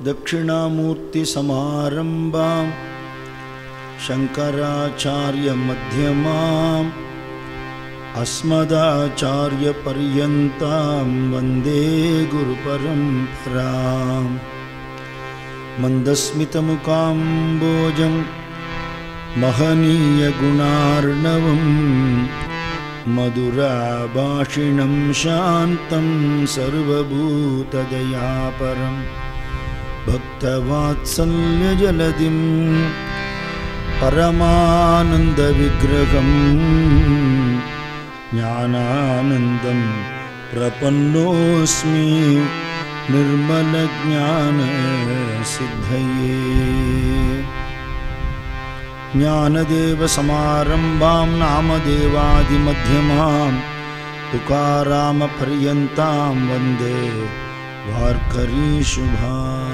दक्षिणामूर्तिसमारम्भां शङ्कराचार्यमध्यमाम् अस्मदाचार्यपर्यन्तां वन्दे गुरुपरम्पराम् मन्दस्मितमुकाम्बोजं महनीयगुणार्णवम् मधुराभाषिणं शान्तं सर्वभूतदयापरं भक्तवात्सल्यजलधिं परमानन्दविग्रहम् ज्ञानानन्दं प्रपन्नोऽस्मि निर्मलज्ञानसिद्धये ज्ञानदेवसमारम्भां नामदेवादिमध्यमां तुकारामपर्यन्तां वन्दे वार्करीशुभा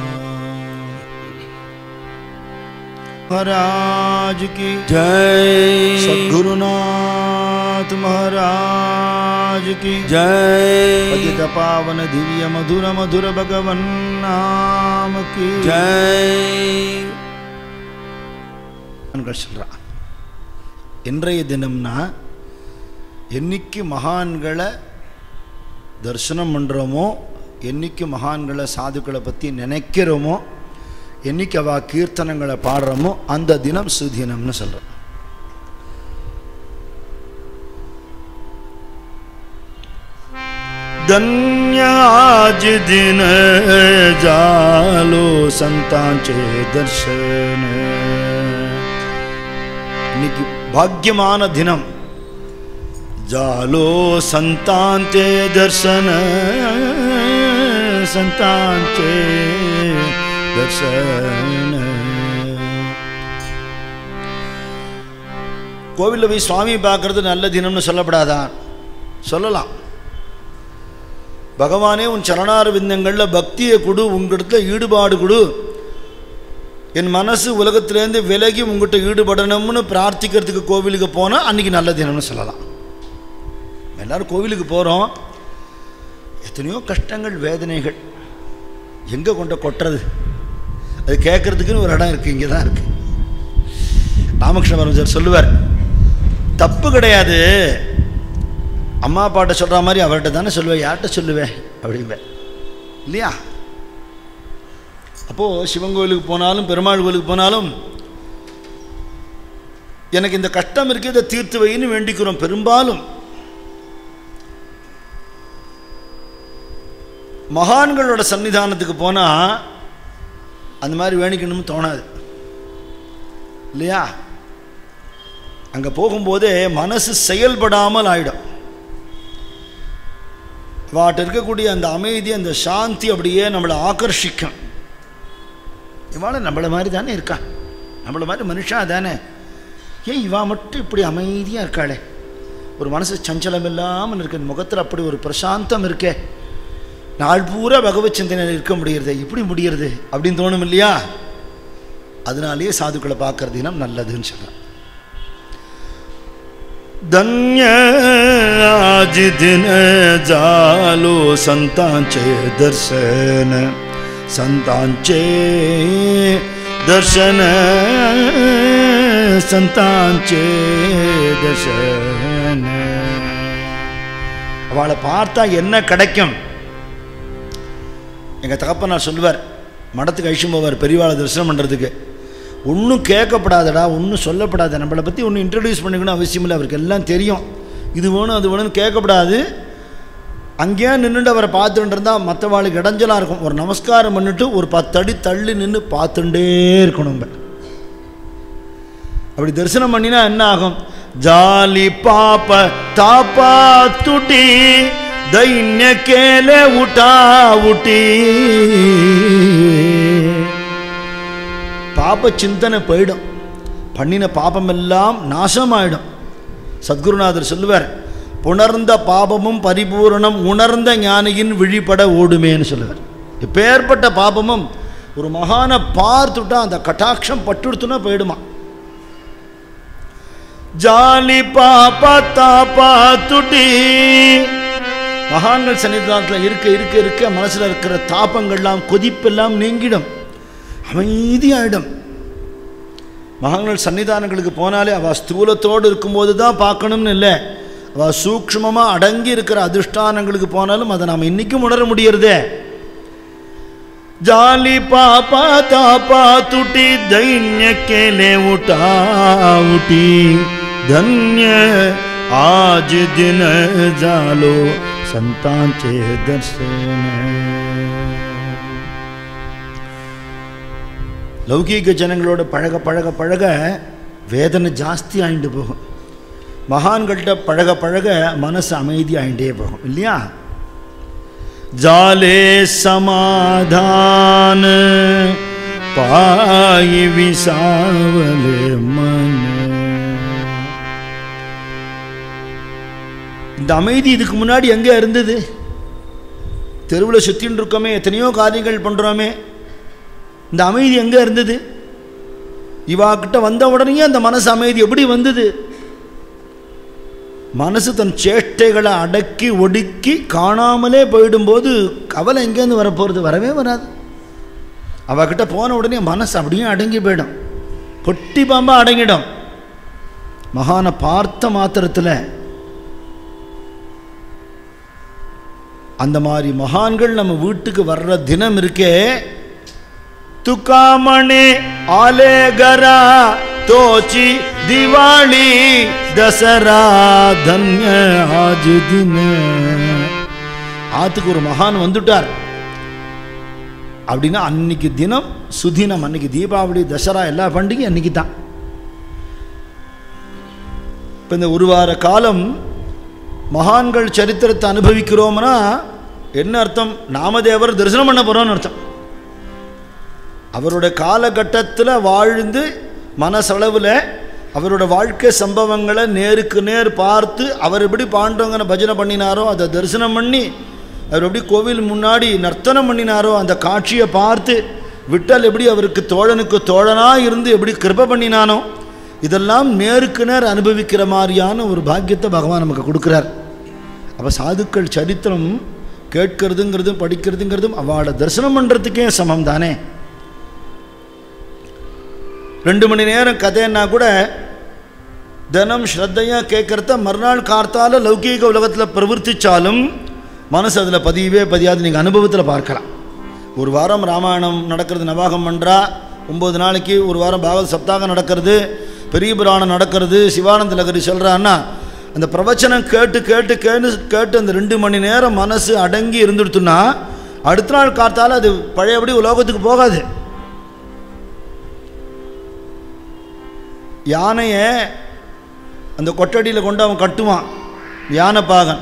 महाराज की जय सद्गुरुनाथ महाराज की जय पतित पावन दिव्य मधुर मधुर भगवन नाम की जय மகான்கள் சொல்கிறான் இன்றைய தினம்னா என்னைக்கு மகான்களை தரிசனம் பண்ணுறோமோ என்னைக்கு மகான்களை சாதுக்களை பற்றி நினைக்கிறோமோ என்னைக்கு அவ கீர்த்தனங்களை பாடுறோமோ அந்த தினம் சுதினம்னு சொல்கிறோம் धन्याज दिन जालो संतांचे दर्शन இன்னைக்கு பாக்கியமான தினம் ஜாலோ சந்தாந்தே தர்சன சந்தாந்தே தர்சன கோவிலில் போய் சுவாமி பார்க்கறது நல்ல தினம்னு சொல்லப்படாதா சொல்லலாம் பகவானே உன் சரணார விந்தங்களில் பக்தியை கொடு உங்ககிட்ட ஈடுபாடு கொடு என் மனசு உலகத்திலேருந்து விலகி உங்ககிட்ட ஈடுபடணும்னு பிரார்த்திக்கிறதுக்கு கோவிலுக்கு போனால் அன்றைக்கி நல்ல தினம்னு சொல்லலாம் எல்லாரும் கோவிலுக்கு போகிறோம் எத்தனையோ கஷ்டங்கள் வேதனைகள் எங்கே கொண்ட கொட்டுறது அது கேட்குறதுக்குன்னு ஒரு இடம் இருக்குது இங்கே தான் இருக்குது ராமகிருஷ்ண பரமசர் சொல்லுவார் தப்பு கிடையாது அம்மா அப்பாட்ட சொல்கிற மாதிரி அவர்கிட்ட தானே சொல்லுவேன் யார்கிட்ட சொல்லுவேன் அப்படிம்பேன் இல்லையா அப்போது சிவன் கோயிலுக்கு போனாலும் பெருமாள் கோயிலுக்கு போனாலும் எனக்கு இந்த கஷ்டம் இருக்கு இதை தீர்த்து வைன்னு வேண்டிக்கிறோம் பெரும்பாலும் மகான்களோட சன்னிதானத்துக்கு போனால் அந்த மாதிரி வேணிக்கணும்னு தோணாது இல்லையா அங்கே போகும்போதே மனசு செயல்படாமல் ஆயிடும் வாட்ட இருக்கக்கூடிய அந்த அமைதி அந்த சாந்தி அப்படியே நம்மளை ஆக்கர்ஷிக்கும் இவாள நம்மளை மாதிரி தானே இருக்கா நம்மளை மாதிரி மனுஷா தானே ஏன் இவா மட்டும் இப்படி அமைதியாக இருக்காளே ஒரு மனசு சஞ்சலம் இல்லாமல் இருக்கு முகத்தில் அப்படி ஒரு பிரசாந்தம் இருக்கே நாள் பூரா பகவத் சிந்தனையில் இருக்க முடியறது இப்படி முடியறது அப்படின்னு தோணும் இல்லையா அதனாலேயே சாதுக்களை பார்க்கறது தினம் நல்லதுன்னு சொல்கிறேன் धन्य आज दिन जालो संतांचे दर्शन संतांचे दर्शन संतांचे दर्शन அவளை பார்த்தா என்ன கிடைக்கும் எங்கள் தகப்பனார் சொல்லுவார் மடத்துக்கு அழிச்சும் போவார் பெரியவாளை தரிசனம் பண்ணுறதுக்கு ஒன்றும் கேட்கப்படாதடா ஒன்றும் சொல்லப்படாத நம்மளை பற்றி ஒன்றும் இன்ட்ரடியூஸ் பண்ணிக்கணும் அவசியம் இல்லை அவருக்கு எல்லாம் தெரியும் இது வேணும் அது வேணும்னு கேட்கப்படாது அங்கேயே நின்றுட்டு அவரை பார்த்துட்டு இருந்தால் மற்றவாளுக்கு இடைஞ்சலாக இருக்கும் ஒரு நமஸ்காரம் பண்ணிட்டு ஒரு பத்தடி தள்ளி நின்று பார்த்துட்டே இருக்கணும் நம்ம அப்படி தரிசனம் பண்ணினா என்ன ஆகும் ஜாலி பாப்ப தாப்பா துட்டி தைன்ய கேலே உட்டா உட்டி பாப சிந்தனை போயிடும் பண்ணின பாபமெல்லாம் நாசமாயிடும் சத்குருநாதர் சொல்லுவார் புணர்ந்த பாபமும் பரிபூரணம் உணர்ந்த ஞானியின் விழிப்பட ஓடுமேன்னு சொல்லுவார் இப்பேற்பட்ட பாபமும் ஒரு மகான பார்த்துட்டா அந்த கட்டாட்சம் பட்டுடுத்துனா போயிடுமா ஜாலி பாப்பா தாப்பா துட்டி மகான்கள் சன்னிதானத்தில் இருக்க இருக்க இருக்க மனசில் இருக்கிற தாபங்கள்லாம் கொதிப்பெல்லாம் நீங்கிடும் அமைதியாயிடும் மகான்கள் சன்னிதானங்களுக்கு போனாலே அவள் ஸ்தூலத்தோடு இருக்கும்போது தான் பார்க்கணும்னு இல்லை அவள் சூக்ஷ்மமாக அடங்கி இருக்கிற அதிஷ்டானங்களுக்கு போனாலும் அதை நாம் இன்றைக்கும் உணர முடியறதே ಜಾಲಿ ಪಾಪ ತಾಪ ತುಟಿ ದೈನ್ಯ ಕೆಲೆ ಊಟ ಉಟಿ ಧನ್ಯ ಆಜ್ ದಿನ ಜಾಲೋ ಸಂತಾಂಚೆ ದರ್ಶನ லௌகீக ஜனங்களோட பழக பழக பழக வேதனை ஜாஸ்தி ஆயிட்டு போகும் மகான்கள்கிட்ட பழக பழக மனசு அமைதி ஆயிட்டே போகும் இல்லையா जाले समाधान पाई विसावले मन இந்த அமைதி இதுக்கு முன்னாடி எங்கே இருந்தது தெருவில் சுற்றின்னு இருக்கோமே எத்தனையோ காரியங்கள் பண்ணுறோமே இந்த அமைதி எங்கே இருந்தது இவா கிட்ட வந்த உடனே அந்த மனசு அமைதி எப்படி வந்தது மனசு தன் சேஷ்டைகளை அடக்கி ஒடுக்கி காணாமலே போயிடும்போது கவலை எங்கேருந்து வரப்போகிறது வரவே வராது அவகிட்ட போன உடனே மனசு அப்படியே அடங்கி போயிடும் பொட்டி பாம்பா அடங்கிடும் மகானை பார்த்த மாத்திரத்தில் அந்த மாதிரி மகான்கள் நம்ம வீட்டுக்கு வர்ற தினம் இருக்கே ತುಕಾಮಣೆ ಆಲೆಗರ ತೋಚಿ ದಿವಾಳಿ ದಸರಾ ಧನ್ಯ ಆಜ್ ದಿನ ஆத்துக்கு ஒரு மகான் வந்துட்டார் அப்படின்னா அன்னைக்கு தினம் சுதினம் அன்னைக்கு தீபாவளி தசரா எல்லா பண்டிகையும் அன்னைக்கு தான் இப்போ இந்த ஒரு வார காலம் மகான்கள் சரித்திரத்தை அனுபவிக்கிறோம்னா என்ன அர்த்தம் நாமதேவர் தரிசனம் பண்ண போகிறோம்னு அர்த்தம் அவரோட காலகட்டத்தில் வாழ்ந்து மனசளவில் அவரோட வாழ்க்கை சம்பவங்களை நேருக்கு நேர் பார்த்து அவர் எப்படி பாண்டவங்கனை பஜனை பண்ணினாரோ அதை தரிசனம் பண்ணி அவர் எப்படி கோவில் முன்னாடி நர்த்தனம் பண்ணினாரோ அந்த காட்சியை பார்த்து விட்டல் எப்படி அவருக்கு தோழனுக்கு தோழனாக இருந்து எப்படி கிருப பண்ணினானோ இதெல்லாம் நேருக்கு நேர் அனுபவிக்கிற மாதிரியான ஒரு பாக்கியத்தை பகவான் நமக்கு கொடுக்குறார் அப்போ சாதுக்கள் சரித்திரம் கேட்கறதுங்கிறதும் படிக்கிறதுங்கிறதும் அவளை தரிசனம் பண்ணுறதுக்கே சமம் தானே ரெண்டு மணி நேரம் கதைன்னா கூட தினம் ஸ்ரத்தையாக கேட்குறத மறுநாள் கார்த்தால லௌகீக உலகத்தில் பிரவர்த்திச்சாலும் மனசு அதில் பதியவே பதியாது நீங்கள் அனுபவத்தில் பார்க்கலாம் ஒரு வாரம் ராமாயணம் நடக்கிறது நவாகம் பண்ணுறா ஒம்பது நாளைக்கு ஒரு வாரம் பாகவத சப்தாகம் நடக்கிறது பெரிய புராணம் நடக்கிறது சிவானந்த லகரி சொல்கிறான்னா அந்த பிரவச்சனம் கேட்டு கேட்டு கேட்டு கேட்டு அந்த ரெண்டு மணி நேரம் மனசு அடங்கி இருந்துடுத்துன்னா அடுத்த நாள் காத்தால அது பழையபடி உலோகத்துக்கு போகாது யானையை அந்த கொட்டடியில் கொண்டு அவன் கட்டுவான் யானை பாகன்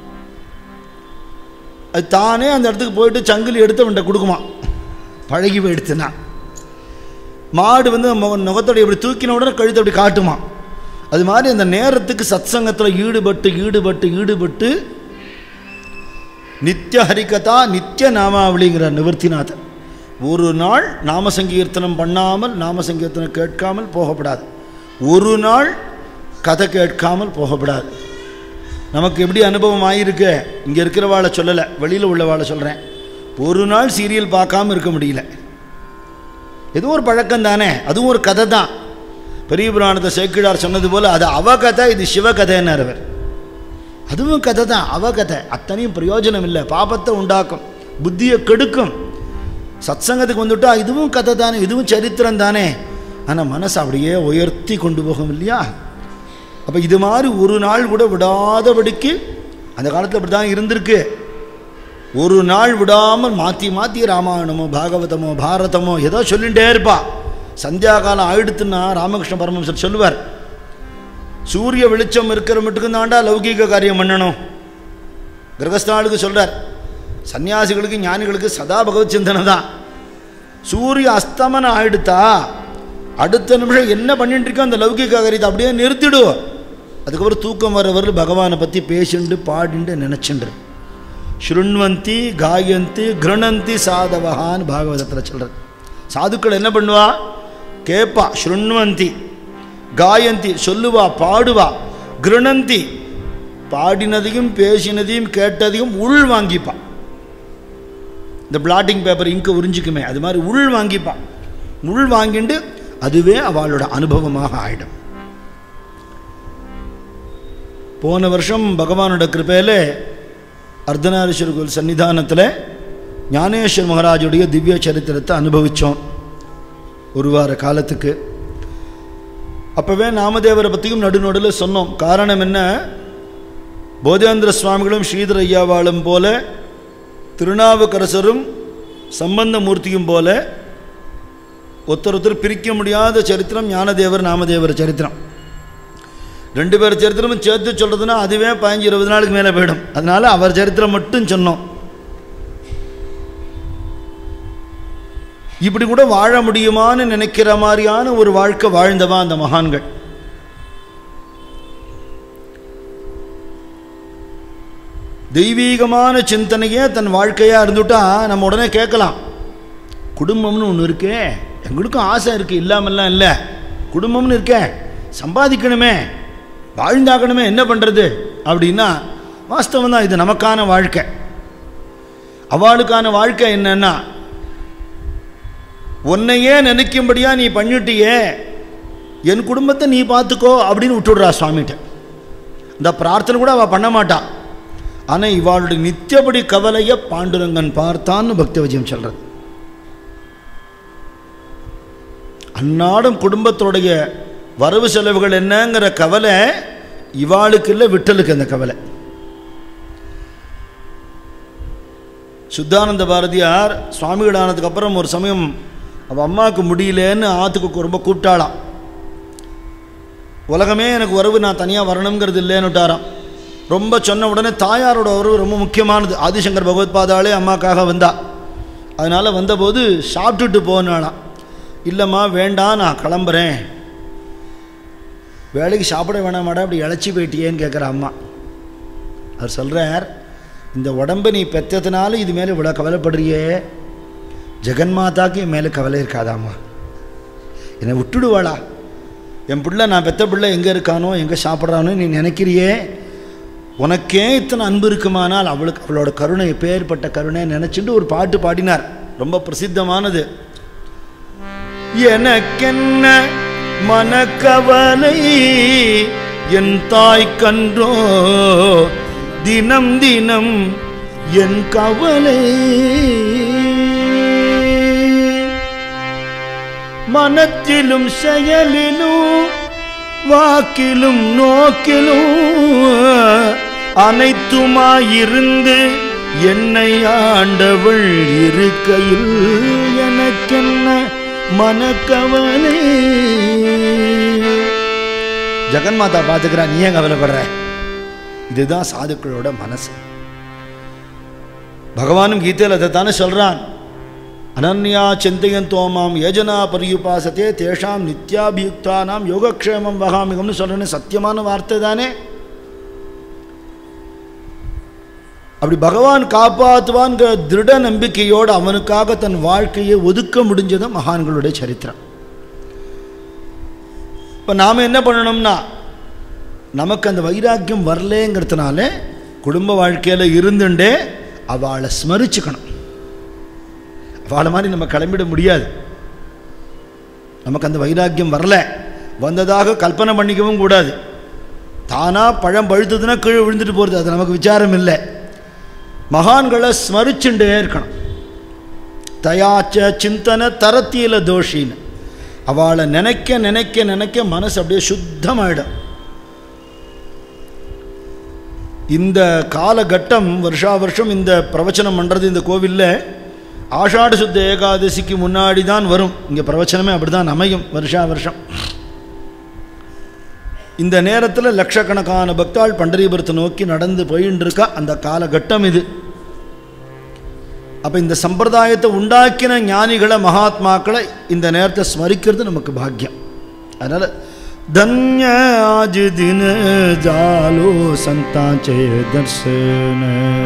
அது தானே அந்த இடத்துக்கு போயிட்டு சங்கிலி எடுத்து அவன்கிட்ட கொடுக்குமா பழகி போயிடுத்துனா மாடு வந்து முக நுகத்தோட இப்படி தூக்கின உடனே கழுத்தை அப்படி காட்டுமா அது மாதிரி அந்த நேரத்துக்கு சத்சங்கத்தில் ஈடுபட்டு ஈடுபட்டு ஈடுபட்டு நித்திய ஹரிகதா நித்திய நாமாவளிங்கிறார் நிவர்த்திநாதன் ஒரு நாள் நாம சங்கீர்த்தனம் பண்ணாமல் நாம சங்கீர்த்தனம் கேட்காமல் போகப்படாது ஒரு நாள் கதை கேட்காமல் போகப்படாது நமக்கு எப்படி அனுபவம் ஆகிருக்கு இங்கே இருக்கிறவாளை சொல்லலை வெளியில் உள்ளவாளை சொல்கிறேன் ஒரு நாள் சீரியல் பார்க்காம இருக்க முடியல ஏதோ ஒரு பழக்கம் தானே அதுவும் ஒரு கதை தான் பெரிய புராணத்தை சேக்கிழார் சொன்னது போல் அது அவ கதை இது சிவ கதைன்னார் அவர் அதுவும் கதை தான் அவ கதை அத்தனையும் பிரயோஜனம் இல்லை பாபத்தை உண்டாக்கும் புத்தியை கெடுக்கும் சத்சங்கத்துக்கு வந்துட்டா இதுவும் கதை தானே இதுவும் சரித்திரம் தானே ஆனால் மனசை அப்படியே உயர்த்தி கொண்டு போகும் இல்லையா அப்போ இது மாதிரி ஒரு நாள் கூட விடாதபடிக்கு அந்த காலத்தில் அப்படி தான் இருந்திருக்கு ஒரு நாள் விடாமல் மாற்றி மாற்றி ராமாயணமோ பாகவதமோ பாரதமோ ஏதோ சொல்லிகிட்டே இருப்பா சந்தியா காலம் ஆயிடுத்துன்னா ராமகிருஷ்ண பரமஹம்சர் சொல்லுவார் சூரிய வெளிச்சம் இருக்கிற மட்டுக்கும் தாண்டா லௌகீக காரியம் பண்ணணும் கிரகஸ்தாளுக்கு சொல்கிறார் சன்னியாசிகளுக்கு ஞானிகளுக்கு சதா பகவத் சிந்தனை தான் சூரிய அஸ்தமனம் ஆயிடுத்தா அடுத்த நிமிஷம் என்ன பண்ணிட்டு இருக்கோ அந்த லௌகிக காரியத்தை அப்படியே நிறுத்திடு அதுக்கப்புறம் தூக்கம் வர வரல பகவானை பற்றி பேசிண்டு பாடிண்டு நினச்சிண்டு ஸ்ருண்வந்தி காயந்தி கிருணந்தி சாதவகான்னு பாகவதத்தில் சொல்கிறது சாதுக்கள் என்ன பண்ணுவா கேட்பா ஸ்ருண்வந்தி காயந்தி சொல்லுவா பாடுவா கிருணந்தி பாடினதையும் பேசினதையும் கேட்டதையும் உள் வாங்கிப்பா இந்த பிளாட்டிங் பேப்பர் இங்கு உறிஞ்சிக்குமே அது மாதிரி உள் வாங்கிப்பா உள் வாங்கிண்டு அதுவே அவளோட அனுபவமாக ஆயிடும் போன வருஷம் பகவானோட கிருபையில் அர்த்தநாரீஸ்வரர் கோயில் சன்னிதானத்தில் ஞானேஸ்வர் மகாராஜுடைய திவ்ய சரித்திரத்தை அனுபவித்தோம் ஒரு வார காலத்துக்கு அப்போவே நாமதேவரை பற்றியும் நடுநடுவில் சொன்னோம் காரணம் என்ன போதேந்திர சுவாமிகளும் ஸ்ரீதர ஐயாவாளும் போல திருநாவுக்கரசரும் சம்பந்தமூர்த்தியும் போல ஒருத்தர் ஒருத்தர் பிரிக்க முடியாத சரித்திரம் ஞானதேவர் நாமதேவர் சரித்திரம் ரெண்டு பேர் சரித்திரமும் சேர்த்து சொல்கிறதுனா அதுவே பதினஞ்சு இருபது நாளுக்கு மேலே போயிடும் அதனால் அவர் சரித்திரம் மட்டும் சொன்னோம் இப்படி கூட வாழ முடியுமான்னு நினைக்கிற மாதிரியான ஒரு வாழ்க்கை வாழ்ந்தவா அந்த மகான்கள் தெய்வீகமான சிந்தனையே தன் வாழ்க்கையாக இருந்துட்டா நம்ம உடனே கேட்கலாம் குடும்பம்னு ஒன்று இருக்கே எங்களுக்கும் ஆசை இருக்குது இல்லாமல்லாம் இல்லை குடும்பம்னு இருக்கே சம்பாதிக்கணுமே வாழ்ந்தாக்கணுமே என்ன பண்ணுறது அப்படின்னா வாஸ்தவம் தான் இது நமக்கான வாழ்க்கை அவளுக்கான வாழ்க்கை என்னன்னா உன்னையே நினைக்கும்படியா நீ பண்ணிட்டியே என் குடும்பத்தை நீ பார்த்துக்கோ அப்படின்னு விட்டுடுறா சுவாமிகிட்ட இந்த பிரார்த்தனை கூட அவள் பண்ண மாட்டான் ஆனால் இவாளுடைய நித்தியபடி கவலையை பாண்டுரங்கன் பார்த்தான்னு பக்த விஜயம் சொல்கிறது அன்னாடும் குடும்பத்தோடைய வரவு செலவுகள் என்னங்கிற கவலை இவாளுக்கு இல்லை விட்டலுக்கு அந்த கவலை சுத்தானந்த பாரதியார் சுவாமிகள் ஆனதுக்கு அப்புறம் ஒரு சமயம் அவள் அம்மாவுக்கு முடியலன்னு ஆற்றுக்கு ரொம்ப கூப்பிட்டாளாம் உலகமே எனக்கு உறவு நான் தனியாக வரணுங்கிறது இல்லைன்னுட்டாராம் ரொம்ப சொன்ன உடனே தாயாரோட உறவு ரொம்ப முக்கியமானது ஆதிசங்கர் பகவத்பாதாலே அம்மாக்காக வந்தா அதனால் வந்தபோது சாப்பிட்டுட்டு போனாலாம் இல்லைம்மா வேண்டாம் நான் கிளம்புறேன் வேலைக்கு சாப்பிட வேணாமாடா அப்படி இழைச்சி போயிட்டியேன்னு கேட்குற அம்மா அவர் சொல்கிறார் இந்த உடம்பை நீ பெற்றதுனால இது மேலே இவ்வளோ கவலைப்படுறியே ஜெகன்மாதாக்கு என் மேலே கவலை இருக்காதாம்மா என்னை விட்டுடுவாளா என் பிள்ளை நான் பெத்த பிள்ளை எங்கே இருக்கானோ எங்கே சாப்பிட்றானோ நீ நினைக்கிறியே உனக்கே இத்தனை அன்பு இருக்குமானால் அவளுக்கு அவளோட கருணை பேர்பட்ட கருணை நினச்சிட்டு ஒரு பாட்டு பாடினார் ரொம்ப பிரசித்தமானது எனக்கென்ன மனக்கவலை என் தாய் கன்றோ தினம் தினம் என் கவலை மனத்திலும் செயலிலும் வாக்கிலும் நோக்கிலும் அனைத்துமாயிருந்து என்னை ஆண்டவள் இருக்கையில் எனக்கென்ன மனக்கவலை ஜெகன்மாதா பார்த்துக்கிறா நீ ஏன் கவலைப்படுற இதுதான் சாதுக்களோட மனசு பகவானும் கீதையில் அதை தானே சொல்கிறான் அனன்யா சிந்தையன் தோமாம் யோஜனா பரியுபாசத்தே தேஷாம் நித்யாபியுக்தானாம் யோகக்ஷேமம் வகாமிகம்னு சொல்கிறேன்னு சத்தியமான வார்த்தை தானே அப்படி பகவான் காப்பாற்றுவான்கிற திருட நம்பிக்கையோடு அவனுக்காக தன் வாழ்க்கையை ஒதுக்க முடிஞ்சது மகான்களுடைய சரித்திரம் இப்போ நாம் என்ன பண்ணணும்னா நமக்கு அந்த வைராக்கியம் வரலேங்கிறதுனால குடும்ப வாழ்க்கையில் இருந்துட்டே அவளை ஸ்மரிச்சுக்கணும் அவளை மாதிரி நம்ம கிளம்பிட முடியாது நமக்கு அந்த வைராக்கியம் வரல வந்ததாக கல்பனை பண்ணிக்கவும் கூடாது தானாக பழம் பழுத்ததுன்னா கீழே விழுந்துட்டு போகிறது அது நமக்கு விசாரம் இல்லை மகான்களை ஸ்மரிச்சுட்டே இருக்கணும் தயாச்ச சிந்தனை தரத்தியில தோஷின்னு அவளை நினைக்க நினைக்க நினைக்க மனசு அப்படியே சுத்தமாயிடும் இந்த காலகட்டம் வருஷா வருஷம் இந்த பிரவச்சனம் பண்ணுறது இந்த கோவிலில் ஆஷாட சுத்த ஏகாதசிக்கு முன்னாடி தான் வரும் இங்கே பிரவச்சனமே அப்படி தான் அமையும் வருஷா வருஷம் இந்த நேரத்தில் லட்சக்கணக்கான பக்தாள் பண்டரிபுரத்தை நோக்கி நடந்து போயின்னு இருக்கா அந்த காலகட்டம் இது அப்போ இந்த சம்பிரதாயத்தை உண்டாக்கின ஞானிகளை மகாத்மாக்களை இந்த நேரத்தை ஸ்மரிக்கிறது நமக்கு பாக்கியம் அதனால் धन्य आज दिन जालो संतांचे दर्शन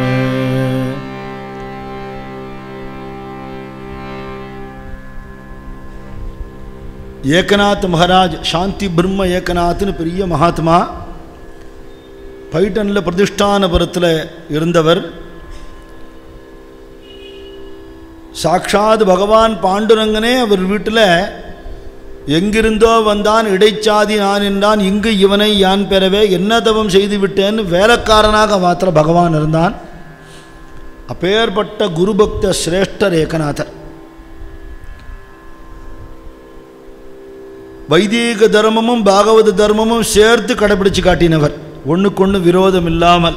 ஏகநாத் மகாராஜ் சாந்தி பிரம்ம ஏகநாத்னு பெரிய மகாத்மா பைட்டனில் பிரதிஷ்டானபுரத்தில் இருந்தவர் சாட்சாத் பகவான் பாண்டுரங்கனே அவர் வீட்டில் எங்கிருந்தோ வந்தான் இடைச்சாதி நான் என்றான் இங்கு இவனை யான் பெறவே என்ன தவம் செய்து விட்டேன்னு வேலைக்காரனாக மாத்திர பகவான் இருந்தான் அப்பேற்பட்ட குருபக்த சிரேஷ்டர் ஏகநாதர் வைதீக தர்மமும் பாகவத தர்மமும் சேர்த்து கடைபிடிச்சு காட்டினவர் ஒண்ணுக்கொண்ணு விரோதம் இல்லாமல்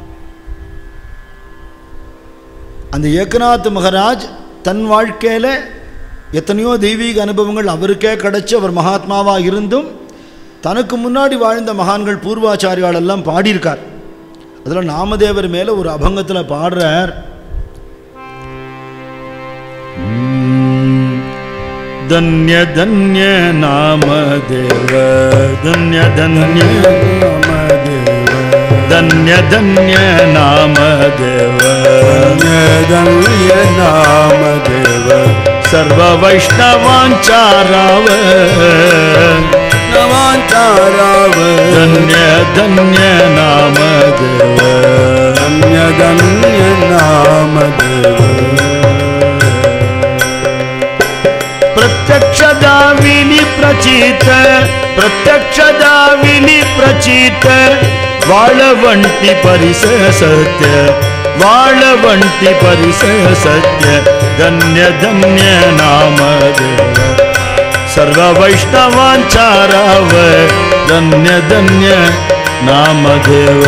அந்த ஏகநாத் மகராஜ் தன் வாழ்க்கையில் எத்தனையோ தெய்வீக அனுபவங்கள் அவருக்கே கிடைச்சு அவர் மகாத்மாவாக இருந்தும் தனக்கு முன்னாடி வாழ்ந்த மகான்கள் பூர்வாச்சாரியால் எல்லாம் பாடியிருக்கார் அதில் நாமதேவர் மேலே ஒரு அபங்கத்தில் பாடுறார் தன்ய தன்ய நாமதேவ தன்ய தன்ய தன்ய தன்ய நாமதேவ धन्य नाम देव சர்வ வைஷ்ணவாஞ்சாராவ नवाचाराव தன்ய தன்ய நாமதேவ धन्य धन्य नाम देव प्रत्यक्षदाविनी प्रचित प्रत्यक्षदाविनी प्रचित वाळवंटी परिस सत्य वाळवंटी परिस सत्य धन्य धन्य नाम देव सर्व वैष्णवांचाराव धन्य धन्य नामदेव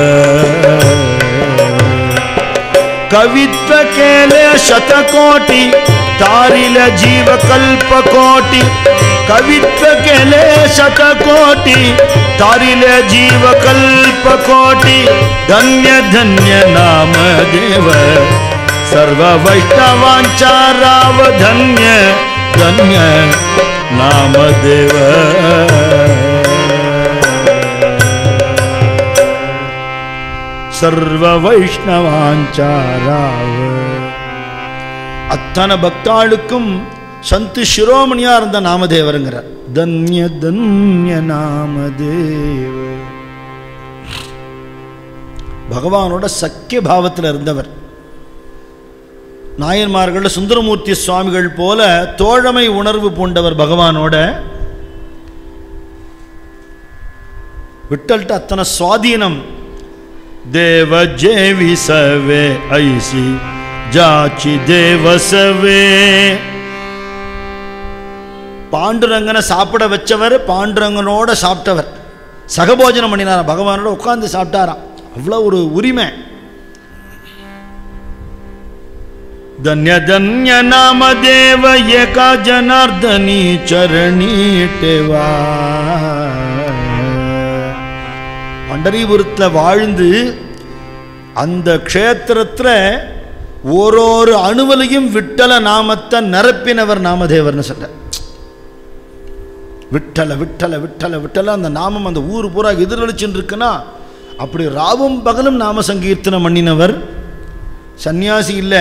कवित्व केले शतकोटी तारिल जीव कल्पकोटी कवित्व केले शतकोटी तारिल जीव कल्पकोटी धन्य धन्य नाम देव सर्व वैष्णवांचा राव धन्य धन्य नाम देव சர்வ வைஷ்ணவாஞ்சாராவ அத்தனை பக்தாளுக்கும் சந்து சிரோமணியா இருந்த நாமதேவருங்கிறார் தன்ய தன்ய நாமதேவ பகவானோட சக்கிய பாவத்தில் இருந்தவர் நாயன்மார்கள் சுந்தரமூர்த்தி சுவாமிகள் போல தோழமை உணர்வு பூண்டவர் பகவானோட விட்டல்ட்ட அத்தனை சுவாதீனம் देव जेवी सवे ऐसी जाची देव सवे பாண்டுரங்கனை சாப்பிட வச்சவர் பாண்டுரங்கனோட சாப்பிட்டவர் சகபோஜனம் பண்ணினாராம் பகவானோட உட்கார்ந்து சாப்பிட்டாராம் அவ்வளோ ஒரு உரிமை धन्य धन्य नाम देव एका जनार्दनी चरणी टेवा பண்டரிபுரத்தில் வாழ்ந்து அந்த க்ஷேத்திரத்தில் ஓரொரு அணுவலையும் விட்டல நாமத்தை நிரப்பினவர் நாமதேவர்னு சொல்ற விட்டல விட்டல விட்டல விட்டல அந்த நாமம் அந்த ஊர் பூரா எதிரொலிச்சுன்னு இருக்குன்னா அப்படி ராவும் பகலும் நாம சங்கீர்த்தனம் பண்ணினவர் சந்நியாசி இல்லை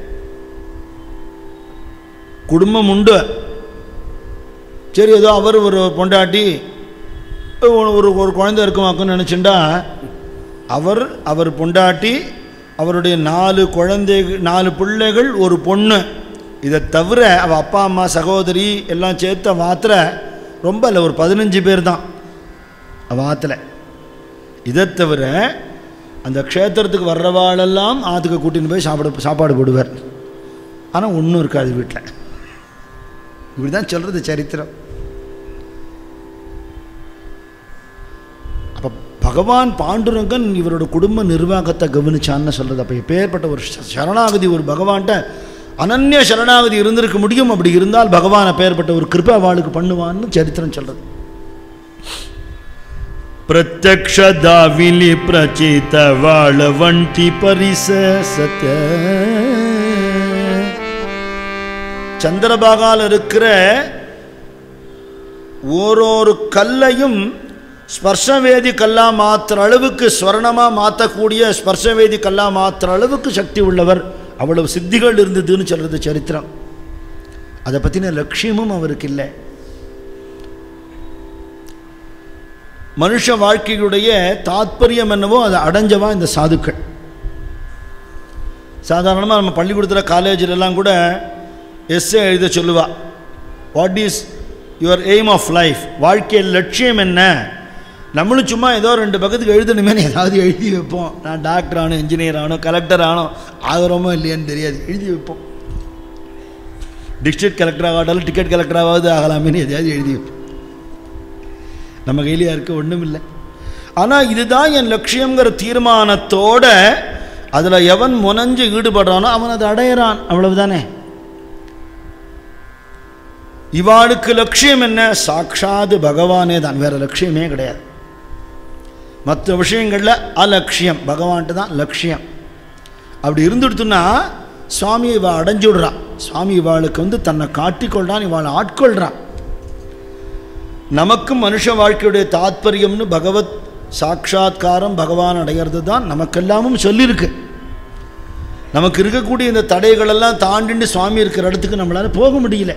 குடும்பம் உண்டு சரி ஏதோ அவர் ஒரு பொண்டாட்டி ஒரு ஒரு ஒரு குழந்தை இருக்குமாக்குன்னு நினச்சிண்டா அவர் அவர் பொண்டாட்டி அவருடைய நாலு குழந்தைகள் நாலு பிள்ளைகள் ஒரு பொண்ணு இதை தவிர அவள் அப்பா அம்மா சகோதரி எல்லாம் சேர்த்த மாத்திர ரொம்ப இல்லை ஒரு பதினஞ்சு பேர் தான் அவள் ஆற்றுல இதை தவிர அந்த க்ஷேத்திரத்துக்கு வர்றவாளெல்லாம் ஆற்றுக்கு கூட்டின்னு போய் சாப்பிட சாப்பாடு போடுவார் ஆனால் ஒன்றும் இருக்காது வீட்டில் இப்படி தான் சொல்கிறது சரித்திரம் அப்போ பகவான் பாண்டுரங்கன் இவரோட குடும்ப நிர்வாகத்தை கவனிச்சான்னு சொல்கிறது அப்போ எப்பேற்பட்ட ஒரு ச- சரணாகதி ஒரு பகவான்கிட்ட அனன்ய சரணாகதி இருந்திருக்க முடியும் அப்படி இருந்தால் பகவான் அப்பேற்பட்ட ஒரு கிருபை அவளுக்கு பண்ணுவான்னு சரித்திரம் சொல்கிறது பிரத்யக்ஷ தாவிலி பிரச்சித வாழவண்டி பரிச சத்ய சந்திரபாகால் இருக்கிற ஓரொரு கல்லையும் ஸ்பர்ஷவேதி கல்லா மாத்திர அளவுக்கு ஸ்வர்ணமாக மாற்றக்கூடிய ஸ்பர்ஷவேதி கல்லா மாத்திர அளவுக்கு சக்தி உள்ளவர் அவ்வளவு சித்திகள் இருந்ததுன்னு சொல்கிறது சரித்திரம் அதை பற்றின லட்சியமும் அவருக்கு இல்லை மனுஷ வாழ்க்கையுடைய தாத்பரியம் என்னவோ அதை அடைஞ்சவா இந்த சாதுக்கள் சாதாரணமாக நம்ம பள்ளிக்கூடத்தில் காலேஜில் எல்லாம் கூட எஸ்ஏ எழுத சொல்லுவா what is your aim of life வாழ்க்கையில் லட்சியம் என்ன நம்மளும் சும்மா ஏதோ ரெண்டு பக்கத்துக்கு எழுதணுமேனு ஏதாவது எழுதி வைப்போம் நான் டாக்டர் ஆகணும் இன்ஜினியர் ஆகணும் கலெக்டர் ஆகணும் ஆகிறோமோ இல்லையான்னு தெரியாது எழுதி வைப்போம் டிஸ்ட்ரிக்ட் கலெக்டர் ஆகாட்டாலும் டிக்கெட் கலெக்டர் ஆகாது ஆகலாமேன்னு எதையாவது எழுதி வைப்போம் நம்ம கையிலேயே இருக்க ஒன்றும் இல்லை ஆனால் இதுதான் என் லட்சியங்கிற தீர்மானத்தோட அதில் எவன் முனைஞ்சு ஈடுபடுறானோ அவன் அதை அடையிறான் அவ்வளவுதானே இவாளுக்கு லட்சியம் என்ன சாட்சாது பகவானே தான் வேற லட்சியமே கிடையாது மற்ற விஷயங்களில் அலட்சியம் பகவான்ட்டு தான் லட்சியம் அப்படி இருந்துடுத்துன்னா சுவாமி இவ அடைஞ்சு விடுறான் சுவாமி இவாளுக்கு வந்து தன்னை காட்டிக்கொள்றான் இவாளை ஆட்கொள்றான் நமக்கும் மனுஷ வாழ்க்கையுடைய தாத்பரியம்னு பகவத் சாட்சா்காரம் பகவான் அடையிறது தான் நமக்கெல்லாமும் சொல்லியிருக்கு நமக்கு இருக்கக்கூடிய இந்த தடைகளெல்லாம் தாண்டிண்டு சுவாமி இருக்கிற இடத்துக்கு நம்மளால போக முடியல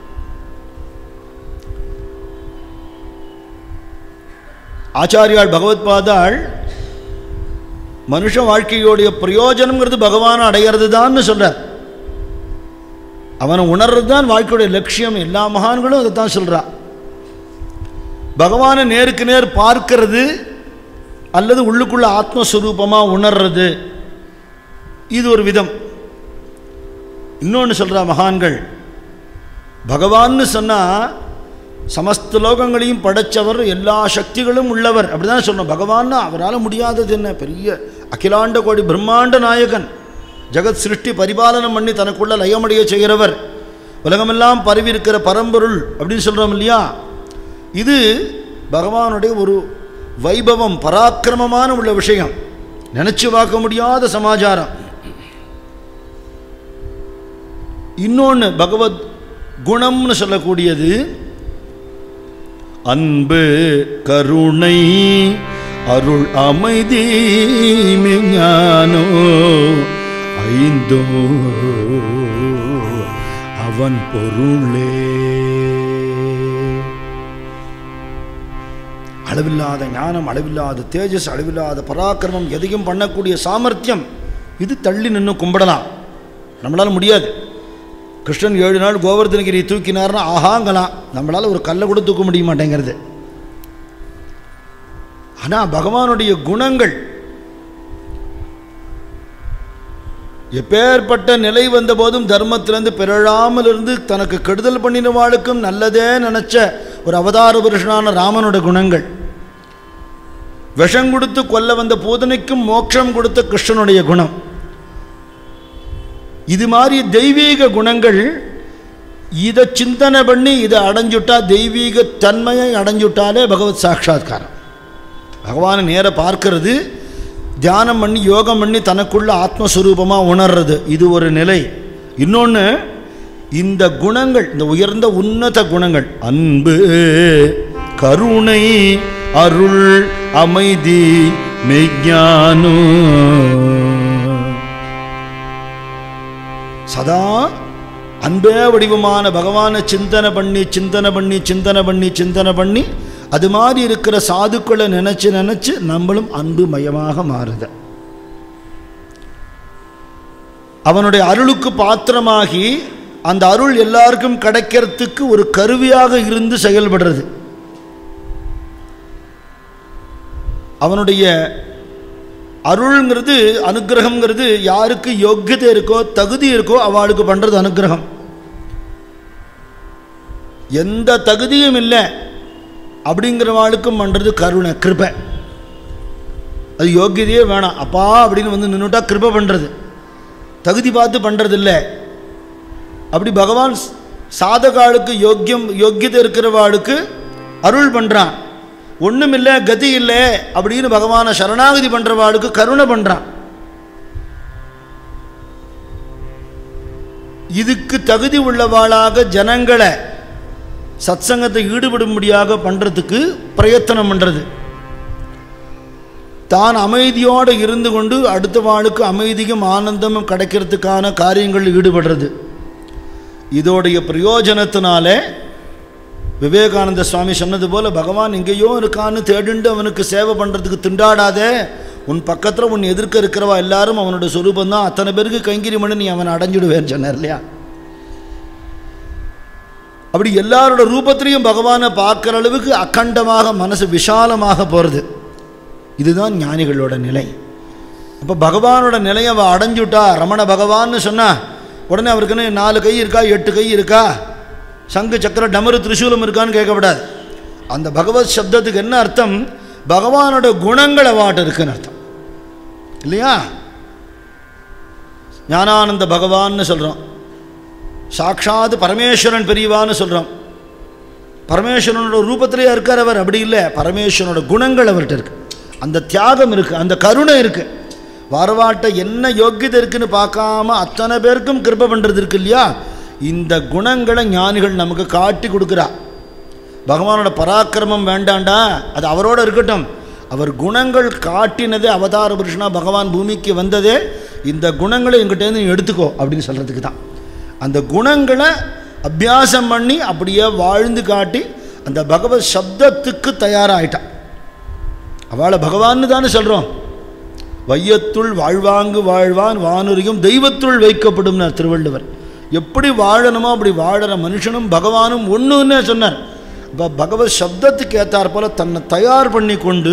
ஆச்சாரியால் பகவத் பாதாள் மனுஷ வாழ்க்கையோடைய பிரயோஜனம்ங்கிறது பகவானை அடையிறது தான் சொல்றார் அவனை உணர்றது தான் வாழ்க்கையுடைய லட்சியம் எல்லா மகான்களும் அதை தான் சொல்றா பகவானை நேருக்கு நேர் பார்க்கிறது அல்லது உள்ளுக்குள்ள ஆத்மஸ்வரூபமாக உணர்றது இது ஒரு விதம் இன்னொன்று சொல்கிறா மகான்கள் பகவான்னு சொன்னால் சமஸ்த லோகங்களையும் படைச்சவர் எல்லா சக்திகளும் உள்ளவர் அப்படிதான் சொல்லணும் பகவான்னா அவரால் முடியாதது என்ன பெரிய அகிலாண்ட கோடி பிரம்மாண்ட நாயகன் ஜெகத் சிருஷ்டி பரிபாலனம் பண்ணி தனக்குள்ள லயமடைய செய்கிறவர் உலகமெல்லாம் பரவி இருக்கிற பரம்பொருள் அப்படின்னு சொல்கிறோம் இல்லையா இது பகவானுடைய ஒரு வைபவம் பராக்கிரமமான உள்ள விஷயம் நினச்சி பார்க்க முடியாத சமாச்சாரம் இன்னொன்று பகவத் குணம்னு சொல்லக்கூடியது அன்பு கருணை அருள் அமைதி ஞானோ ஐந்தோ அவன் பொருளே அளவில்லாத ஞானம் அளவில்லாத தேஜஸ் அளவில்லாத பராக்கிரமம் எதையும் பண்ணக்கூடிய சாமர்த்தியம் இது தள்ளி நின்று கும்பிடலாம் நம்மளால முடியாது கிருஷ்ணன் ஏழு நாள் கோவர்தனகிரி தூக்கினார்னா ஆஹாங்கலாம் நம்மளால் ஒரு கல்லை கூட தூக்க முடிய மாட்டேங்கிறது ஆனால் பகவானுடைய குணங்கள் எப்பேற்பட்ட நிலை வந்த போதும் தர்மத்திலிருந்து பிறழாமல் இருந்து தனக்கு கெடுதல் பண்ணினவாளுக்கும் நல்லதே நினைச்ச ஒரு அவதார புருஷனான ராமனோட குணங்கள் விஷம் கொடுத்து கொல்ல வந்த பூதனைக்கும் மோட்சம் கொடுத்த கிருஷ்ணனுடைய குணம் இது மாதிரி தெய்வீக குணங்கள் இதை சிந்தனை பண்ணி இதை அடைஞ்சுட்டா தெய்வீக தன்மையை அடைஞ்சுட்டாலே பகவத் சாட்சாத்காரம் பகவானை நேர பார்க்கறது தியானம் பண்ணி யோகம் பண்ணி தனக்குள்ள ஆத்மஸ்வரூபமாக உணர்றது இது ஒரு நிலை இன்னொன்று இந்த குணங்கள் இந்த உயர்ந்த உன்னத குணங்கள் அன்பு கருணை அருள் அமைதி மெய்ஞானம் சதா அன்பே வடிவமான பகவானை சிந்தனை பண்ணி சிந்தனை பண்ணி சிந்தனை பண்ணி சிந்தனை பண்ணி அது மாதிரி இருக்கிற சாதுக்களை நினைச்சு நினைச்சு நம்மளும் அன்பு மயமாக மாறுத அவனுடைய அருளுக்கு பாத்திரமாகி அந்த அருள் எல்லாருக்கும் கிடைக்கிறதுக்கு ஒரு கருவியாக இருந்து செயல்படுறது அவனுடைய அருள்ங்கிறது அனுகிரகம்ங்கிறது யாருக்கு யோக்கியதை இருக்கோ தகுதி இருக்கோ அவளுக்கு பண்ணுறது அனுகிரகம் எந்த தகுதியும் இல்லை அப்படிங்கிறவாளுக்கும் பண்ணுறது கருணை கிருபை அது யோக்கியதையே வேணாம் அப்பா அப்படின்னு வந்து நின்றுட்டா கிருபை பண்ணுறது தகுதி பார்த்து பண்ணுறது இல்லை அப்படி பகவான் சாதகாளுக்கு யோக்கியம் யோக்கியதை இருக்கிறவாளுக்கு அருள் பண்ணுறான் ஒன்றும் இல்லை கதி இல்லை அப்படின்னு பகவானை சரணாகதி பண்ணுறவாளுக்கு கருணை பண்ணுறான் இதுக்கு தகுதி உள்ளவாளாக ஜனங்களை சத்சங்கத்தை ஈடுபடும்படியாக பண்ணுறதுக்கு பிரயத்தனம் பண்ணுறது தான் அமைதியோடு இருந்து கொண்டு அடுத்த வாளுக்கு அமைதியும் ஆனந்தமும் கிடைக்கிறதுக்கான காரியங்களில் ஈடுபடுறது இதோடைய பிரயோஜனத்தினால விவேகானந்த சுவாமி சொன்னது போல பகவான் எங்கேயோ இருக்கான்னு தேடுண்டு அவனுக்கு சேவை பண்ணுறதுக்கு திண்டாடாதே உன் பக்கத்தில் உன் எதிர்க்க இருக்கிறவா எல்லாரும் அவனோட சொரூபம் தான் அத்தனை பேருக்கு கைங்கிரி மணி நீ அவனை அடைஞ்சிடுவேன்னு சொன்னார் இல்லையா அப்படி எல்லாரோட ரூபத்திலையும் பகவானை பார்க்குற அளவுக்கு அக்கண்டமாக மனசு விஷாலமாக போகிறது இதுதான் ஞானிகளோட நிலை அப்போ பகவானோட நிலையை அவள் அடைஞ்சுட்டா ரமண பகவான்னு சொன்னா உடனே அவருக்குன்னு நாலு கை இருக்கா எட்டு கை இருக்கா சங்கு சக்கர டமரு திரிசூலம் இருக்கான்னு கேட்கப்படாது அந்த பகவத் சப்தத்துக்கு என்ன அர்த்தம் பகவானோட குணங்கள் அவாட்ட இருக்குன்னு அர்த்தம் இல்லையா ஞானானந்த பகவான்னு சொல்கிறோம் சாட்சாத் பரமேஸ்வரன் பெரியவான்னு சொல்கிறோம் பரமேஸ்வரனோட ரூபத்திலேயே இருக்கார் அவர் அப்படி இல்லை பரமேஸ்வரனோட குணங்கள் அவர்கிட்ட இருக்கு அந்த தியாகம் இருக்குது அந்த கருணை இருக்குது வரவாட்ட என்ன யோக்கியதை இருக்குன்னு பார்க்காம அத்தனை பேருக்கும் கிருபை பண்ணுறது இருக்கு இல்லையா இந்த குணங்களை ஞானிகள் நமக்கு காட்டி கொடுக்குறா பகவானோட பராக்கிரமம் வேண்டாண்டா அது அவரோட இருக்கட்டும் அவர் குணங்கள் காட்டினதே அவதார புருஷனா பகவான் பூமிக்கு வந்ததே இந்த குணங்களை எங்கிட்டேருந்து நீ எடுத்துக்கோ அப்படின்னு சொல்கிறதுக்கு தான் அந்த குணங்களை அபியாசம் பண்ணி அப்படியே வாழ்ந்து காட்டி அந்த பகவத் சப்தத்துக்கு தயாராகிட்டான் அவளை பகவான்னு தானே சொல்கிறோம் வையத்துள் வாழ்வாங்கு வாழ்வான் வானுரியும் தெய்வத்துள் வைக்கப்படும்னார் திருவள்ளுவர் எப்படி வாழணுமோ அப்படி வாழற மனுஷனும் பகவானும் ஒன்றுன்னே சொன்னார் இப்போ பகவத் சப்தத்துக்கு ஏத்தாற் போல தன்னை தயார் பண்ணி கொண்டு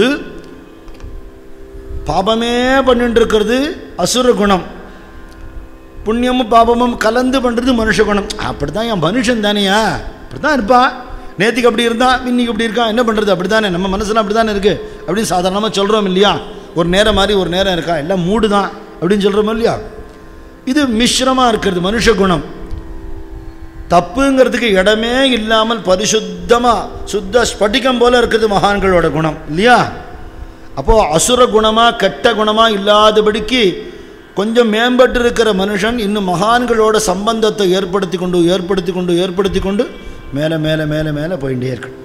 பாபமே பண்ணிட்டு இருக்கிறது அசுர குணம் புண்ணியமும் பாபமும் கலந்து பண்ணுறது மனுஷ குணம் அப்படி தான் என் மனுஷன் தானேயா அப்படி தான் இருப்பான் நேற்றுக்கு அப்படி இருந்தான் இன்னைக்கு இப்படி இருக்கான் என்ன பண்ணுறது அப்படி தானே நம்ம மனசுல அப்படி தானே இருக்குது அப்படின்னு சாதாரணமாக சொல்கிறோம் இல்லையா ஒரு நேரம் மாதிரி ஒரு நேரம் இருக்கா எல்லாம் மூடு தான் அப்படின்னு சொல்கிறோம் இல்லையா இது மிஸ்ரமாக இருக்கிறது மனுஷ குணம் தப்புங்கிறதுக்கு இடமே இல்லாமல் பரிசுத்தமாக சுத்த ஸ்பட்டிகம் போல இருக்குது மகான்களோட குணம் இல்லையா அப்போது அசுர குணமாக கெட்ட குணமாக இல்லாதபடிக்கு கொஞ்சம் மேம்பட்டு இருக்கிற மனுஷன் இன்னும் மகான்களோட சம்பந்தத்தை ஏற்படுத்தி கொண்டு ஏற்படுத்தி கொண்டு ஏற்படுத்தி கொண்டு மேலே மேலே மேலே மேலே போயிட்டே இருக்கணும்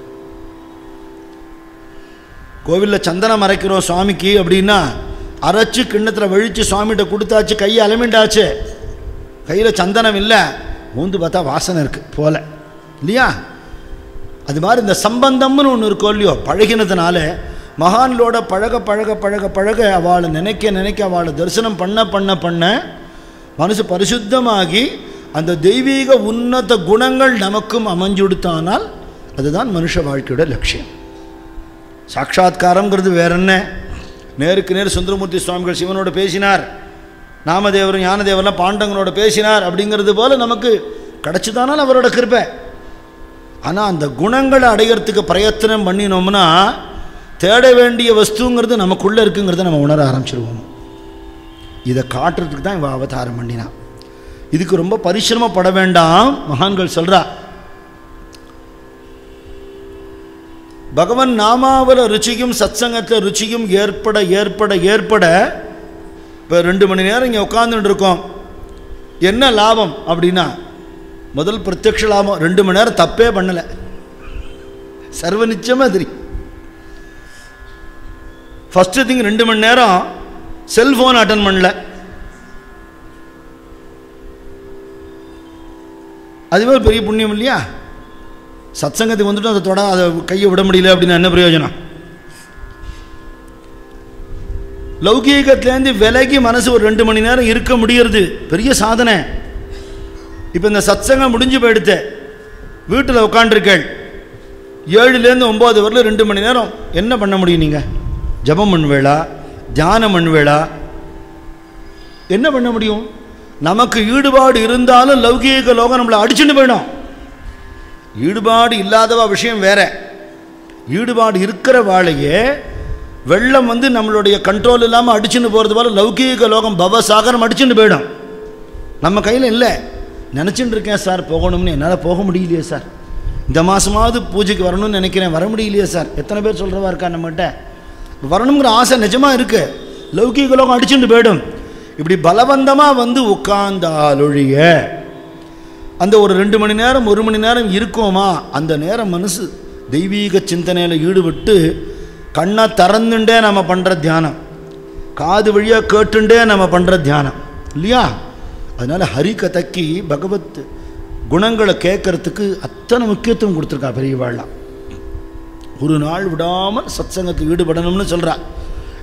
கோவிலில் சந்தனம் அரைக்கிறோம் சுவாமிக்கு அப்படின்னா அரைச்சி கிண்ணத்தில் வழித்து சுவாமிகிட்ட கொடுத்தாச்சு கையை அலமிண்டாச்சு கையில் சந்தனம் இல்லை மூந்து பார்த்தா வாசனை இருக்குது போல இல்லையா அது மாதிரி இந்த சம்பந்தம்னு ஒன்று இருக்கோ இல்லையோ பழகினதுனால மகான்களோட பழக பழக பழக பழக அவளை நினைக்க நினைக்க அவளை தரிசனம் பண்ண பண்ண பண்ண மனசு பரிசுத்தமாகி அந்த தெய்வீக உன்னத குணங்கள் நமக்கும் அமைஞ்சுடுத்தானால் அதுதான் மனுஷ வாழ்க்கையோட லட்சியம் சாட்சாத்காரங்கிறது வேற என்ன நேருக்கு நேர் சுந்தரமூர்த்தி சுவாமிகள் சிவனோட பேசினார் நாமதேவரும் ஞானதேவர்லாம் பாண்டவங்களோட பேசினார் அப்படிங்கிறது போல நமக்கு கிடச்சிதானால் அவரோட கிருப்பை ஆனால் அந்த குணங்களை அடையிறதுக்கு பிரயத்தனம் பண்ணினோம்னா தேட வேண்டிய வஸ்துங்கிறது நமக்குள்ளே இருக்குங்கிறத நம்ம உணர ஆரம்பிச்சிருவோம் இதை காட்டுறதுக்கு தான் இவ அவதாரம் பண்ணினான் இதுக்கு ரொம்ப பரிசிரமப்பட வேண்டாம் மகான்கள் சொல்கிறா பகவன் நாமாவில் ருச்சியும் சத்சங்கத்தில் ருச்சியும் ஏற்பட ஏற்பட ஏற்பட இப்போ ரெண்டு மணி நேரம் இங்கே உட்காந்துட்டு இருக்கோம் என்ன லாபம் அப்படின்னா முதல் பிரத்யக்ஷ லாபம் ரெண்டு மணி நேரம் தப்பே பண்ணலை சர்வ நிச்சயமாக தெரியும் ஃபஸ்ட்டு திங் ரெண்டு மணி நேரம் செல்ஃபோன் அட்டன் பண்ணல அதுவே ஒரு பெரிய புண்ணியம் இல்லையா சத்சங்கத்துக்கு வந்துட்டு அதை தொட அதை கையை விட முடியல அப்படின்னு என்ன பிரயோஜனம் லௌகீகத்துலேருந்து விலகி மனசு ஒரு ரெண்டு மணி நேரம் இருக்க முடியறது பெரிய சாதனை இப்போ இந்த சத்சங்கம் முடிஞ்சு போயிடுத்து வீட்டில் உட்காண்டிருக்கேள் ஏழுலேருந்து ஒம்பது வரல ரெண்டு மணி நேரம் என்ன பண்ண முடியும் நீங்கள் ஜபம் பண்ணுவேளா தியானம் பண்ணுவேளா என்ன பண்ண முடியும் நமக்கு ஈடுபாடு இருந்தாலும் லௌகீக லோகம் நம்மளை அடிச்சுட்டு போயிடும் ஈடுபாடு இல்லாதவா விஷயம் வேற ஈடுபாடு இருக்கிற வாழையே வெள்ளம் வந்து நம்மளுடைய கண்ட்ரோல் இல்லாமல் அடிச்சுன்னு போகிறது போல லௌகீக லோகம் பவசாகரம் அடிச்சுட்டு போயிடும் நம்ம கையில் இல்லை நினச்சிட்டு இருக்கேன் சார் போகணும்னு என்னால் போக முடியலையே சார் இந்த மாதமாவது பூஜைக்கு வரணும்னு நினைக்கிறேன் வர முடியலையே சார் எத்தனை பேர் சொல்கிறவா இருக்கா நம்மகிட்ட வரணுங்கிற ஆசை நிஜமாக இருக்குது லௌகீக லோகம் அடிச்சுட்டு போயிடும் இப்படி பலவந்தமாக வந்து உட்கார்ந்தாலொழிய அந்த ஒரு ரெண்டு மணி நேரம் ஒரு மணி நேரம் இருக்கோமா அந்த நேரம் மனசு தெய்வீக சிந்தனையில் ஈடுபட்டு கண்ணை திறந்துண்டே நம்ம பண்ணுற தியானம் காது வழியாக கேட்டுண்டே நம்ம பண்ணுற தியானம் இல்லையா அதனால் ஹரி கதைக்கு பகவத் குணங்களை கேட்கறதுக்கு அத்தனை முக்கியத்துவம் கொடுத்துருக்கா பெரியவாள்லாம் ஒரு நாள் விடாமல் சத்சங்கத்துக்கு ஈடுபடணும்னு சொல்கிறா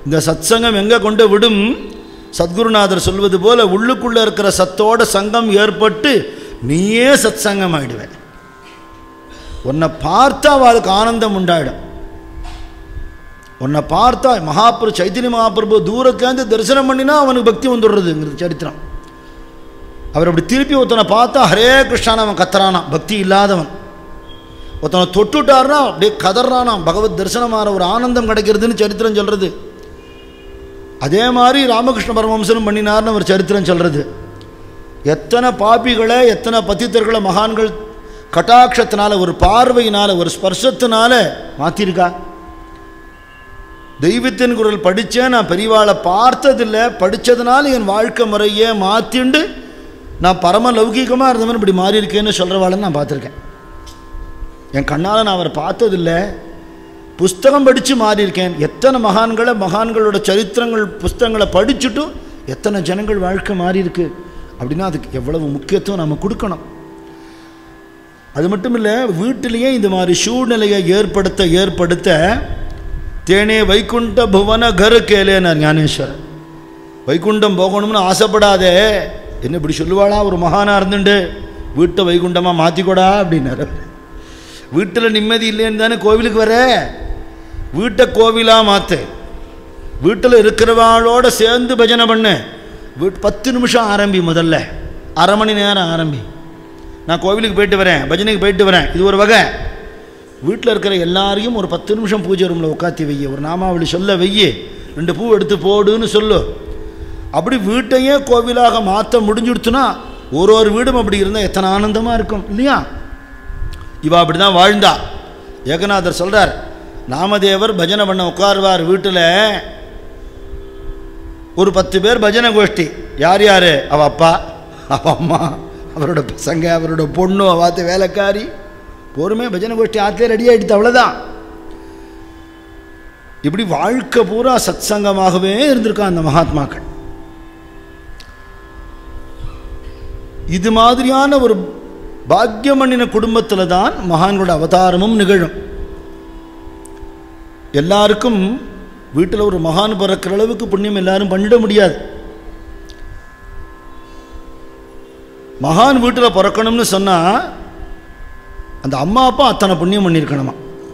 இந்த சத்சங்கம் எங்கே கொண்டு விடும் சத்குருநாதர் சொல்வது போல உள்ளுக்குள்ளே இருக்கிற சத்தோட சங்கம் ஏற்பட்டு நீயே சத்சங்கம் ஆயிடுவேன் உன்னை பார்த்தா அவளுக்கு ஆனந்தம் உண்டாயிடும் உன்னை பார்த்தா மகாபிரபு சைத்தன்ய மகாபிரபு தூரத்துலேருந்து தரிசனம் பண்ணினா அவனுக்கு பக்தி வந்துடுறதுங்கிறது சரித்திரம் அவர் அப்படி திருப்பி ஒருத்தனை பார்த்தா ஹரே கிருஷ்ணான் அவன் கத்துறானா பக்தி இல்லாதவன் ஒருத்தனை தொட்டுட்டாருன்னா அப்படியே கதறானா பகவத் தரிசனமான ஒரு ஆனந்தம் கிடைக்கிறதுன்னு சரித்திரம் சொல்கிறது அதே மாதிரி ராமகிருஷ்ண பரமஹம்சனும் பண்ணினார்னு ஒரு சரித்திரம் சொல்கிறது எத்தனை பாப்பிகளை எத்தனை பத்தித்தர்களை மகான்கள் கட்டாட்சத்தினால ஒரு பார்வையினால ஒரு ஸ்பர்சத்தினால மாற்றிருக்கா தெய்வத்தின் குரல் படித்தேன் நான் பெரியவாளை பார்த்ததில்லை படித்ததுனால என் வாழ்க்கை முறையே மாற்றிண்டு நான் பரம லௌகீகமாக இருந்தவன் இப்படி மாறி இருக்கேன்னு சொல்கிறவாளை நான் பார்த்துருக்கேன் என் கண்ணால் நான் அவரை பார்த்ததில்லை புஸ்தகம் படித்து மாறியிருக்கேன் எத்தனை மகான்களை மகான்களோட சரித்திரங்கள் புஸ்தகங்களை படிச்சுட்டும் எத்தனை ஜனங்கள் வாழ்க்கை மாறி இருக்கு அப்படின்னா அதுக்கு எவ்வளவு முக்கியத்துவம் நம்ம கொடுக்கணும் அது மட்டும் இல்லை வீட்டிலேயே இந்த மாதிரி சூழ்நிலையை ஏற்படுத்த ஏற்படுத்த தேனே வைகுண்ட புவன கரு கேலேனார் ஞானேஸ்வரர் வைகுண்டம் போகணும்னு ஆசைப்படாதே என்ன இப்படி சொல்லுவாளா ஒரு மகானா இருந்துண்டு வீட்டை வைகுண்டமாக மாற்றிக்கூடா அப்படின்னாரு வீட்டில் நிம்மதி இல்லைன்னு தானே கோவிலுக்கு வர வீட்டை கோவிலாக மாற்று வீட்டில் இருக்கிறவாளோட சேர்ந்து பஜனை பண்ணு வீட் பத்து நிமிஷம் ஆரம்பி முதல்ல அரை மணி நேரம் ஆரம்பி நான் கோவிலுக்கு போயிட்டு வரேன் பஜனைக்கு போயிட்டு வரேன் இது ஒரு வகை வீட்டில் இருக்கிற எல்லாரையும் ஒரு பத்து நிமிஷம் பூஜை ரூமில் உட்காத்தி வைய ஒரு நாமாவளி சொல்ல வைய ரெண்டு பூ எடுத்து போடுன்னு சொல்லு அப்படி வீட்டையே கோவிலாக மாற்ற முடிஞ்சுடுத்துனா ஒரு ஒரு வீடும் அப்படி இருந்தால் எத்தனை ஆனந்தமாக இருக்கும் இல்லையா இவா அப்படி தான் வாழ்ந்தா ஏகநாதர் சொல்கிறார் நாமதேவர் பஜனை பண்ண உட்காருவார் வீட்டில் ஒரு பத்து பேர் பஜனை கோஷ்டி யார் யார் அவ அப்பா அவ அம்மா அவரோட பசங்க அவரோட பொண்ணு அவாத்த வேலைக்காரி பொறுமை பஜனை கோஷ்டி ஆத்திலே ரெடி ஆகிடுது அவ்வளோதான் இப்படி வாழ்க்கை பூரா சத்சங்கமாகவே இருந்திருக்கான் அந்த மகாத்மாக்கள் இது மாதிரியான ஒரு பாக்கியமண்ணின குடும்பத்தில் தான் மகான்களோட அவதாரமும் நிகழும் எல்லாருக்கும் வீட்டில் ஒரு மகான் பிறக்கிற அளவுக்கு புண்ணியம் எல்லாரும் பண்ணிட முடியாது மகான் வீட்டில் பிறக்கணும்னு சொன்னால் அந்த அம்மா அப்பா அத்தனை புண்ணியம் பண்ணியிருக்கணுமா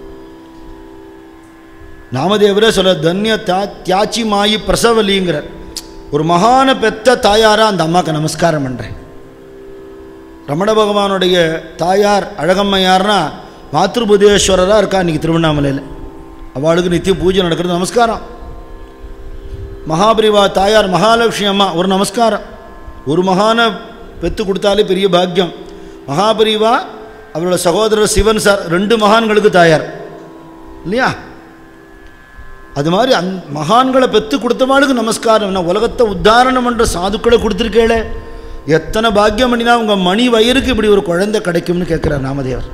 நாமதேவரே சொல்ல தன்ய தா தியாச்சி மாயி பிரசவலிங்கிற ஒரு மகான பெத்த தாயாரா அந்த அம்மாவுக்கு நமஸ்காரம் பண்ணுறேன் ரமண பகவானுடைய தாயார் அழகம்மையார்னா மாத்ருபுதேஸ்வரராக இருக்கா இன்றைக்கி திருவண்ணாமலையில் அவளுக்கு நித்திய பூஜை நடக்கிறது நமஸ்காரம் மகாபரிவா தாயார் மகாலட்சுமி அம்மா ஒரு நமஸ்காரம் ஒரு மகான பெத்து கொடுத்தாலே பெரிய பாக்கியம் மகாபரிவா அவரோட சகோதரர் சிவன் சார் ரெண்டு மகான்களுக்கு தாயார் இல்லையா அது மாதிரி அந் மகான்களை பெற்று கொடுத்தவாளுக்கு நமஸ்காரம் என்ன உலகத்தை உத்தாரணம் என்ற சாதுக்களை கொடுத்துருக்கேளே எத்தனை பாக்கியம் பண்ணினா உங்கள் மணி வயிறுக்கு இப்படி ஒரு குழந்தை கிடைக்கும்னு கேட்குறார் நாமதேவர்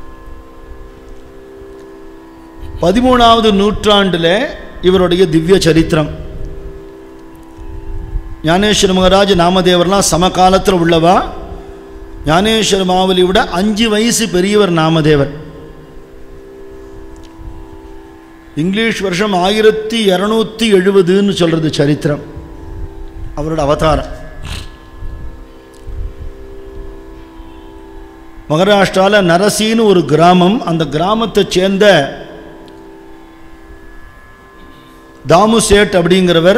பதிமூணாவது நூற்றாண்டில் இவருடைய திவ்ய சரித்திரம் ஞானேஸ்வர மகராஜ் நாமதேவர்லாம் சமகாலத்தில் உள்ளவா ஞானேஸ்வர மாவலி விட அஞ்சு வயசு பெரியவர் நாமதேவர் இங்கிலீஷ் வருஷம் ஆயிரத்தி இரநூத்தி எழுபதுன்னு சொல்கிறது சரித்திரம் அவரோட அவதாரம் மகாராஷ்டிராவில் நரசின்னு ஒரு கிராமம் அந்த கிராமத்தை சேர்ந்த தாமு சேட் அப்படிங்கிறவர்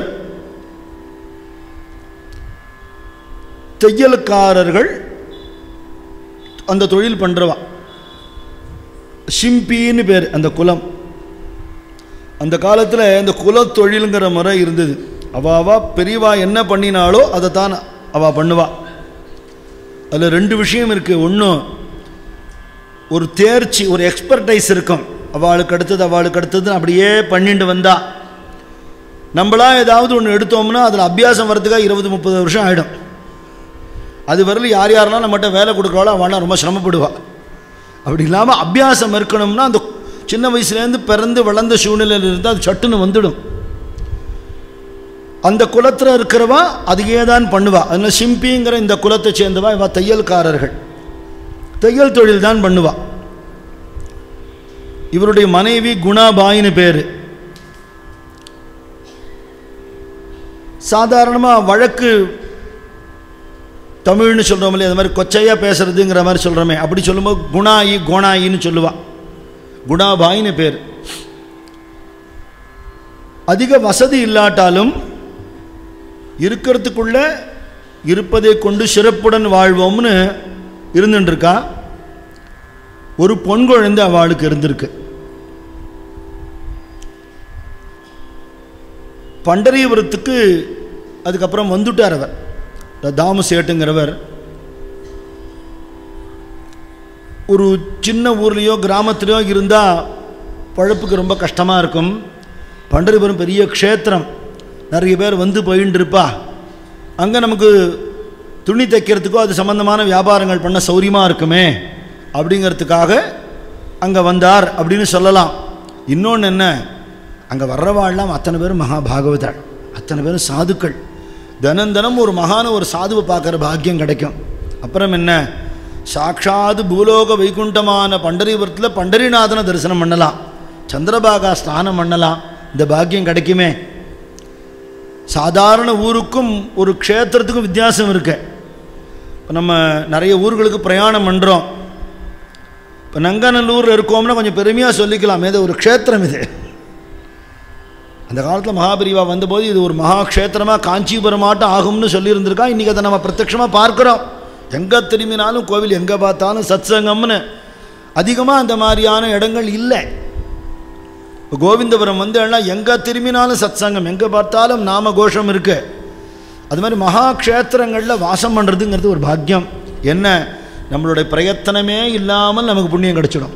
தையல்காரர்கள் அந்த தொழில் பண்ணுறவா ஷிம்பின்னு பேர் அந்த குலம் அந்த காலத்தில் இந்த குலத்தொழிலுங்கிற முறை இருந்தது அவாவா பெரியவா என்ன பண்ணினாலோ அதை தான் அவள் பண்ணுவா அதில் ரெண்டு விஷயம் இருக்குது ஒன்று ஒரு தேர்ச்சி ஒரு எக்ஸ்பர்டைஸ் இருக்கும் அவளுக்கு அடுத்தது அவளுக்கு அடுத்தது அப்படியே பண்ணிட்டு வந்தா நம்மளா ஏதாவது ஒன்று எடுத்தோம்னா அதில் அபியாசம் வரதுக்காக இருபது முப்பது வருஷம் ஆகிடும் அது வரல யார் யாரெல்லாம் நம்மகிட்ட வேலை கொடுக்குறாளோ அவனா ரொம்ப சிரமப்படுவா அப்படி இல்லாமல் அபியாசம் இருக்கணும்னா அந்த சின்ன வயசுலேருந்து பிறந்து வளர்ந்த சூழ்நிலையில் இருந்தால் அது சட்டுன்னு வந்துடும் அந்த குலத்தில் இருக்கிறவா அதையே தான் பண்ணுவா அதனால் சிம்பிங்கிற இந்த குலத்தை சேர்ந்தவா இவா தையல்காரர்கள் தையல் தொழில் தான் பண்ணுவா இவருடைய மனைவி குணாபாயின்னு பேர் சாதாரணமாக வழக்கு தமிழ்னு சொல்கிறோம் இல்லையா அது மாதிரி கொச்சையாக பேசுறதுங்கிற மாதிரி சொல்கிறோமே அப்படி சொல்லும்போது குணாயி கோணாயின்னு சொல்லுவா குணாபாயின்னு பேர் அதிக வசதி இல்லாட்டாலும் இருக்கிறதுக்குள்ள இருப்பதை கொண்டு சிறப்புடன் வாழ்வோம்னு இருந்துட்டுருக்கா ஒரு பொன் குழந்தை அவளுக்கு இருந்திருக்கு பண்டரிபுரத்துக்கு அதுக்கப்புறம் வந்துட்டார் அவர் இந்த தாமு சேட்டுங்கிறவர் ஒரு சின்ன ஊர்லேயோ கிராமத்துலேயோ இருந்தால் பழப்புக்கு ரொம்ப கஷ்டமாக இருக்கும் பண்டரிபுரம் பெரிய க்ஷேத்திரம் நிறைய பேர் வந்து போயின்னு இருப்பா அங்கே நமக்கு துணி தைக்கிறதுக்கோ அது சம்பந்தமான வியாபாரங்கள் பண்ண சௌரியமாக இருக்குமே அப்படிங்கிறதுக்காக அங்கே வந்தார் அப்படின்னு சொல்லலாம் இன்னொன்று என்ன அங்கே வர்றவாள்லாம் அத்தனை பேரும் மகா பாகவதாள் அத்தனை பேரும் சாதுக்கள் தினம் தினம் ஒரு மகான ஒரு சாதுவை பார்க்குற பாக்கியம் கிடைக்கும் அப்புறம் என்ன சாட்சாத் பூலோக வைகுண்டமான பண்டரிபுரத்தில் பண்டரிநாதனை தரிசனம் பண்ணலாம் சந்திரபாகா ஸ்நானம் பண்ணலாம் இந்த பாக்கியம் கிடைக்குமே சாதாரண ஊருக்கும் ஒரு க்ஷேத்திரத்துக்கும் வித்தியாசம் இருக்கு இப்போ நம்ம நிறைய ஊர்களுக்கு பிரயாணம் பண்ணுறோம் இப்போ நங்கநல்லூரில் இருக்கோம்னா கொஞ்சம் பெருமையாக சொல்லிக்கலாம் இது ஒரு க்ஷேத்திரம் இது அந்த காலத்தில் மகாபரிவா வந்தபோது இது ஒரு மகா க்ஷேத்திரமாக காஞ்சிபுரமாட்டம் ஆகும்னு சொல்லியிருந்திருக்கா இன்றைக்கி அதை நம்ம பிரத்யட்சமாக பார்க்குறோம் எங்கே திரும்பினாலும் கோவில் எங்கே பார்த்தாலும் சத்சங்கம்னு அதிகமாக அந்த மாதிரியான இடங்கள் இல்லை இப்போ கோவிந்தபுரம் வந்து எல்லாம் எங்கே திரும்பினாலும் சத்சங்கம் எங்கே பார்த்தாலும் நாம கோஷம் இருக்கு அது மாதிரி மகா க்ஷேத்திரங்களில் வாசம் பண்ணுறதுங்கிறது ஒரு பாக்கியம் என்ன நம்மளுடைய பிரயத்தனமே இல்லாமல் நமக்கு புண்ணியம் கிடைச்சிடும்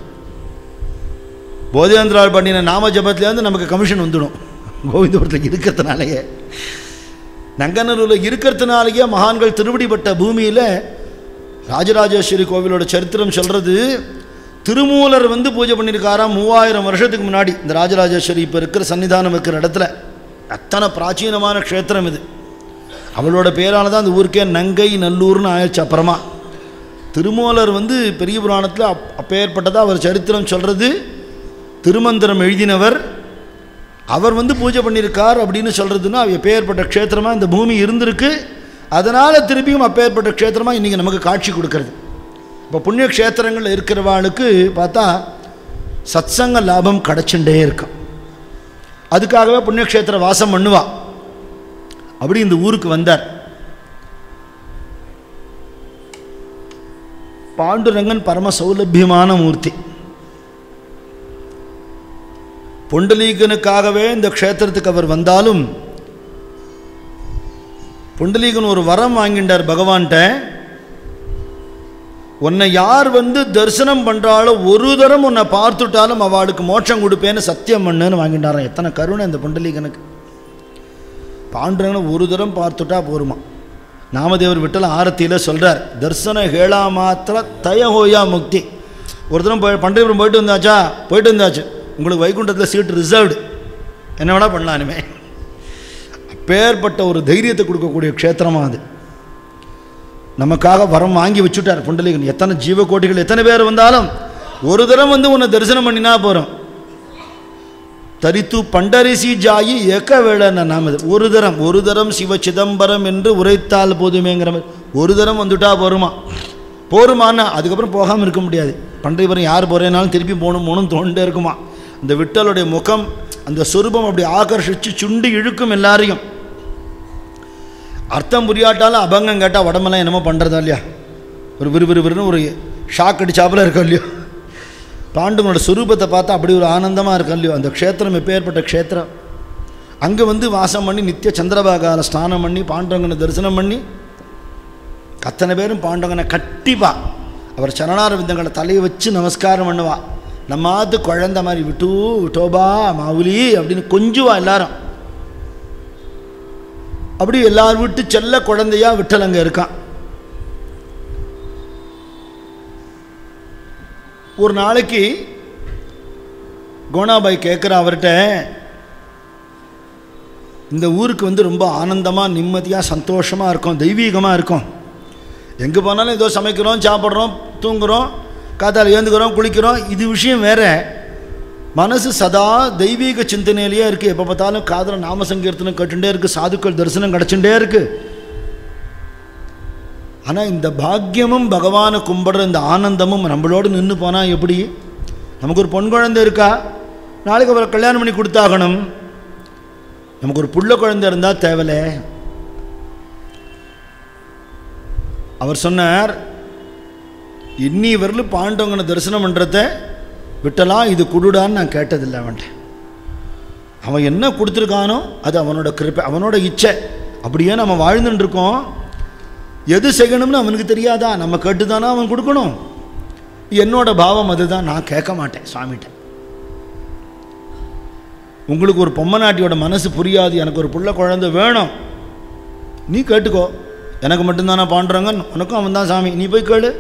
போதேந்திரால் பண்ணின நாம ஜபத்துலேருந்து நமக்கு கமிஷன் வந்துடும் கோவிந்தபுரத்தில் இருக்கிறதுனாலேயே நங்கநல்லூரில் இருக்கிறதுனாலேயே மகான்கள் திருவடிப்பட்ட பூமியில் ராஜராஜேஸ்வரி கோவிலோட சரித்திரம் சொல்கிறது திருமூலர் வந்து பூஜை பண்ணியிருக்காராம் மூவாயிரம் வருஷத்துக்கு முன்னாடி இந்த ராஜராஜேஸ்வரி இப்போ இருக்கிற சன்னிதானம் இருக்கிற இடத்துல அத்தனை பிராச்சீனமான க்ஷேத்திரம் இது அவளோட பேரால தான் அந்த ஊருக்கே நங்கை நல்லூர்னு ஆயிடுச்சு அப்புறமா திருமூலர் வந்து பெரிய புராணத்தில் அப் அப்பேற்பட்டதாக அவர் சரித்திரம் சொல்கிறது திருமந்திரம் எழுதினவர் அவர் வந்து பூஜை பண்ணியிருக்கார் அப்படின்னு சொல்கிறதுன்னா எப்பேற்பட்ட க்ஷேத்திரமாக இந்த பூமி இருந்திருக்கு அதனால் திருப்பியும் அப்பேற்பட்ட க்ஷேத்திரமாக இன்றைக்கி நமக்கு காட்சி கொடுக்கறது இப்போ புண்ணிய க்ஷேத்திரங்களில் இருக்கிறவாளுக்கு பார்த்தா சத்சங்க லாபம் கிடச்சுட்டே இருக்கும் அதுக்காகவே புண்ணியக்ஷேத்திர வாசம் பண்ணுவா அப்படி இந்த ஊருக்கு வந்தார் பாண்டுரங்கன் பரம சௌலபியமான மூர்த்தி புண்டலீகனுக்காகவே இந்த க்ஷேத்திரத்துக்கு அவர் வந்தாலும் புண்டலீகன் ஒரு வரம் வாங்கிட்டார் பகவான்கிட்ட உன்னை யார் வந்து தரிசனம் பண்ணுறாளோ ஒரு தரம் உன்னை பார்த்துட்டாலும் அவளுக்கு மோட்சம் கொடுப்பேன்னு சத்தியம் பண்ணுன்னு வாங்கிட்டாராம் எத்தனை கருணை இந்த புண்டலீகனுக்கு பாண்டுரங்கனை ஒரு தரம் பார்த்துட்டா போருமா நாமதேவர் விட்டல ஆரத்தியில் சொல்கிறார் தர்சன ஹேளா மாத்திர தயஹோயா முக்தி ஒரு தரம் போய் பண்டிகைபுரம் போயிட்டு வந்தாச்சா போயிட்டு வந்தாச்சு உங்களுக்கு வைகுண்டத்தில் சீட்டு ரிசர்வ்டு என்ன வேணால் பண்ணலாம் இனிமே அப்பேற்பட்ட ஒரு தைரியத்தை கொடுக்கக்கூடிய க்ஷேத்திரமாக அது நமக்காக வரம் வாங்கி வச்சுட்டார் புண்டலீகன் எத்தனை ஜீவகோட்டிகள் எத்தனை பேர் வந்தாலும் ஒரு தரம் வந்து உன்னை தரிசனம் பண்ணினா போகிறோம் தரித்து பண்டரிசி ஜாயி ஏக்க வேளன நாமது ஒரு தரம் ஒரு தரம் சிவ சிதம்பரம் என்று உரைத்தால் போதுமேங்கிற மாதிரி ஒரு தரம் வந்துட்டா போருமா போருமான்னா அதுக்கப்புறம் போகாமல் இருக்க முடியாது பண்டைபுரம் யார் போகிறேனாலும் திருப்பி போகணும் போகணும் தோண்டே இருக்குமா அந்த விட்டலுடைய முகம் அந்த சொரூபம் அப்படி ஆகர்ஷிச்சு சுண்டி இழுக்கும் எல்லாரையும் அர்த்தம் புரியாட்டாலும் அபங்கம் கேட்டால் உடம்பெல்லாம் என்னமோ பண்ணுறதா இல்லையா ஒரு விறுவிறுவிறுன்னு ஒரு ஷாக் அடிச்சாப்புல இருக்கும் இல்லையோ பாண்டுவனோட சுரூபத்தை பார்த்தா அப்படி ஒரு ஆனந்தமாக இருக்கும் இல்லையோ அந்த க்ஷேத்திரம் எப்பேற்பட்ட க்ஷேத்திரம் அங்கே வந்து வாசம் பண்ணி நித்திய சந்திரபாகால ஸ்நானம் பண்ணி பாண்டவங்கனை தரிசனம் பண்ணி அத்தனை பேரும் பாண்டவங்கனை கட்டிப்பா அவர் சரணார விந்தங்களை தலையை வச்சு நமஸ்காரம் பண்ணுவா நம்மாத்து குழந்த மாதிரி விட்டு விட்டோபா மாவுலி அப்படின்னு கொஞ்சுவா எல்லாரும் அப்படி எல்லார் வீட்டு செல்ல குழந்தையா விட்டல் அங்கே இருக்கான் ஒரு நாளைக்கு கோனாபாய் கேட்குற அவர்கிட்ட இந்த ஊருக்கு வந்து ரொம்ப ஆனந்தமாக நிம்மதியாக சந்தோஷமாக இருக்கும் தெய்வீகமாக இருக்கும் எங்கே போனாலும் ஏதோ சமைக்கிறோம் சாப்பிட்றோம் தூங்குறோம் காத்தால ஏந்துக்கிறோம் குளிக்கிறோம் இது விஷயம் வேற மனசு சதா தெய்வீக சிந்தனையிலேயே இருக்குது எப்போ பார்த்தாலும் காதல நாம சங்கீர்த்தனம் கேட்டுட்டே இருக்குது சாதுக்கள் தரிசனம் கிடச்சுட்டே இருக்கு ஆனால் இந்த பாக்கியமும் பகவானை கும்பிடுற இந்த ஆனந்தமும் நம்மளோடு நின்று போனால் எப்படி நமக்கு ஒரு பொன் குழந்தை இருக்கா நாளைக்கு அவரை கல்யாணம் பண்ணி கொடுத்தாகணும் நமக்கு ஒரு புள்ள குழந்தை இருந்தால் தேவலை அவர் சொன்னார் இன்னி வரலும் பாண்டவங்கனை தரிசனம் பண்ணுறத விட்டலாம் இது குடுடான்னு நான் கேட்டதில்லை அவன்கிட்ட அவன் என்ன கொடுத்துருக்கானோ அது அவனோட கிருப்பை அவனோட இச்சை அப்படியே நம்ம வாழ்ந்துட்டு இருக்கோம் எது செய்யணும்னு அவனுக்கு தெரியாதா நம்ம கேட்டு தானே அவன் கொடுக்கணும் என்னோட பாவம் அதுதான் நான் கேட்க மாட்டேன் சுவாமிகிட்ட உங்களுக்கு ஒரு பொம்மநாட்டியோட மனசு புரியாது எனக்கு ஒரு புள்ள குழந்தை வேணும் நீ கேட்டுக்கோ எனக்கு மட்டும்தானே பாண்டுறாங்க உனக்கும் அவன் தான் சாமி நீ போய் கேளு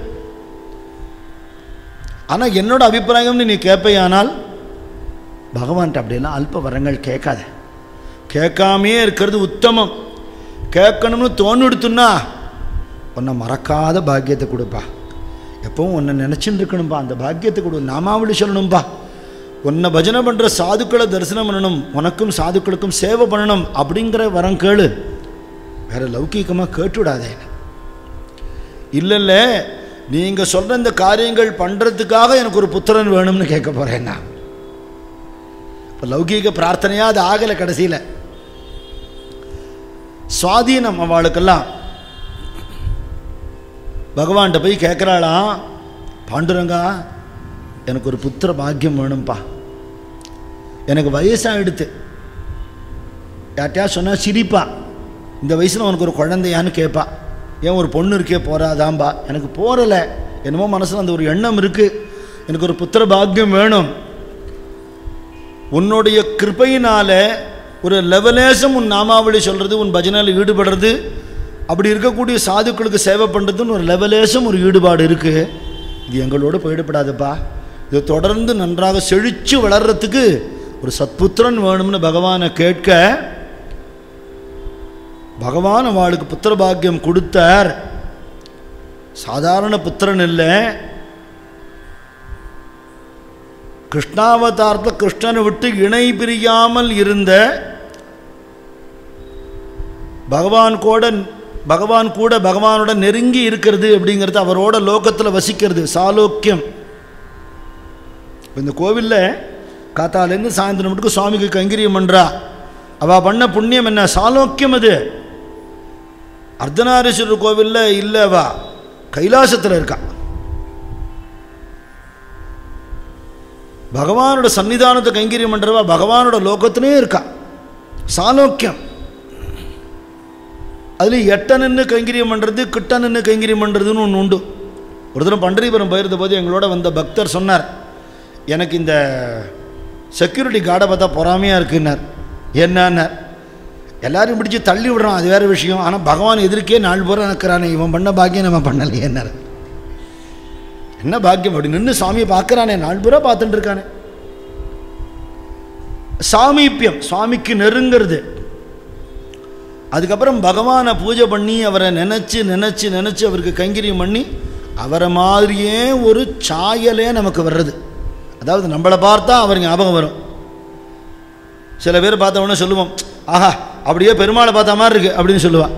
ஆனால் என்னோட அபிப்பிராயம்னு நீ கேட்பையானால் பகவான்கிட்ட அப்படியெல்லாம் அல்ப வரங்கள் கேட்காத கேட்காமையே இருக்கிறது உத்தமம் கேட்கணும்னு தோணுடுத்துன்னா உன்னை மறக்காத பாக்கியத்தை கொடுப்பா எப்பவும் உன்னை நினச்சின்னு இருக்கணும்பா அந்த பாக்கியத்தை கொடு நாமாவளி சொல்லணும்பா உன்னை பஜனை பண்ணுற சாதுக்களை தரிசனம் பண்ணணும் உனக்கும் சாதுக்களுக்கும் சேவை பண்ணணும் அப்படிங்கிற வரம் கேளு வேற லௌகீகமாக கேட்டுவிடாதே இல்லை இல்லை நீங்கள் சொல்கிற இந்த காரியங்கள் பண்ணுறதுக்காக எனக்கு ஒரு புத்திரன் வேணும்னு கேட்க போகிறேன் நான் இப்போ லௌகீக பிரார்த்தனையாக அது ஆகலை கடைசியில் சுவாதீனம் அவளுக்கெல்லாம் பகவான்கிட்ட போய் கேட்குறாளாம் பாண்டுரங்கா எனக்கு ஒரு புத்திர பாக்கியம் வேணும்ப்பா எனக்கு வயசாகிடுத்து யார்ட்டையா சொன்னால் சிரிப்பா இந்த வயசில் உனக்கு ஒரு குழந்தையான்னு கேட்பா ஏன் ஒரு பொண்ணு இருக்கே போறாதாம்பா எனக்கு போறலை என்னமோ மனசில் அந்த ஒரு எண்ணம் இருக்குது எனக்கு ஒரு புத்திர பாக்கியம் வேணும் உன்னுடைய கிருபையினால ஒரு லெவலேசம் உன் நாமாவளி சொல்கிறது உன் பஜனையில் ஈடுபடுறது அப்படி இருக்கக்கூடிய சாதுக்களுக்கு சேவை பண்ணுறதுன்னு ஒரு லெவலேசம் ஒரு ஈடுபாடு இருக்குது இது எங்களோட போயிடப்படாதுப்பா இது தொடர்ந்து நன்றாக செழித்து வளர்றதுக்கு ஒரு சத்புத்திரன் வேணும்னு பகவானை கேட்க பகவான் அவளுக்கு புத்திர பாக்கியம் கொடுத்தார் சாதாரண புத்திரன் இல்லை கிருஷ்ணாவதாரத்தில் கிருஷ்ணனை விட்டு இணை பிரியாமல் இருந்த பகவான் கூட பகவான் கூட பகவானோட நெருங்கி இருக்கிறது அப்படிங்கிறது அவரோட லோகத்தில் வசிக்கிறது சாலோக்கியம் இந்த கோவிலில் காத்தாலேருந்து சாயந்தரம் மட்டும் சுவாமிக்கு கைங்கரியம் பண்ணுறா அவள் பண்ண புண்ணியம் என்ன சாலோக்கியம் அது அர்த்தநாரீஸ்வரர் கோவிலில் இல்லை அவ கைலாசத்தில் இருக்கா பகவானோட சன்னிதானத்தை கைங்கரியம் பண்ணுறவா பகவானோட லோகத்திலே இருக்கா சாலோக்கியம் அதில் எட்ட நின்று கைங்கரியம் பண்ணுறது கிட்ட நின்று கைங்கரியம் பண்ணுறதுன்னு ஒன்று உண்டு ஒரு தினம் பண்டரிபுரம் போயிருந்த போது எங்களோட வந்த பக்தர் சொன்னார் எனக்கு இந்த செக்யூரிட்டி கார்டை பார்த்தா பொறாமையாக இருக்குன்னார் என்னன்னார் எல்லாரும் பிடிச்சி தள்ளி விடுறான் அது வேறு விஷயம் ஆனால் பகவான் எதிர்க்கே நாள் பூரா நிற்கிறானே இவன் பண்ண பாக்கியம் நம்ம பண்ணலையேன்னார் என்ன பாக்கியம் அப்படி நின்று சாமியை பார்க்குறானே நாள் பூரா பார்த்துட்டு இருக்கானே சாமீப்பியம் சுவாமிக்கு நெருங்கிறது அதுக்கப்புறம் பகவானை பூஜை பண்ணி அவரை நினச்சி நினச்சி நினச்சி அவருக்கு கைங்கரியம் பண்ணி அவரை மாதிரியே ஒரு சாயலே நமக்கு வர்றது அதாவது நம்மளை பார்த்தா அவர் ஞாபகம் வரும் சில பேர் பார்த்த உடனே சொல்லுவோம் ஆஹா அப்படியே பெருமாளை பார்த்த மாதிரி இருக்கு அப்படின்னு சொல்லுவாள்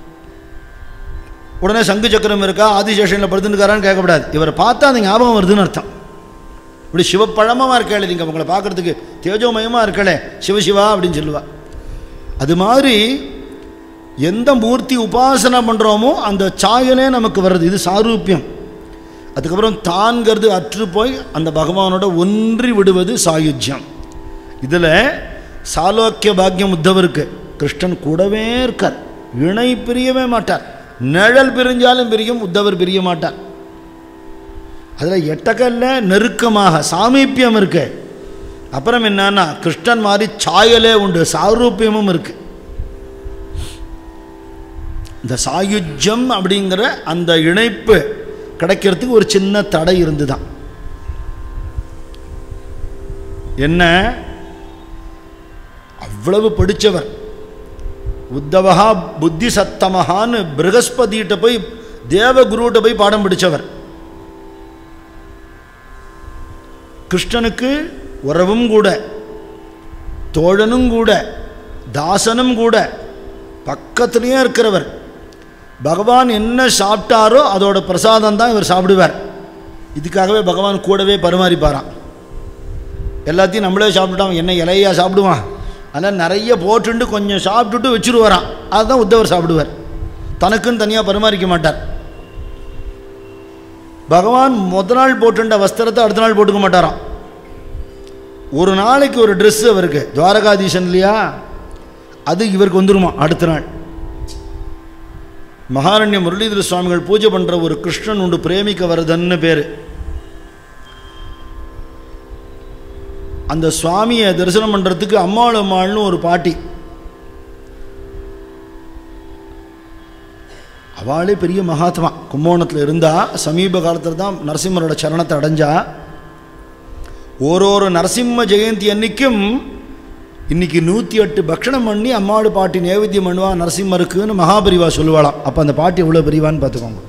உடனே சங்கு சக்கரம் இருக்கா ஆதிசேஷனில் படுத்துருக்காரான்னு கேட்கக்கூடாது இவரை பார்த்தா அந்த ஞாபகம் வருதுன்னு அர்த்தம் இப்படி சிவப்பழமமாக இருக்கே நீங்கள் உங்களை பார்க்குறதுக்கு தேஜோமயமாக இருக்கலே சிவசிவா அப்படின்னு சொல்லுவா அது மாதிரி எந்த மூர்த்தி உபாசனை பண்ணுறோமோ அந்த சாயலே நமக்கு வர்றது இது சாரூபியம் அதுக்கப்புறம் தான்கிறது அற்று போய் அந்த பகவானோட ஒன்றி விடுவது சாயுஜ்யம் இதில் சாலோக்கிய பாக்கியம் உத்தவருக்கு கிருஷ்ணன் கூடவே இருக்கார் இணை பிரியவே மாட்டார் நிழல் பிரிஞ்சாலும் பிரியும் உத்தவர் பிரிய மாட்டார் அதில் எட்டக்கல்ல நெருக்கமாக சாமீப்பியம் இருக்கு அப்புறம் என்னன்னா கிருஷ்ணன் மாதிரி சாயலே உண்டு சாரூபியமும் இருக்கு இந்த சாயுஜ்யம் அப்படிங்கிற அந்த இணைப்பு கிடைக்கிறதுக்கு ஒரு சின்ன தடை இருந்துதான் என்ன அவ்வளவு படித்தவர் உத்தவகா புத்தி சத்தமகான்னு பிரகஸ்பதிகிட்ட போய் தேவகுருகிட்ட போய் பாடம் படித்தவர் கிருஷ்ணனுக்கு உறவும் கூட தோழனும் கூட தாசனும் கூட பக்கத்துலேயே இருக்கிறவர் பகவான் என்ன சாப்பிட்டாரோ அதோட பிரசாதம் தான் இவர் சாப்பிடுவார் இதுக்காகவே பகவான் கூடவே பரிமாறிப்பாராம் எல்லாத்தையும் நம்மளே சாப்பிட்டுட்டோம் என்ன இலையா சாப்பிடுவான் அதனால் நிறைய போட்டுண்டு கொஞ்சம் சாப்பிட்டுட்டு வச்சுருவாராம் அதுதான் உத்தவர் சாப்பிடுவார் தனக்குன்னு தனியாக பரிமாறிக்க மாட்டார் பகவான் முத நாள் போட்டுண்ட வஸ்திரத்தை அடுத்த நாள் போட்டுக்க மாட்டாராம் ஒரு நாளைக்கு ஒரு ட்ரெஸ் அவருக்கு துவாரகாதீசன் இல்லையா அது இவருக்கு வந்துருமா அடுத்த நாள் மகாரண்ய முரளிதர சுவாமிகள் பூஜை பண்ணுற ஒரு கிருஷ்ணன் உண்டு பிரேமிக்க வரதன்னு பேர் அந்த சுவாமியை தரிசனம் பண்ணுறதுக்கு அம்மாள் அம்மாள்னு ஒரு பாட்டி அவளே பெரிய மகாத்மா கும்போணத்தில் இருந்தா சமீப காலத்தில் தான் நரசிம்மரோட சரணத்தை அடைஞ்சா ஒரு ஒரு நரசிம்ம ஜெயந்தி அன்னைக்கும் இன்னைக்கு நூற்றி எட்டு பக்ஷணம் பண்ணி அம்மாடு பாட்டி நேவேத்தியம் பண்ணுவா நரசிம்மருக்குன்னு மகாபரிவா சொல்லுவாளாம் அப்போ அந்த பாட்டி எவ்வளோ பெரியவான்னு பார்த்துக்கோங்க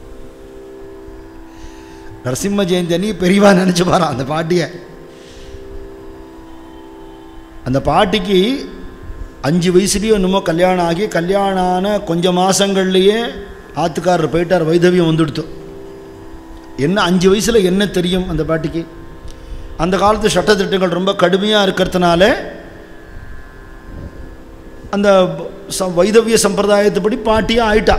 நரசிம்ம ஜெயந்தி அன்னைக்கு பெரியவா நினச்சி பாரான் அந்த பாட்டியை அந்த பாட்டிக்கு அஞ்சு வயசுலேயும் என்னமோ கல்யாணம் ஆகி கல்யாணம் ஆன கொஞ்சம் மாதங்கள்லேயே ஆத்துக்காரர் போயிட்டார் வைதவியம் வந்துடுத்து என்ன அஞ்சு வயசில் என்ன தெரியும் அந்த பாட்டிக்கு அந்த காலத்து சட்டத்திட்டங்கள் ரொம்ப கடுமையாக இருக்கிறதுனால அந்த ச- வைதவிய சம்பிரதாயத்துப்படி பாட்டியாக ஆயிட்டா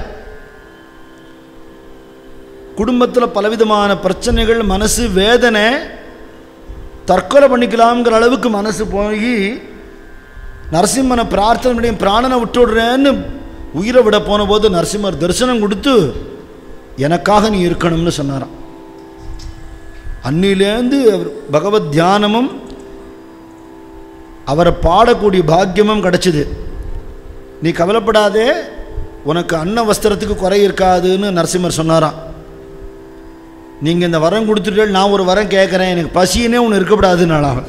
குடும்பத்தில் பலவிதமான பிரச்சனைகள் மனசு வேதனை தற்கொலை பண்ணிக்கலாம்ங்கிற அளவுக்கு மனசு போய் நரசிம்மனை பிரார்த்தனை பண்ணி பிராணனை விட்டுடுறேன்னு உயிரை விட போன போது நரசிம்மர் தரிசனம் கொடுத்து எனக்காக நீ இருக்கணும்னு சொன்னாராம் அன்னிலேருந்து அவர் பகவத் தியானமும் அவரை பாடக்கூடிய பாக்கியமும் கிடச்சிது நீ கவலைப்படாதே உனக்கு அன்ன வஸ்திரத்துக்கு குறை இருக்காதுன்னு நரசிம்மர் சொன்னாராம் நீங்கள் இந்த வரம் கொடுத்துட்டு நான் ஒரு வரம் கேட்குறேன் எனக்கு பசினே ஒன்று இருக்கக்கூடாதுன்னாலாம்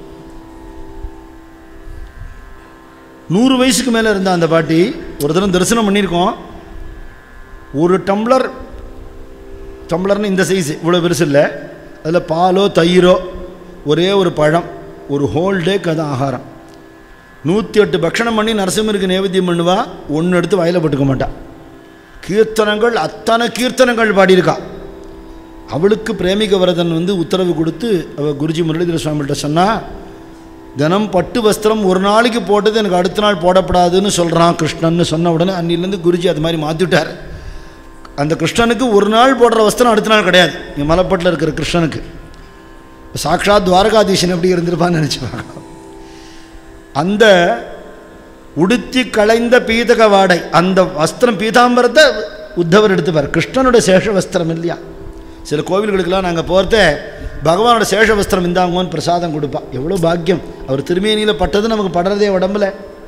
நூறு வயசுக்கு மேலே இருந்த அந்த பாட்டி ஒரு தரம் தரிசனம் பண்ணியிருக்கோம் ஒரு டம்ளர் டம்ளர்னு இந்த சைஸ் இவ்வளோ பெருசு இல்லை அதில் பாலோ தயிரோ ஒரே ஒரு பழம் ஒரு ஹோல் டேக்கு அது ஆகாரம் நூற்றி எட்டு பக்ஷணம் பண்ணி நரசிம்மருக்கு நைவேத்தியம் பண்ணுவா ஒன்று எடுத்து வயல போட்டுக்க மாட்டா கீர்த்தனங்கள் அத்தனை கீர்த்தனங்கள் பாடியிருக்கா அவளுக்கு பிரேமிக வரதன் வந்து உத்தரவு கொடுத்து அவ குருஜி முரளிதர சுவாமிகிட்ட சொன்னா தினம் பட்டு வஸ்திரம் ஒரு நாளைக்கு போட்டது எனக்கு அடுத்த நாள் போடப்படாதுன்னு சொல்கிறான் கிருஷ்ணன்னு சொன்ன உடனே அன்னிலேருந்து குருஜி அது மாதிரி மாற்றிவிட்டார் அந்த கிருஷ்ணனுக்கு ஒரு நாள் போடுற வஸ்திரம் அடுத்த நாள் கிடையாது இங்கே மலைப்பட்டில் இருக்கிற கிருஷ்ணனுக்கு சாக்ஷாத் துவாரகாதீசன் எப்படி இருந்திருப்பான்னு நினச்சி பார்க்கலாம் அந்த உடுத்தி களைந்த பீதக வாடை அந்த வஸ்திரம் பீதாம்பரத்தை உத்தவர் எடுத்துப்பார் கிருஷ்ணனுடைய சேஷ வஸ்திரம் இல்லையா சில கோவில்களுக்கெல்லாம் நாங்கள் போகிறத பகவானோட சேஷ வஸ்திரம் இந்தாங்கன்னு பிரசாதம் கொடுப்பா எவ்வளோ பாக்கியம் அவர் திருமேனியில் பட்டது நமக்கு படுறதே உடம்புல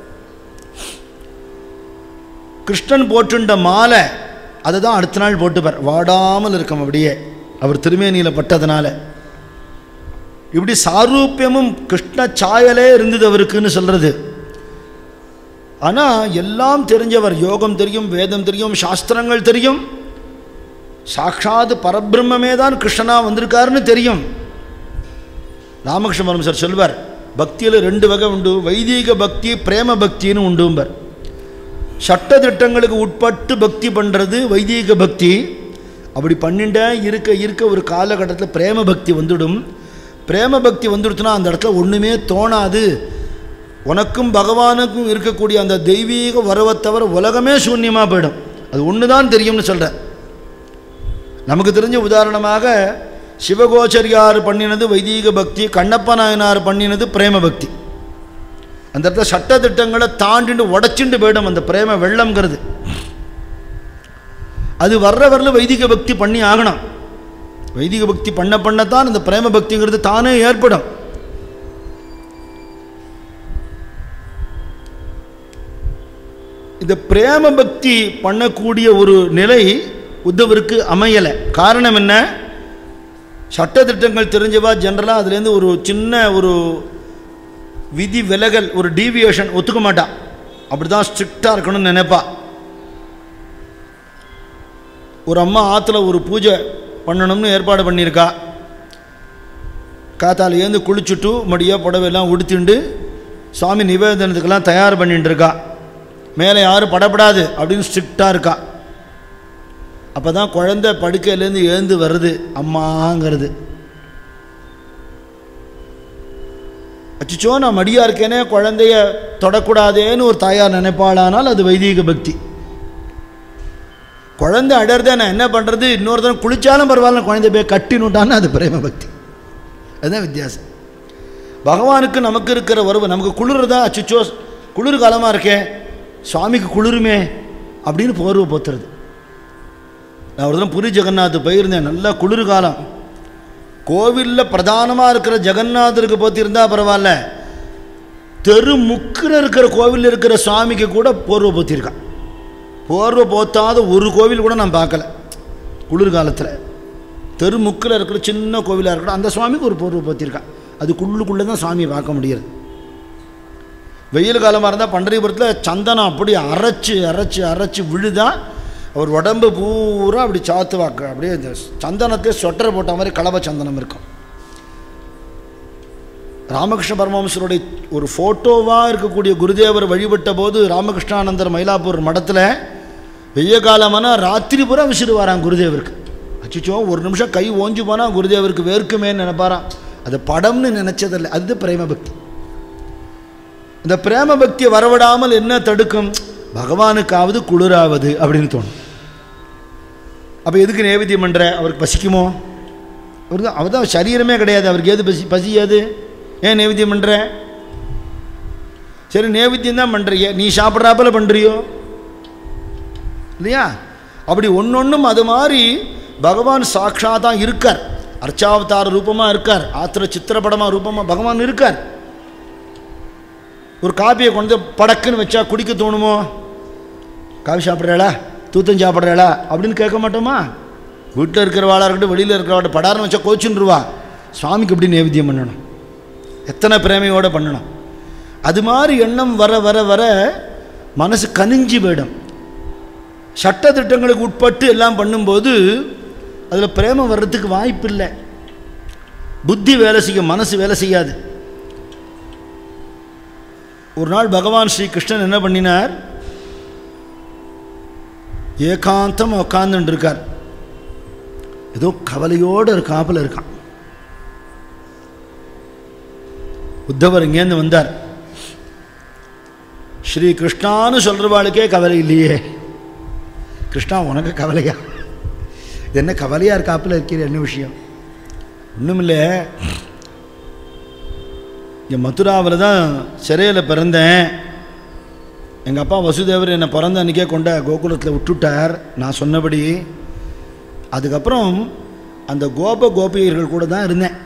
கிருஷ்ணன் போட்டுண்ட மாலை அதை தான் அடுத்த நாள் போட்டுப்பார் வாடாமல் இருக்கும் அப்படியே அவர் திருமேனியில் பட்டதுனால இப்படி சாரூபியமும் கிருஷ்ண சாயலே இருந்தது அவருக்குன்னு சொல்கிறது ஆனால் எல்லாம் தெரிஞ்சவர் யோகம் தெரியும் வேதம் தெரியும் சாஸ்திரங்கள் தெரியும் சாட்சாத் பரபிரம்மே தான் கிருஷ்ணனா வந்திருக்காருன்னு தெரியும் ராமகிருஷ்ண பரமசர் சொல்வார் பக்தியில் ரெண்டு வகை உண்டு வைதீக பக்தி பிரேம பக்தின்னு உண்டும்பர் சட்ட திட்டங்களுக்கு உட்பட்டு பக்தி பண்ணுறது வைதீக பக்தி அப்படி பண்ணிட்ட இருக்க இருக்க ஒரு காலகட்டத்தில் பிரேம பக்தி வந்துடும் பிரேம பக்தி வந்துடுச்சுன்னா அந்த இடத்துல ஒன்றுமே தோணாது உனக்கும் பகவானுக்கும் இருக்கக்கூடிய அந்த தெய்வீக வரவை தவிர உலகமே சூன்யமாக போயிடும் அது ஒன்று தான் தெரியும்னு சொல்கிறேன் நமக்கு தெரிஞ்ச உதாரணமாக சிவகோச்சரியார் பண்ணினது வைதீக பக்தி கண்ணப்ப நாயனார் பண்ணினது பிரேம பக்தி அந்த இடத்துல சட்ட திட்டங்களை தாண்டிண்டு உடச்சிண்டு போயிடும் அந்த பிரேம வெள்ளம்ங்கிறது அது வர்ற வரல வைதிக பக்தி பண்ணி ஆகணும் வைதிக பக்தி பண்ண பண்ணத்தான் இந்த பிரேம பக்திங்கிறது தானே ஏற்படும் இந்த பிரேம பக்தி பண்ணக்கூடிய ஒரு நிலை உத்தவருக்கு அமையலை காரணம் என்ன சட்டத்திட்டங்கள் தெரிஞ்சவா ஜென்ரலாக அதுலேருந்து ஒரு சின்ன ஒரு விதி விலகல் ஒரு டீவியேஷன் ஒத்துக்க மாட்டான் அப்படி தான் ஸ்ட்ரிக்டாக இருக்கணும்னு நினைப்பா ஒரு அம்மா ஆற்றுல ஒரு பூஜை பண்ணணும்னு ஏற்பாடு பண்ணியிருக்கா காத்தால ஏந்து குளிச்சுட்டு மடியாக புடவையெல்லாம் உடுத்திண்டு சுவாமி நிவேதனத்துக்கெல்லாம் தயார் பண்ணிட்டு இருக்கா மேலே யாரும் படப்படாது அப்படின்னு ஸ்ட்ரிக்டாக இருக்கா அப்போ தான் குழந்தை படுக்கையிலேருந்து எழுந்து வருது அம்மாங்கிறது அச்சோ நான் மடியாக இருக்கேனே குழந்தைய தொடக்கூடாதேன்னு ஒரு தாயார் நினைப்பாளானால் அது வைதீக பக்தி குழந்தை அடர்தே நான் என்ன பண்ணுறது இன்னொருத்தன் குளிச்சாலும் பரவாயில்ல குழந்தை போய் கட்டினுட்டான்னு அது பிரேம பக்தி அதுதான் வித்தியாசம் பகவானுக்கு நமக்கு இருக்கிற உறவு நமக்கு குளிர்றதா அச்சுச்சோ குளிர் காலமாக இருக்கே சுவாமிக்கு குளிருமே அப்படின்னு போர்வை போத்துறது நான் ஒரு தடவை புரி ஜெகநாத் போயிருந்தேன் நல்லா குளிர் காலம் கோவிலில் பிரதானமாக இருக்கிற ஜெகநாதருக்கு போத்திருந்தா பரவாயில்ல தெரு முக்கில் இருக்கிற கோவிலில் இருக்கிற சுவாமிக்கு கூட போர்வை போத்திருக்கான் போர்வை போத்தாத ஒரு கோவில் கூட நான் பார்க்கல குளிர்காலத்தில் தெரு முக்கில் இருக்கிற சின்ன கோவிலாக இருக்கட்டும் அந்த சுவாமிக்கு ஒரு போர்வை போத்திருக்கான் அதுக்குள்ளுக்குள்ளே தான் சாமியை பார்க்க முடியாது வெயில் காலமாக இருந்தால் பண்டரிபுரத்தில் சந்தனம் அப்படி அரைச்சி அரைச்சி அரைச்சி விழுதா அவர் உடம்பு பூரா அப்படி சாத்து வாக்கு அப்படியே இந்த சந்தனத்தை சொட்டர் போட்ட மாதிரி கலவை சந்தனம் இருக்கும் ராமகிருஷ்ண பரமஹம்சருடைய ஒரு ஃபோட்டோவாக இருக்கக்கூடிய குருதேவர் வழிபட்ட போது ராமகிருஷ்ணானந்தர் மயிலாப்பூர் மடத்தில் வெய்ய காலமான ராத்திரி பூரா விசிறுவாராம் குருதேவருக்கு அச்சுச்சோ ஒரு நிமிஷம் கை ஓஞ்சு போனால் குருதேவருக்கு வேர்க்குமேன்னு நினைப்பாராம் அது படம்னு நினச்சதில்லை அது பிரேம பக்தி இந்த பிரேம பக்தியை வரவிடாமல் என்ன தடுக்கும் பகவானுக்காவது குளிராவது அப்படின்னு தோணும் அப்போ எதுக்கு நேவேத்தியம் பண்ணுற அவருக்கு பசிக்குமோ அவர் தான் அவர் தான் சரீரமே கிடையாது அவருக்கு எது பசி பசியாது ஏன் நேவேத்தியம் பண்ணுற சரி நேவேத்தியம் தான் பண்ணுறிய நீ சாப்பிட்றாப்புல பண்ணுறியோ இல்லையா அப்படி ஒன்றொன்றும் அது மாதிரி பகவான் சாட்சா தான் இருக்கார் அர்ச்சாவதார ரூபமாக இருக்கார் ஆத்திர சித்திரப்படமாக ரூபமாக பகவான் இருக்கார் ஒரு காப்பியை கொண்டு படக்குன்னு வச்சா குடிக்க தோணுமோ காஃபி சாப்பிட்றாளா தூத்தம் சாப்பிட்றாளா அப்படின்னு கேட்க மாட்டோமா வீட்டில் இருக்கிறவாளாக இருக்கட்டும் வெளியில் இருக்கிறவாட படாரம் வச்சா கோச்சுன்ருவா சுவாமிக்கு எப்படி நேவேத்தியம் பண்ணணும் எத்தனை பிரேமையோடு பண்ணணும் அது மாதிரி எண்ணம் வர வர வர மனசு கனிஞ்சு போயிடும் சட்ட திட்டங்களுக்கு உட்பட்டு எல்லாம் பண்ணும்போது அதில் பிரேமம் வர்றதுக்கு வாய்ப்பு இல்லை புத்தி வேலை செய்யும் மனசு வேலை செய்யாது ஒரு நாள் பகவான் ஸ்ரீ கிருஷ்ணன் என்ன பண்ணினார் ஏகாந்தம் உட்காந்துட்டு இருக்கார் ஏதோ கவலையோடு இருக்காப்புல இருக்கான் உத்தவர் இங்கேருந்து வந்தார் ஸ்ரீ கிருஷ்ணான்னு சொல்கிறவாளுக்கே கவலை இல்லையே கிருஷ்ணா உனக்கு கவலையா இது என்ன கவலையாக இருக்காப்புல இருக்கிற என்ன விஷயம் ஒன்றுமில்லை இங்கே மதுராவில் தான் சிறையில் பிறந்தேன் எங்கள் அப்பா வசுதேவர் என்னை பிறந்த அன்றைக்கே கொண்ட கோகுலத்தில் விட்டுட்டார் நான் சொன்னபடி அதுக்கப்புறம் அந்த கோப கோபியர்கள் கூட தான் இருந்தேன்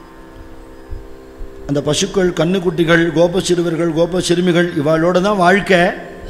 அந்த பசுக்கள் கண்ணுக்குட்டிகள் கோப சிறுவர்கள் கோப சிறுமிகள் இவாளோட தான் வாழ்க்கை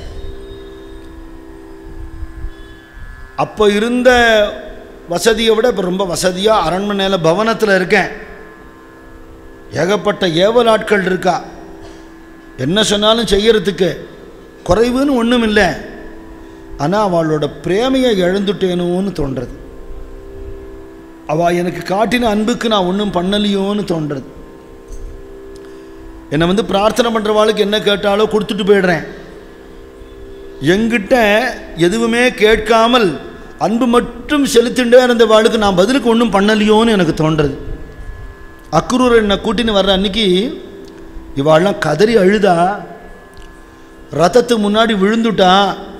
அப்போ இருந்த வசதியை விட இப்போ ரொம்ப வசதியாக அரண்மனையில் பவனத்தில் இருக்கேன் ஏகப்பட்ட ஏவலாட்கள் இருக்கா என்ன சொன்னாலும் செய்யறதுக்கு குறைவுன்னு ஒன்றும் இல்லை ஆனால் அவளோட பிரேமையை இழந்துட்டேனோன்னு தோன்றது அவள் எனக்கு காட்டின அன்புக்கு நான் ஒன்றும் பண்ணலையோன்னு தோன்றது என்னை வந்து பிரார்த்தனை பண்ணுறவாளுக்கு என்ன கேட்டாலோ கொடுத்துட்டு போயிடுறேன் எங்கிட்ட எதுவுமே கேட்காமல் அன்பு மட்டும் செலுத்திண்டே இருந்த வாளுக்கு நான் பதிலுக்கு ஒன்றும் பண்ணலையோன்னு எனக்கு தோன்றது அக்ரூர் என்னை கூட்டின்னு வர்ற அன்னைக்கு இவாள்லாம் கதறி அழுதா ரதத்துக்கு முன்னாடி விழுந்துட்டா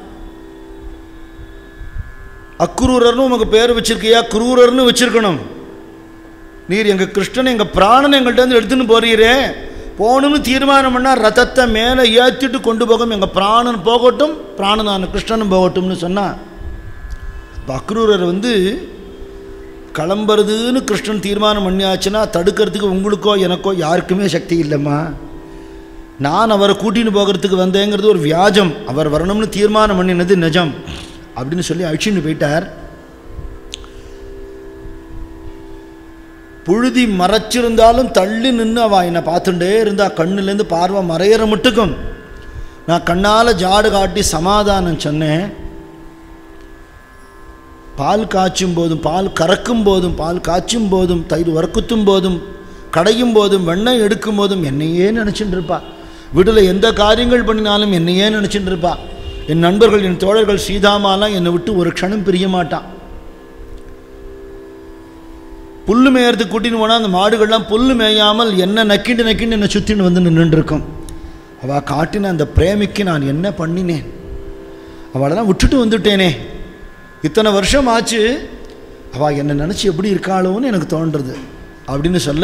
அக்ரூரர்னு உமக்கு பேர் வச்சிருக்கியா குரூரர்னு வச்சிருக்கணும் நீர் எங்கள் கிருஷ்ணன் எங்கள் பிராணன் எங்கள்கிட்ட வந்து எடுத்துன்னு போறீரே போகணும்னு தீர்மானம் பண்ணால் ரதத்தை மேலே ஏற்றிட்டு கொண்டு போகும் எங்கள் பிராணன் போகட்டும் பிராணனான கிருஷ்ணனும் போகட்டும்னு சொன்னான் இப்போ அக்ரூரர் வந்து கிளம்புறதுன்னு கிருஷ்ணன் தீர்மானம் பண்ணியாச்சுன்னா தடுக்கிறதுக்கு உங்களுக்கோ எனக்கோ யாருக்குமே சக்தி இல்லைம்மா நான் அவரை கூட்டின்னு போகிறதுக்கு வந்தேங்கிறது ஒரு வியாஜம் அவர் வரணும்னு தீர்மானம் பண்ணினது நிஜம் அப்படின்னு சொல்லி அழிச்சுன்னு போயிட்டார் புழுதி மறைச்சிருந்தாலும் தள்ளி நின்று அவள் என்னை பார்த்துட்டே இருந்தா கண்ணுலேருந்து பார்வை மறையிற மட்டுக்கும் நான் கண்ணால் ஜாடு காட்டி சமாதானம் சொன்னேன் பால் காய்ச்சும் போதும் பால் கறக்கும் போதும் பால் காய்ச்சும் போதும் தயிர் வறுக்குத்தும் போதும் கடையும் போதும் வெண்ணெய் எடுக்கும் போதும் என்னையே நினச்சிட்டு இருப்பா வீட்டில் எந்த காரியங்கள் பண்ணினாலும் என்னையே நினச்சிட்டு இருப்பா என் நண்பர்கள் என் தோழர்கள் சீதாமாலாம் என்னை விட்டு ஒரு க்ஷணம் பிரிய மாட்டான் புல்லு மேயறதுக்கு கூட்டின்னு போனால் அந்த மாடுகள்லாம் புல்லு மேயாமல் என்ன நக்கிண்டு நக்கிண்டு என்னை சுற்றின்னு வந்து நின்றுருக்கும் அவள் காட்டின அந்த பிரேமிக்கு நான் என்ன பண்ணினேன் அவளெல்லாம் விட்டுட்டு வந்துட்டேனே இத்தனை வருஷம் ஆச்சு அவள் என்னை நினச்சி எப்படி இருக்காளோன்னு எனக்கு தோன்றுறது அப்படின்னு சொல்ல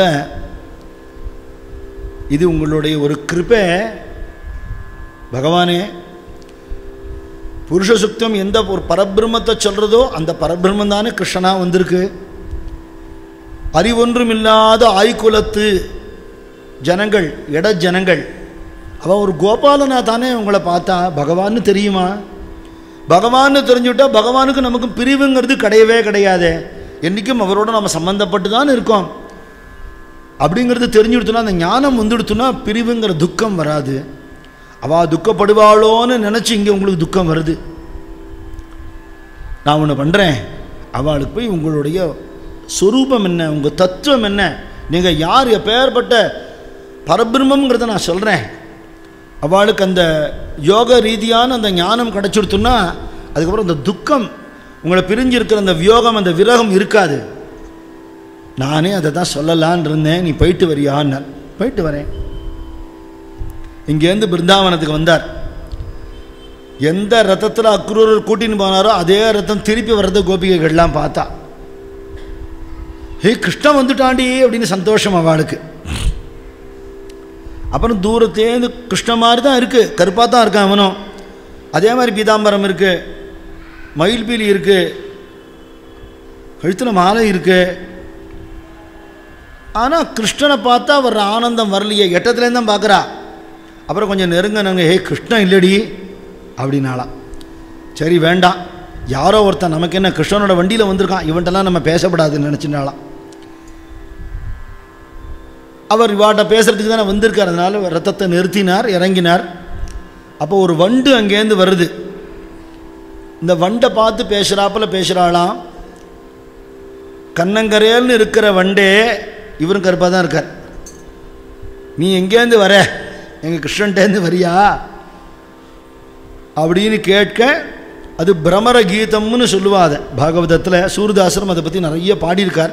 இது உங்களுடைய ஒரு கிருபை பகவானே புருஷ சுத்தம் எந்த ஒரு பரபிரம்மத்தை சொல்கிறதோ அந்த பரபிரம்மம் தானே கிருஷ்ணனாக வந்திருக்கு அறிவொன்றும் இல்லாத ஆய்குலத்து ஜனங்கள் இட ஜனங்கள் அவன் ஒரு கோபாலனா தானே உங்களை பார்த்தா பகவான்னு தெரியுமா பகவான்னு தெரிஞ்சுவிட்டா பகவானுக்கு நமக்கு பிரிவுங்கிறது கிடையவே கிடையாது என்றைக்கும் அவரோட நம்ம சம்மந்தப்பட்டு தான் இருக்கோம் அப்படிங்கிறது தெரிஞ்சுடுத்துனா அந்த ஞானம் வந்துடுத்துனா பிரிவுங்கிற துக்கம் வராது அவள் துக்கப்படுவாளோன்னு நினச்சி இங்கே உங்களுக்கு துக்கம் வருது நான் ஒன்று பண்ணுறேன் அவளுக்கு போய் உங்களுடைய சொரூபம் என்ன உங்கள் தத்துவம் என்ன நீங்கள் யார் எப்பேற்பட்ட பரபிரம்மங்கிறத நான் சொல்கிறேன் அவளுக்கு அந்த யோக ரீதியான அந்த ஞானம் கிடச்சிடுத்துன்னா அதுக்கப்புறம் அந்த துக்கம் உங்களை பிரிஞ்சிருக்கிற அந்த வியோகம் அந்த விரகம் இருக்காது நானே அதை தான் சொல்லலான் இருந்தேன் நீ போயிட்டு வரியான்னு போயிட்டு வரேன் இங்கேருந்து பிருந்தாவனத்துக்கு வந்தார் எந்த ரத்தத்தில் அக்ரூரர் கூட்டின்னு போனாரோ அதே ரத்தம் திருப்பி வர்றத கோபிகைகள்லாம் பார்த்தா ஹே கிருஷ்ணன் வந்துட்டாண்டி அப்படின்னு சந்தோஷம் அவளுக்கு அப்புறம் தூரத்தேந்து கிருஷ்ண மாதிரி தான் இருக்குது கருப்பாக தான் இருக்கான் அவனும் அதே மாதிரி பீதாம்பரம் இருக்குது மயில்பீலி இருக்குது கழுத்தில் மாலை இருக்குது ஆனால் கிருஷ்ணனை பார்த்தா வர்ற ஆனந்தம் வரலையே எட்டத்துலேருந்து தான் பார்க்குறா அப்புறம் கொஞ்சம் நெருங்க நாங்கள் ஹே கிருஷ்ணன் இல்லடி அப்படின்னாலாம் சரி வேண்டாம் யாரோ ஒருத்தன் நமக்கு என்ன கிருஷ்ணனோட வண்டியில் வந்திருக்கான் இவன்ட்டெல்லாம் நம்ம பேசப்படாதுன்னு நினச்சினாலாம் அவர் இவாட்ட பேசுறதுக்கு தானே வந்திருக்கார் அதனால ரத்தத்தை நிறுத்தினார் இறங்கினார் அப்போ ஒரு வண்டு அங்கேருந்து வருது இந்த வண்டை பார்த்து பேசுகிறாப்புல பேசுகிறாளாம் கண்ணங்கரையல்னு இருக்கிற வண்டே இவரும் கருப்பாக தான் இருக்கார் நீ எங்கேருந்து வர எங்கள் கிருஷ்ணன்டேருந்து வரியா அப்படின்னு கேட்க அது பிரமர கீதம்னு சொல்லுவா அதை பாகவதத்தில் சூர்தாசரம் அதை பற்றி நிறைய பாடியிருக்கார்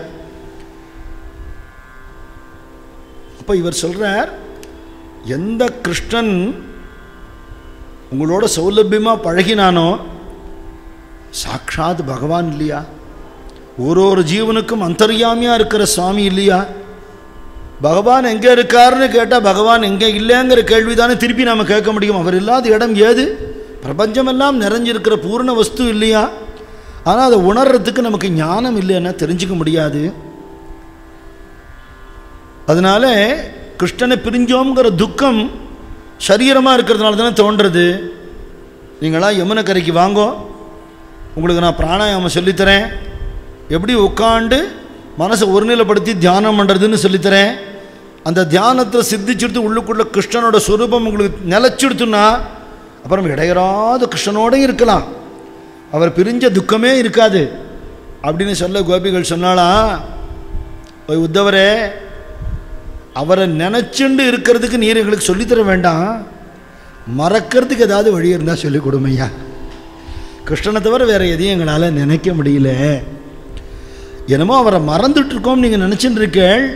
அப்போ இவர் சொல்கிறார் எந்த கிருஷ்ணன் உங்களோட சௌலபியமாக பழகினானோ சாக்ஷாத் பகவான் இல்லையா ஒரு ஒரு ஜீவனுக்கும் அந்தர்யாமியாக இருக்கிற சுவாமி இல்லையா பகவான் எங்கே இருக்காருன்னு கேட்டால் பகவான் எங்கே இல்லைங்கிற கேள்வி தானே திருப்பி நாம் கேட்க முடியும் அவர் இல்லாத இடம் ஏது பிரபஞ்சமெல்லாம் நிறைஞ்சிருக்கிற பூர்ண வஸ்து இல்லையா ஆனால் அதை உணர்றதுக்கு நமக்கு ஞானம் இல்லைன்னா தெரிஞ்சுக்க முடியாது அதனால கிருஷ்ணனை பிரிஞ்சோங்கிற துக்கம் சரீரமாக இருக்கிறதுனால தானே தோன்றுறது நீங்களாம் யமுனை கரைக்கு வாங்கோ உங்களுக்கு நான் பிராணாயாமம் சொல்லித்தரேன் எப்படி உட்காண்டு மனசை ஒருநிலைப்படுத்தி தியானம் பண்ணுறதுன்னு சொல்லித்தரேன் அந்த தியானத்தில் சித்திச்சுடுத்து உள்ளுக்குள்ள கிருஷ்ணனோட சுரூபம் உங்களுக்கு நிலச்சிடுத்துன்னா அப்புறம் இடையறாத கிருஷ்ணனோடையும் இருக்கலாம் அவர் பிரிஞ்ச துக்கமே இருக்காது அப்படின்னு சொல்ல கோபிகள் சொன்னாலாம் ஓய் உத்தவரே அவரை நினச்சுண்டு இருக்கிறதுக்கு நீர் எங்களுக்கு சொல்லித்தர வேண்டாம் மறக்கிறதுக்கு ஏதாவது வழி இருந்தால் சொல்லிக் கொடுமையா கிருஷ்ணனை தவிர வேறு எதையும் எங்களால் நினைக்க முடியல என்னமோ அவரை மறந்துட்டு இருக்கோம் நீங்கள் நினச்சிட்டு இருக்கேள்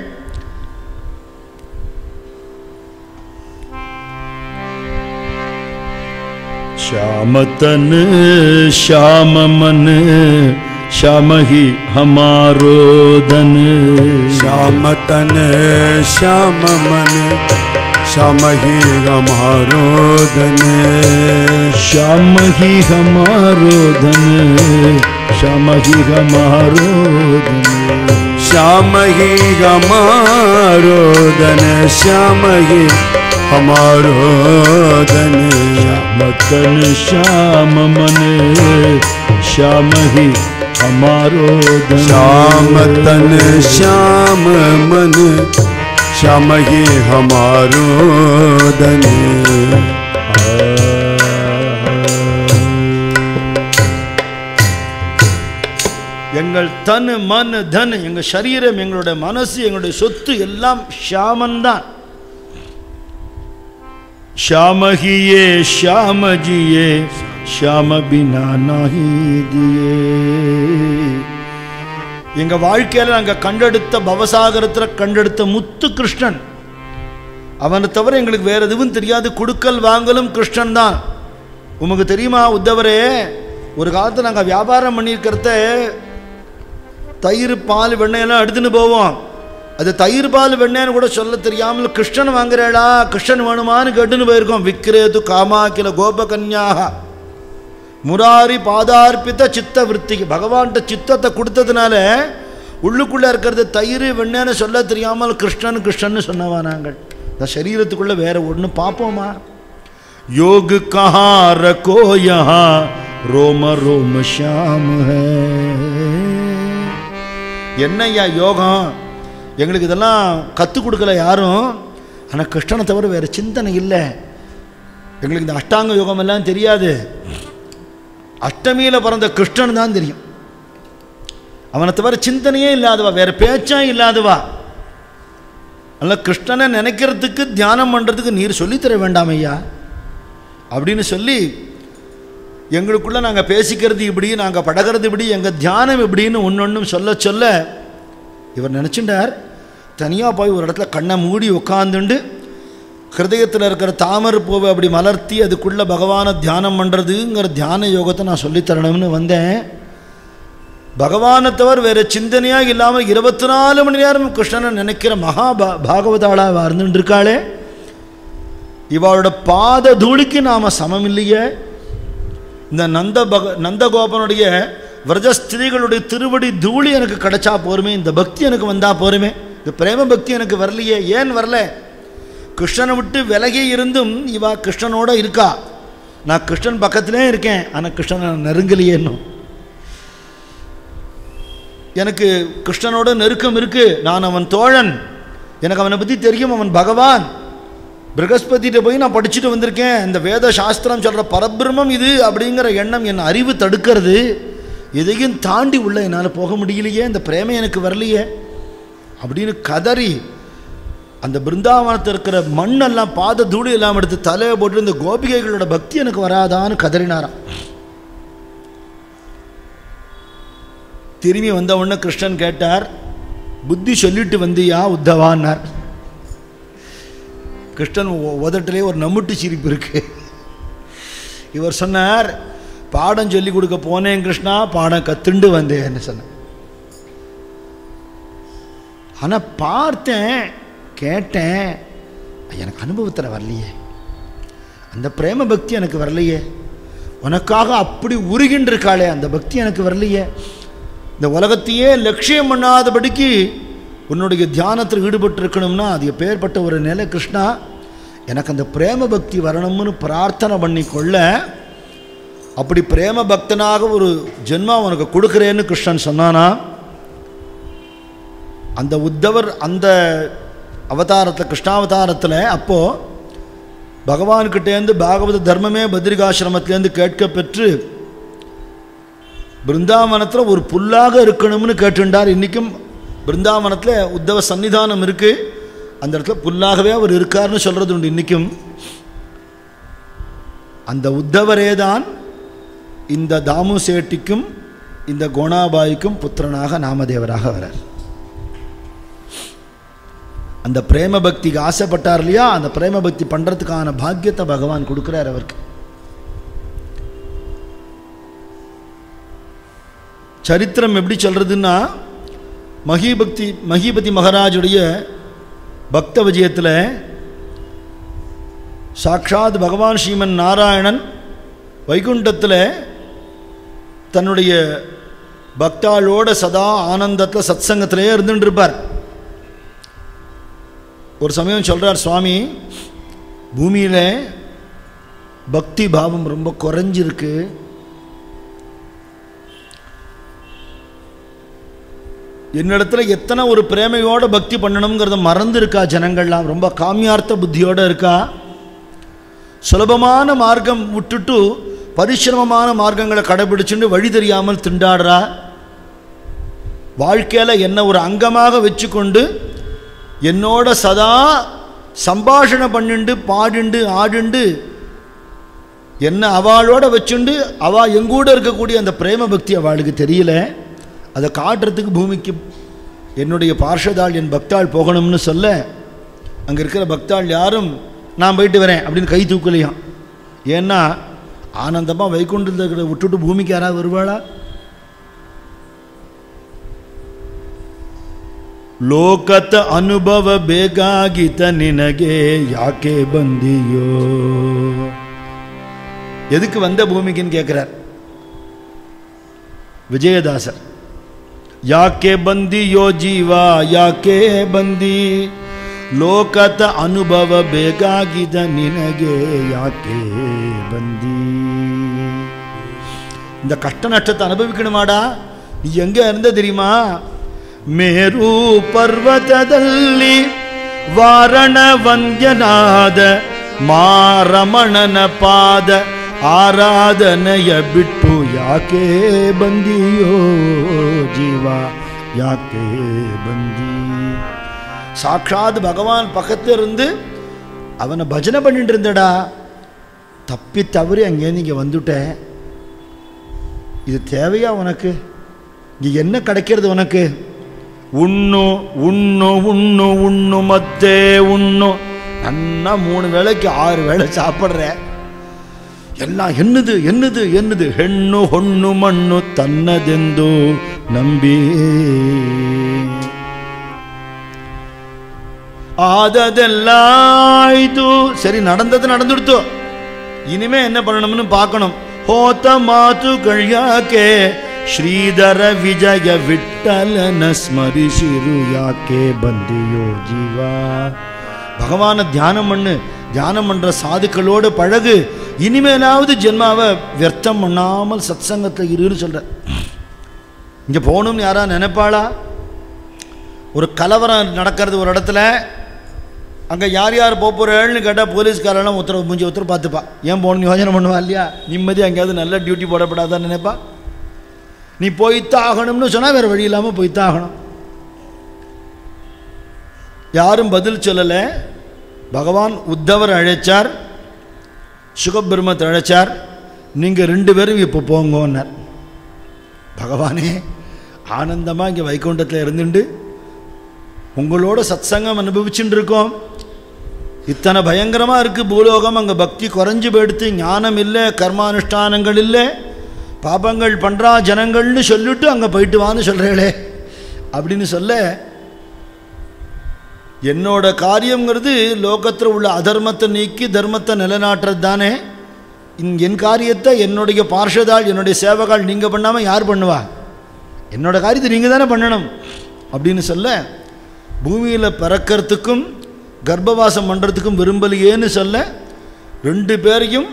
श्याम तन श्याम मन श्याम ही हमारो धन श्याम तन श्याम मन श्याम ही हमारो धन श्याम ही हमारो धन श्याम ही हमारो धन श्याम ही हमारो धन श्याम ही हमारो धन मतन श्याम मन श्याम ही हमारो धन श्याम तन श्याम मन श्याम ही हमारो धन எங்க எங்கள் தன் மன் தன் எங்கள் சரீரம் எங்களுடைய மனசு எங்களுடைய சொத்து எல்லாம் ஷியாமன்தான் ஷாமகியே ஷாமஜியே ஷாம பினா நாஹி தியே எங்க வாழ்க்கையில நாங்க கண்டெடுத்த பவசாகரத்துல கண்டெடுத்த முத்து கிருஷ்ணன் அவனை தவிர எங்களுக்கு வேற எதுவும் தெரியாது கொடுக்கல் வாங்கலும் கிருஷ்ணன் தான் உமக்கு தெரியுமா உத்தவரே ஒரு காலத்தில் நாங்கள் வியாபாரம் பண்ணியிருக்கிறத தயிர் பால் வெண்ணெயெல்லாம் எடுத்துன்னு போவோம் அது தயிர் பால் வெண்ணெய்னு கூட சொல்ல தெரியாமல் கிருஷ்ணன் வாங்குறேடா கிருஷ்ணன் வேணுமான்னு கேட்டுன்னு போயிருக்கோம் விக்ரேது காமாக்கில கோபகன்யாக முராரி பாதார்ப்பித்த சித்த விற்த்திக்கு பகவான்கிட்ட சித்தத்தை கொடுத்ததுனால உள்ளுக்குள்ளே இருக்கிறது தயிர் வெண்ணெய்னு சொல்ல தெரியாமல் கிருஷ்ணன் கிருஷ்ணன்னு சொன்னவா நாங்கள் இந்த சரீரத்துக்குள்ளே வேற ஒன்று பார்ப்போமா योग कहाँ रखो यहाँ रोम रोम श्याम है என்னய்யா யோகம் எங்களுக்கு இதெல்லாம் கற்றுக் கொடுக்கல யாரும் ஆனால் கிருஷ்ணனை தவிர வேறு சிந்தனை இல்லை எங்களுக்கு இந்த அஷ்டாங்க யோகம் எல்லாம் தெரியாது அஷ்டமியில் பிறந்த கிருஷ்ணன் தான் தெரியும் அவனை தவிர சிந்தனையே இல்லாதவா வேற பேச்சா இல்லாதவா அல்ல கிருஷ்ணனை நினைக்கிறதுக்கு தியானம் பண்ணுறதுக்கு நீர் சொல்லித்தர வேண்டாம் ஐயா அப்படின்னு சொல்லி எங்களுக்குள்ளே நாங்கள் பேசிக்கிறது இப்படி நாங்கள் படகிறது இப்படி எங்கள் தியானம் இப்படின்னு ஒன்று சொல்ல சொல்ல இவர் நினச்சிண்டார் தனியாக போய் ஒரு இடத்துல கண்ணை மூடி உட்காந்துண்டு ஹிருதயத்தில் இருக்கிற தாமரை பூவை அப்படி மலர்த்தி அதுக்குள்ளே பகவானை தியானம் பண்ணுறதுங்கிற தியான யோகத்தை நான் சொல்லித்தரணும்னு வந்தேன் பகவானை தவிர வேறு சிந்தனையாக இல்லாமல் இருபத்தி நாலு மணி நேரம் கிருஷ்ணனை நினைக்கிற மகா பா பாகவதாளாக இருந்துட்டு இருக்காளே இவளோட பாத தூளிக்கு நாம் சமம் இல்லையே இந்த நந்த பக நந்தகோபனுடைய விரஜஸ்திரீகளுடைய திருவடி தூளி எனக்கு கிடைச்சா போருமே இந்த பக்தி எனக்கு வந்தா போருமே இந்த பிரேம பக்தி எனக்கு வரலையே ஏன் வரல கிருஷ்ணனை விட்டு விலகி இருந்தும் இவா கிருஷ்ணனோட இருக்கா நான் கிருஷ்ணன் பக்கத்திலே இருக்கேன் ஆனால் கிருஷ்ணனை நெருங்கலையே இன்னும் எனக்கு கிருஷ்ணனோட நெருக்கம் இருக்கு நான் அவன் தோழன் எனக்கு அவனை பற்றி தெரியும் அவன் பகவான் பிரகஸ்பதிகிட்ட போய் நான் படிச்சுட்டு வந்திருக்கேன் இந்த வேத சாஸ்திரம் சொல்கிற பரபிரமம் இது அப்படிங்கிற எண்ணம் என் அறிவு தடுக்கிறது எதையும் தாண்டி உள்ள என்னால் போக முடியலையே இந்த பிரேமை எனக்கு வரலையே அப்படின்னு கதறி அந்த பிருந்தாவனத்தில் இருக்கிற மண்ணெல்லாம் பாத தூளி எல்லாம் எடுத்து தலையை போட்டு இந்த கோபிகைகளோட பக்தி எனக்கு வராதான்னு கதறினாராம் திரும்பி வந்த உடனே கிருஷ்ணன் கேட்டார் புத்தி சொல்லிட்டு வந்தியா உத்தவான்னார் கிருஷ்ணன் உ- உதட்டிலே ஒரு நமுட்டு சிரிப்பு இருக்கு இவர் சொன்னார் பாடம் சொல்லி கொடுக்க போனேன் கிருஷ்ணா பாடம் கத்துண்டு வந்தேன்னு சொன்னேன் ஆனால் பார்த்தேன் கேட்டேன் எனக்கு அனுபவத்தில் வரலையே அந்த பிரேம பக்தி எனக்கு வரலையே உனக்காக அப்படி உருகின்றிருக்காளே அந்த பக்தி எனக்கு வரலையே இந்த உலகத்தையே லட்சியம் பண்ணாதபடிக்கு உன்னுடைய தியானத்தில் ஈடுபட்டு இருக்கணும்னா அது எப்பேற்பட்ட ஒரு நிலை கிருஷ்ணா எனக்கு அந்த பிரேம பக்தி வரணும்னு பிரார்த்தனை பண்ணி கொள்ள அப்படி பிரேம பக்தனாக ஒரு ஜென்மா உனக்கு கொடுக்குறேன்னு கிருஷ்ணன் சொன்னானா அந்த உத்தவர் அந்த அவதாரத்தில் கிருஷ்ணாவதாரத்தில் அப்போது பகவான்கிட்டேருந்து பாகவத தர்மமே பத்ரிகாசிரமத்திலேருந்து கேட்க பெற்று பிருந்தாவனத்தில் ஒரு புல்லாக இருக்கணும்னு கேட்டுண்டார் இன்றைக்கும் பிருந்தாவனத்தில் உத்தவ சன்னிதானம் இருக்குது அந்த இடத்துல புல்லாகவே அவர் இருக்காருன்னு சொல்கிறது உண்டு இன்றைக்கும் அந்த உத்தவரே தான் இந்த தாமு சேட்டிக்கும் இந்த கோணாபாய்க்கும் புத்திரனாக நாமதேவராக வரார் அந்த பிரேம பக்திக்கு ஆசைப்பட்டார் இல்லையா அந்த பிரேம பக்தி பண்ணுறதுக்கான பாக்கியத்தை பகவான் கொடுக்குறார் அவருக்கு சரித்திரம் எப்படி சொல்கிறதுன்னா மகிபக்தி மகிபதி மகாராஜுடைய பக்த விஜயத்தில் சாக்ஷாத் பகவான் ஸ்ரீமன் நாராயணன் வைகுண்டத்தில் தன்னுடைய பக்தாளோட சதா ஆனந்தத்தில் சத்சங்கத்திலே இருந்துட்டு இருப்பார் ஒரு சமயம் சொல்கிறார் சுவாமி பூமியில் பக்தி பாவம் ரொம்ப குறைஞ்சிருக்கு என்னிடத்துல எத்தனை ஒரு பிரேமையோட பக்தி பண்ணணுங்கிறத மறந்து இருக்கா ஜனங்கள்லாம் ரொம்ப காமியார்த்த புத்தியோட இருக்கா சுலபமான மார்க்கம் விட்டுட்டு பரிசிரமமான மார்க்கங்களை கடைபிடிச்சுட்டு வழி தெரியாமல் திண்டாடுறா வாழ்க்கையில் என்ன ஒரு அங்கமாக வச்சுக்கொண்டு என்னோட சதா சம்பாஷணை பண்ணிண்டு பாடுண்டு ஆடுண்டு என்ன அவளோட வச்சுண்டு அவ எங்கூட இருக்கக்கூடிய அந்த பிரேம பக்தி அவளுக்கு தெரியல அதை காட்டுறதுக்கு பூமிக்கு என்னுடைய பார்ஷதாள் என் பக்தாள் போகணும்னு சொல்ல அங்கே இருக்கிற பக்தாள் யாரும் நான் போயிட்டு வரேன் அப்படின்னு கை தூக்கலையாம் ஏன்னா ஆனந்தமாக வைகுண்டத்தை விட்டுட்டு பூமிக்கு யாராவது வருவாளா ಲೋಕತ ಅನುಭವ ಬೇಕಾಗಿತ ನಿನಗೆ ಯಾಕೆ ಬಂದಿಯೋ எதுக்கு வந்த பூமிக்குன்னு கேட்கிறார் விஜயதாசர் ಯಾಕೆ ಬಂದಿಯೋ ಜೀವ ಯಾಕೆ ಬಂದಿ ಲೋಕದ ಅನುಭವ ಬೇಕಾಗಿದ ನಿನಗೆ ಯಾಕೆ ಬಂದಿ இந்த கஷ்ட நஷ்டத்தை அனுபவிக்கணுமாடா நீ எங்க இருந்த தெரியுமா ಮೇರು ಪರ್ವತದಲ್ಲಿ ವಾರಣ ವಂದ್ಯನಾದ ಮಾರಮಣನ ಪಾದ ಆರಾಧನೆಯ ಬಿಟ್ಟು ಯಾಕೆ ಬಂದಿಯೋ ಜೀವ ಯಾಕೆ ಬಂದಿ சாட்சாத் பகவான் பக்கத்துல இருந்து அவனை பஜனை பண்ணிட்டு இருந்தடா தப்பி தவறி அங்கேருந்து இங்கே வந்துட்டேன் இது தேவையா உனக்கு இங்கே என்ன கிடைக்கிறது உனக்கு உண்ணு உண்ணு உண்ணு உண்ணு மத்தே உண்ணு நன்னா மூணு வேளைக்கு ஆறு வேளை சாப்பிட்ற எல்லாம் என்னது என்னது என்னது ಹೆಣ್ಣು ಹೊಣ್ಣು ಮಣ್ಣು ತನ್ನದೆಂದು ನಂಬಿ ஆததெல்லாம் ஆயிತು சரி நடந்தது நடந்துடுத்து இனிமே என்ன பண்ணணும்னு பார்க்கணும் ಹೋತ ಮಾತುಗಳು ಯಾಕೆ ಶ್ರೀಧರ ವಿಜಯ ವಿಠಲನ ಸ್ಮರಿಸಿರು ಯಾಕೆ ಬಂದಿಯೋ ಜೀವ பகவானை தியானம் பண்ணு தியானம் பண்ற சாதுக்களோடு பழகு இனிமேலாவது ஜென்மாவை வியர்த்தம் பண்ணாமல் சத்சங்கத்தில் இருன்னு சொல்ற இங்கே போகணும்னு யாரா நினைப்பாளா ஒரு கலவரம் நடக்கிறது ஒரு இடத்துல அங்கே யார் யார் போக போகிறேன்னு கேட்டால் போலீஸ்காரெல்லாம் உத்தரவு மூஞ்சி உத்தரவு பார்த்துப்பா ஏன் போகணும்னு யோசனை பண்ணுவா இல்லையா நிம்மதி அங்கேயாவது நல்ல டியூட்டி போடப்படாதான்னு நினைப்பா நீ போய்த்தான் ஆகணும்னு சொன்னால் வேறு வழி இல்லாமல் போய்த்தான் ஆகணும் யாரும் பதில் சொல்லலை பகவான் உத்தவர் அழைச்சார் சுகபிரமத்தை அழைச்சார் நீங்கள் ரெண்டு பேரும் இப்போ போங்கன்னார் பகவானே ஆனந்தமாக இங்கே வைகுண்டத்தில் இருந்துண்டு உங்களோட சத்சங்கம் அனுபவிச்சுட்டு இருக்கோம் இத்தனை பயங்கரமாக இருக்குது பூலோகம் அங்கே பக்தி குறைஞ்சு போயிடுத்து ஞானம் இல்லை கர்மானுஷ்டானங்கள் இல்லை பாபங்கள் பண்ணுறா ஜனங்கள்னு சொல்லிட்டு அங்கே போயிட்டு வான்னு சொல்கிறீங்களே அப்படின்னு சொல்ல என்னோட காரியங்கிறது லோகத்தில் உள்ள அதர்மத்தை நீக்கி தர்மத்தை நிலைநாட்டுறது தானே இன்- என் காரியத்தை என்னுடைய பார்ஷதாள் என்னுடைய சேவகால் நீங்கள் பண்ணாமல் யார் பண்ணுவா என்னோட காரியத்தை நீங்கள் தானே பண்ணணும் அப்படின்னு சொல்ல பூமியில் பிறக்கிறதுக்கும் கர்ப்பவாசம் பண்ணுறதுக்கும் விரும்பலையேன்னு சொல்ல ரெண்டு பேரையும்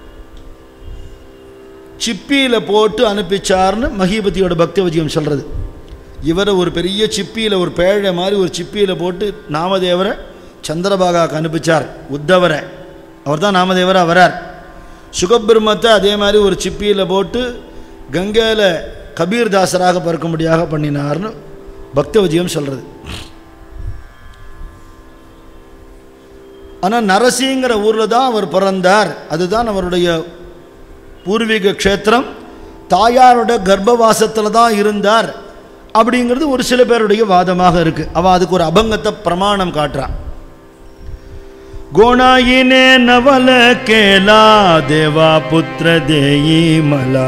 சிப்பியில் போட்டு அனுப்பிச்சார்னு மகிபதியோட பக்தவஜியம் சொல்கிறது இவரை ஒரு பெரிய சிப்பியில் ஒரு பேழை மாதிரி ஒரு சிப்பியில் போட்டு நாமதேவரை சந்திரபாகாவுக்கு அனுப்பிச்சார் உத்தவரை அவர் தான் நாமதேவராக வரார் சுகபிரம்மத்தை அதே மாதிரி ஒரு சிப்பியில் போட்டு கங்கையில் கபீர்தாசராக பிறக்கும்படியாக பண்ணினார்னு பக்தவஜியம் சொல்கிறது ஆனால் நரசிங்கிற ஊரில் தான் அவர் பிறந்தார் அதுதான் அவருடைய பூர்வீக க்ஷேத்திரம் தாயாரோட கர்ப்பவாசத்தில் தான் இருந்தார் அப்படிங்கிறது ஒரு சில பேருடைய வாதமாக இருக்கு அவ அதுக்கு ஒரு அபங்கத்தை பிரமாணம் காட்டுறான் கோணாயினே நவல கேலா தேவா புத்திர தேயி மலா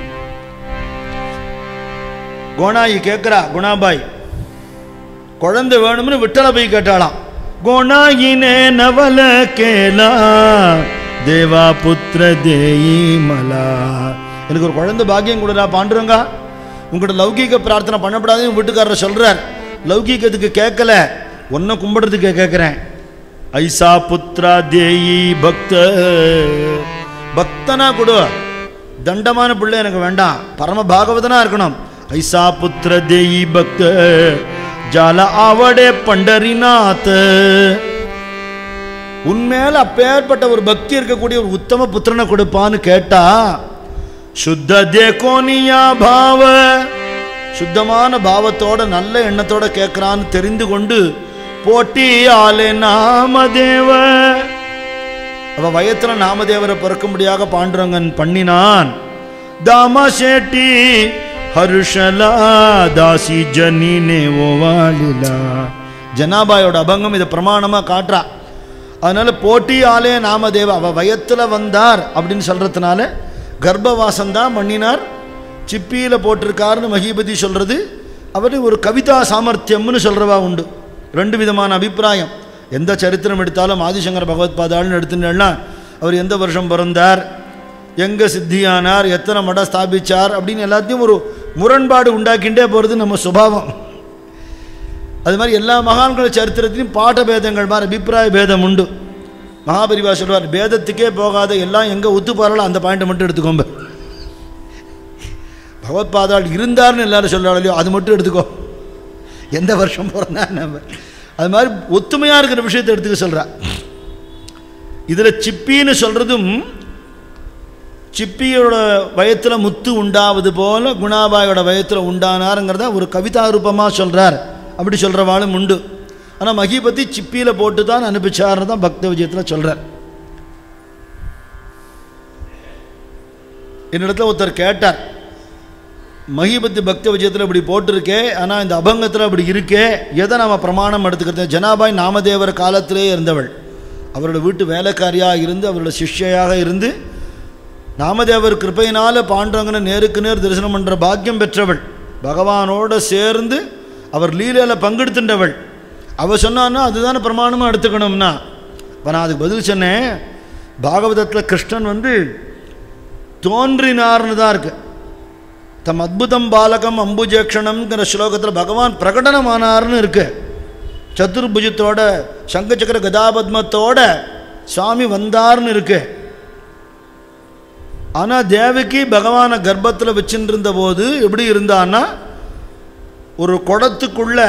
கோணாயி கேட்குறா குணாபாய் குழந்தை வேணும்னு விட்டலை போய் கேட்டாளாம் கோணாயினே நவல கேலா தேவா புத்திர தேயி மலா எனக்கு ஒரு குழந்தை பாக்கியம் கொடுடா பாண்டுறங்க உங்கள்கிட்ட லௌகீக பிரார்த்தனை பண்ணப்படாதுன்னு வீட்டுக்காரர் சொல்றார் லௌகீகத்துக்கு கேட்கல ஒன்றை கும்பிடுறதுக்கு கேட்குறேன் ஐசா புத்ரா தேயி பக்த பக்தனா கொடு தண்டமான பிள்ளை எனக்கு வேண்டாம் பரம பாகவதனா இருக்கணும் ஐசா புத்திர தேயி பக்த ஜால ஆவடே பண்டரிநாத் உன்மேல அப்பேற்பட்ட ஒரு பக்தி இருக்கக்கூடிய ஒரு உத்தம புத்திரனை கொடுப்பான்னு கேட்டா சுத்த தேகோனியா பாவ சுத்தமான பாவத்தோட நல்ல எண்ணத்தோட கேட்குறான்னு தெரிந்து கொண்டு போட்டி ஆலே நாமதேவ அவ வயத்துல நாமதேவரை பிறக்கும்படியாக பாண்டுரங்கன் பண்ணினான் தாமா ஷேட்டி ஹருஷலா தாசி ஜனீனே ஓவாலிலா ஜனாபாயோட அபங்கம் இதை பிரமாணமா காட்டுறா அதனால போட்டி ஆலே நாமதேவ அவ வயத்துல வந்தார் அப்படின்னு சொல்றதுனால கர்ப்பவாசம் தான் பண்ணினார் சிப்பியில போட்டிருக்காருன்னு மகிபதி சொல்றது அவர் ஒரு கவிதா சாமர்த்தியம்னு சொல்றவா உண்டு ரெண்டு விதமான அபிப்பிராயம் எந்த சரித்திரம் எடுத்தாலும் ஆதிசங்கர பகவத்பாதாள்னு எடுத்துட்டேன்னா அவர் எந்த வருஷம் பிறந்தார் எங்கே சித்தியானார் எத்தனை மடம் ஸ்தாபிச்சார் அப்படின்னு எல்லாத்தையும் ஒரு முரண்பாடு உண்டாக்கிண்டே போகிறது நம்ம சுபாவம் அது மாதிரி எல்லா மகான்கள் சரித்திரத்திலையும் பாட்ட பேதங்கள் மாதிரி அபிப்பிராய பேதம் உண்டு மகாபரிவா சொல்வார் பேதத்துக்கே போகாத எல்லாம் எங்கே ஒத்து போகிறாலும் அந்த பாயிண்ட்டை மட்டும் எடுத்துக்கோம்ப பகவத்பாதாள் இருந்தார்னு எல்லாரும் சொல்கிறாலையோ அது மட்டும் எடுத்துக்கோ எந்த வருஷம் பிறந்தா நம்ம அது மாதிரி ஒத்துமையாக இருக்கிற விஷயத்தை எடுத்துக்க சொல்கிறா இதில் சிப்பின்னு சொல்கிறதும் சிப்பியோட வயத்தில் முத்து உண்டாவது போல குணாபாயோட வயத்தில் உண்டானாருங்கிறத ஒரு கவிதா ரூபமாக சொல்கிறார் அப்படி சொல்கிறவாளும் உண்டு ஆனால் மகிபதி சிப்பியில் போட்டு தான் அனுப்பிச்சார்னு தான் பக்த விஜயத்தில் சொல்கிறார் என்னிடத்துல ஒருத்தர் கேட்டார் மகிபத்தி பக்த விஜயத்தில் இப்படி போட்டிருக்கே ஆனால் இந்த அபங்கத்தில் அப்படி இருக்கே எதை நாம் பிரமாணம் எடுத்துக்கிறது ஜனாபாய் நாமதேவர் காலத்திலே இருந்தவள் அவரோட வீட்டு வேலைக்காரியாக இருந்து அவரோட சிஷ்யையாக இருந்து நாமதேவர் கிருப்பையினால் பாண்டவங்கனை நேருக்கு நேர் தரிசனம் பண்ணுற பாக்கியம் பெற்றவள் பகவானோட சேர்ந்து அவர் லீலையில் பங்கெடுத்துட்டவள் அவ சொன்னான்னா அதுதானே பிரமாணமாக எடுத்துக்கணும்னா இப்போ நான் அதுக்கு பதில் சொன்னேன் பாகவதத்தில் கிருஷ்ணன் வந்து தோன்றினார்னு தான் இருக்கு தம் அத்புதம் பாலகம் அம்புஜேக்ஷணம்ங்கிற ஸ்லோகத்தில் பகவான் பிரகடனமானார்னு இருக்கு சதுர்புஜத்தோட சங்கச்சக்கர கதாபத்மத்தோட சுவாமி வந்தார்னு இருக்கு ஆனால் தேவகி பகவானை கர்ப்பத்தில் வச்சுட்டு இருந்த போது எப்படி இருந்தான்னா ஒரு குடத்துக்குள்ள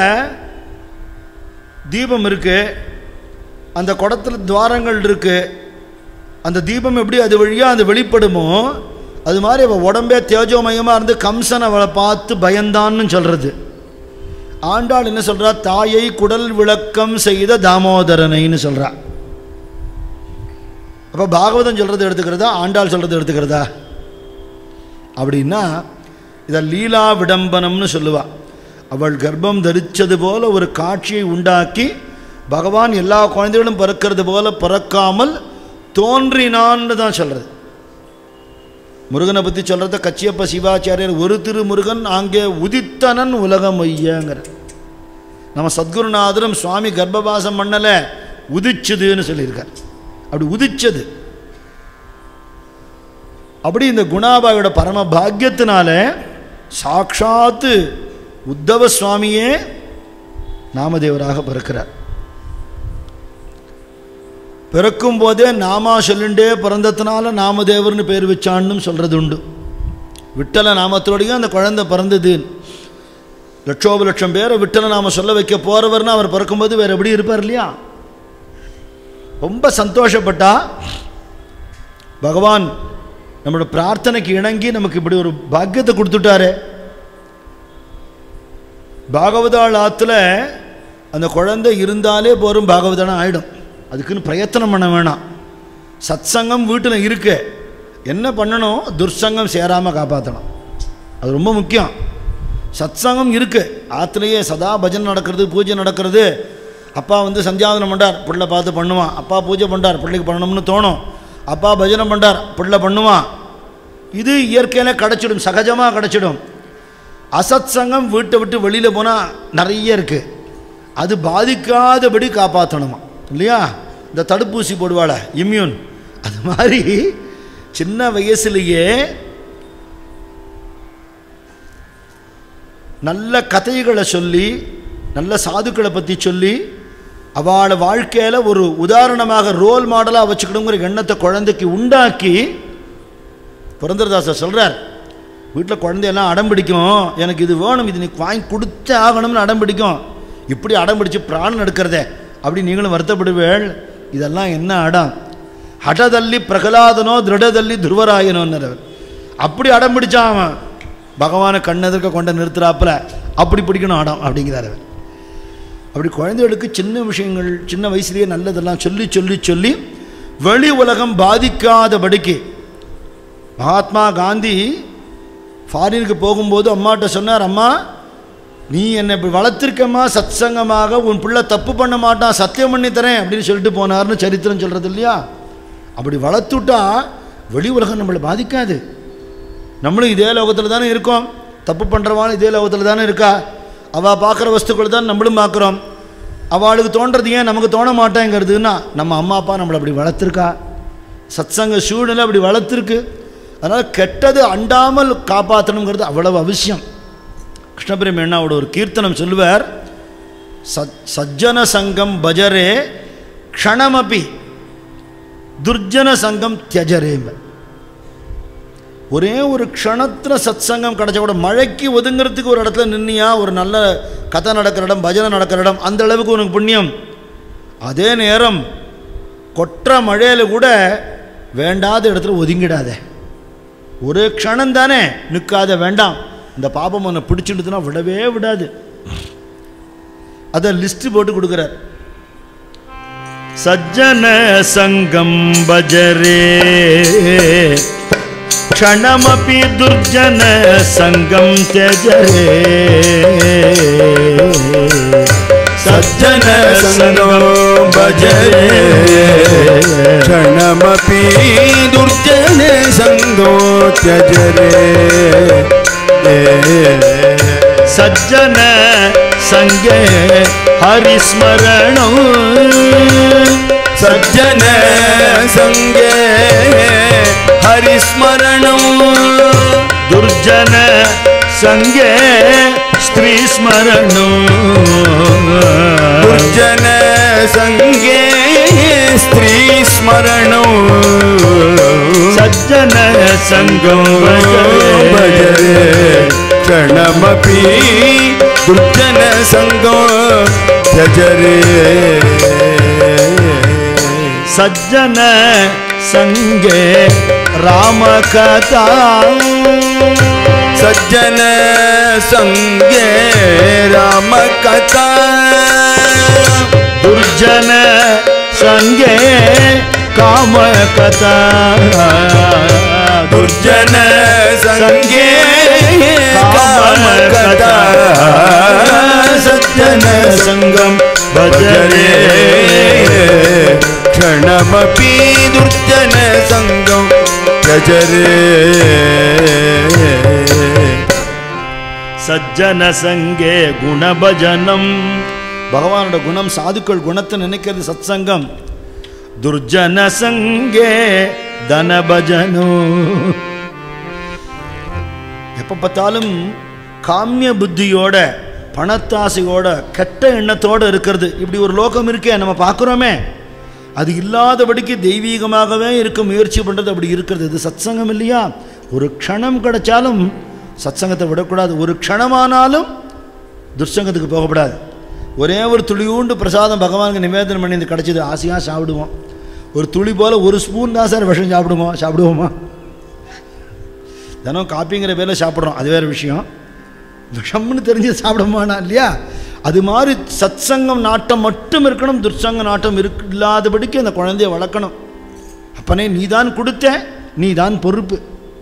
தீபம் இருக்கு அந்த குடத்தில் துவாரங்கள் இருக்கு அந்த தீபம் எப்படி அது வழியாக அது வெளிப்படுமோ அது மாதிரி அவள் உடம்பே தேஜோமயமாக இருந்து கம்சன் அவளை பார்த்து பயந்தான்னு சொல்கிறது ஆண்டாள் என்ன சொல்கிறா தாயை குடல் விளக்கம் செய்த தாமோதரனைன்னு சொல்கிறா அப்போ பாகவதம் சொல்கிறது எடுத்துக்கிறதா ஆண்டாள் சொல்கிறது எடுத்துக்கிறதா அப்படின்னா இதை லீலா விடம்பனம்னு சொல்லுவா அவள் கர்ப்பம் தரித்தது போல ஒரு காட்சியை உண்டாக்கி பகவான் எல்லா குழந்தைகளும் பிறக்கிறது போல பிறக்காமல் தோன்றினான்னு தான் சொல்கிறது முருகனை பற்றி சொல்கிறத கச்சியப்ப சிவாச்சாரியர் ஒரு திருமுருகன் அங்கே உதித்தனன் உலகம் ஐயங்கிற நம்ம சத்குருநாதரும் சுவாமி கர்ப்பவாசம் பண்ணலை உதிச்சுதுன்னு சொல்லியிருக்கார் அப்படி உதிச்சது அப்படி இந்த குணாபாயோட பரம பாக்கியத்தினால சாட்சாத்து உத்தவ சுவாமியே நாமதேவராக பிறக்கிறார் பிறக்கும் போதே நாமா சொல்லுண்டே பிறந்ததுனால நாமதேவர்னு பேர் வச்சான்னு சொல்கிறது உண்டு விட்டல நாமத்தோடையும் அந்த குழந்தை பிறந்தது லட்சோப லட்சம் பேரை விட்டல நாம சொல்ல வைக்க போகிறவர்னு அவர் பிறக்கும்போது வேறு எப்படி இருப்பார் இல்லையா ரொம்ப சந்தோஷப்பட்டா பகவான் நம்மளோட பிரார்த்தனைக்கு இணங்கி நமக்கு இப்படி ஒரு பாக்கியத்தை கொடுத்துட்டாரு பாகவதாள் ஆற்றுல அந்த குழந்தை இருந்தாலே போரும் பாகவதான ஆயிடும் அதுக்குன்னு பிரயத்தனம் பண்ண வேணாம் சத்சங்கம் வீட்டில் இருக்கு என்ன பண்ணணும் துர்சங்கம் சேராமல் காப்பாற்றணும் அது ரொம்ப முக்கியம் சத்சங்கம் இருக்கு ஆற்றுலையே சதா பஜனை நடக்கிறது பூஜை நடக்கிறது அப்பா வந்து சந்தியாவதனம் பண்ணார் பிள்ளை பார்த்து பண்ணுவான் அப்பா பூஜை பண்ணார் பிள்ளைக்கு பண்ணணும்னு தோணும் அப்பா பஜனை பண்ணார் பிள்ளை பண்ணுவான் இது இயற்கையில் கிடச்சிடும் சகஜமாக கிடச்சிடும் அசத் சங்கம் வீட்டை விட்டு வெளியில் போனால் நிறைய இருக்குது அது பாதிக்காதபடி காப்பாற்றணுமா இல்லையா இந்த தடுப்பூசி போடுவாள இம்யூன் அது மாதிரி சின்ன வயசுலேயே நல்ல கதைகளை சொல்லி நல்ல சாதுக்களை பற்றி சொல்லி அவளை வாழ்க்கையில் ஒரு உதாரணமாக ரோல் மாடலாக வச்சுக்கணுங்கிற எண்ணத்தை குழந்தைக்கு உண்டாக்கி புரந்தரதாசர் சொல்கிறார் வீட்டில் குழந்தையெல்லாம் அடம் பிடிக்கும் எனக்கு இது வேணும் இது நீ வாங்கி கொடுத்தே ஆகணும்னு அடம் பிடிக்கும் இப்படி அடம் பிடிச்சு பிராணம் எடுக்கிறதே அப்படி நீங்களும் வருத்தப்படுவேள் இதெல்லாம் என்ன அடம் ஹடதல்லி பிரகலாதனோ திருடதல்லி துருவராயனோன்னு அப்படி அடம் பிடிச்சான் அவன் பகவானை கண்ணெதிர்க்க கொண்ட நிறுத்துறாப்புல அப்படி பிடிக்கணும் ஆடம் அப்படிங்கிறார் அவர் அப்படி குழந்தைகளுக்கு சின்ன விஷயங்கள் சின்ன வயசுலேயே நல்லதெல்லாம் சொல்லி சொல்லி சொல்லி வெளி உலகம் பாதிக்காதபடிக்கு மகாத்மா காந்தி ஃபாரினுக்கு போகும்போது அம்மாட்ட சொன்னார் அம்மா நீ என்னை இப்படி வளர்த்திருக்கம்மா சத்சங்கமாக உன் பிள்ளை தப்பு பண்ண மாட்டான் சத்தியம் பண்ணி தரேன் அப்படின்னு சொல்லிட்டு போனார்னு சரித்திரம் சொல்கிறது இல்லையா அப்படி வளர்த்துட்டா வெளி உலகம் நம்மளை பாதிக்காது நம்மளும் இதே லோகத்தில் தானே இருக்கோம் தப்பு பண்ணுறவாளும் இதே லோகத்தில் தானே இருக்கா அவள் பார்க்குற வஸ்துக்கள் தான் நம்மளும் பார்க்குறோம் அவளுக்கு தோன்றது ஏன் நமக்கு தோண மாட்டேங்கிறதுன்னா நம்ம அம்மா அப்பா நம்மளை அப்படி வளர்த்துருக்கா சத்சங்க சூழ்நிலை அப்படி வளர்த்துருக்கு அதனால் கெட்டது அண்டாமல் காப்பாற்றணுங்கிறது அவ்வளவு அவசியம் கிருஷ்ணபிரமி அண்ணாவோட ஒரு கீர்த்தனம் சொல்லுவார் சத் சஜ்ஜன சங்கம் பஜரே க்ஷணமபி துர்ஜன சங்கம் தியஜரேம்ப ஒரே ஒரு க்ஷணத்தில் சத் சங்கம் கிடச்ச கூட மழைக்கு ஒதுங்கிறதுக்கு ஒரு இடத்துல நின்னியா ஒரு நல்ல கதை நடக்கிற இடம் பஜனை நடக்கிற இடம் அந்த அளவுக்கு உனக்கு புண்ணியம் அதே நேரம் கொற்ற மழையில் கூட வேண்டாத இடத்துல ஒதுங்கிடாதே ஒரு க்ஷணம் தானே நிற்காத வேண்டாம் இந்த பாபம் உன்னை பிடிச்சிடுதுன்னா விடவே விடாது அதை லிஸ்ட் போட்டு கொடுக்குறார் சஜ்ஜன சங்கம் பஜரே க்ஷணமபி துர்ஜன சங்கம் தியஜரே सज्जन सङ्गो भजरे क्षणमपि दुर्जन सङ्गो त्यजरे ಸಜ್ಜನ ಸಂಗೆ ಹರಿಸ್ಮರಣ सज्जन सङ्गे हरिस्मरणम् ದುರ್ಜನ ಸಂಗೆ ಸ್ತ್ರೀ ಸ್ಮರಣ दुर्जन सङ्गे स्त्री स्मरणौ ಸಜ್ಜನ ಸಂಗಂ भजरे क्षणमपि दुर्जन सङ्गो त्यजरे ಸಜ್ಜನ ಸಂಗೆ ರಾಮ ಕಥಾ सज्जन सङ्गे रामकथा ದುರ್ಜನ ಸಂಗೆ ಕಾಮ ಕಥಾ दुर्जन सङ्गे कामकथा सज्जन ಸಂಗಂ भजरे ಭಜರೆ क्षणमपि दुर्जन सङ्गं त्यजरे சஜ்ஜன சங்கே குணபஜனம் பகவானோட குணம் சாதுக்கள் குணத்தை நினைக்கிறது சத்சங்கம் துர்ஜன சங்கே தனபஜனம் எப்போ பார்த்தாலும் காமிய புத்தியோட பணத்தாசையோட கெட்ட எண்ணத்தோட இருக்கிறது இப்படி ஒரு லோகம் இருக்கே நம்ம பார்க்குறோமே அது இல்லாதபடிக்கு தெய்வீகமாகவே இருக்க முயற்சி பண்ணுறது அப்படி இருக்கிறது இது சத்சங்கம் இல்லையா ஒரு க்ஷணம் கிடைச்சாலும் சத்சங்கத்தை விடக்கூடாது ஒரு க்ஷணமானாலும் துர்சங்கத்துக்கு போகக்கூடாது ஒரே ஒரு துளியூண்டு பிரசாதம் பகவானுக்கு நிவேதனம் பண்ணி இது கிடச்சிது ஆசையாக சாப்பிடுவோம் ஒரு துளி போல் ஒரு ஸ்பூன் தான் சார் விஷம் சாப்பிடுவோம் சாப்பிடுவோமா தினம் காப்பிங்கிற பேரில் சாப்பிட்றோம் அது வேறு விஷயம் விஷம்னு தெரிஞ்சு சாப்பிடுமானா இல்லையா அது மாதிரி சத்சங்கம் நாட்டம் மட்டும் இருக்கணும் துர்சங்க நாட்டம் இருக் இல்லாதபடிக்கு அந்த குழந்தைய வளர்க்கணும் அப்பனே நீ தான் கொடுத்த நீ தான் பொறுப்பு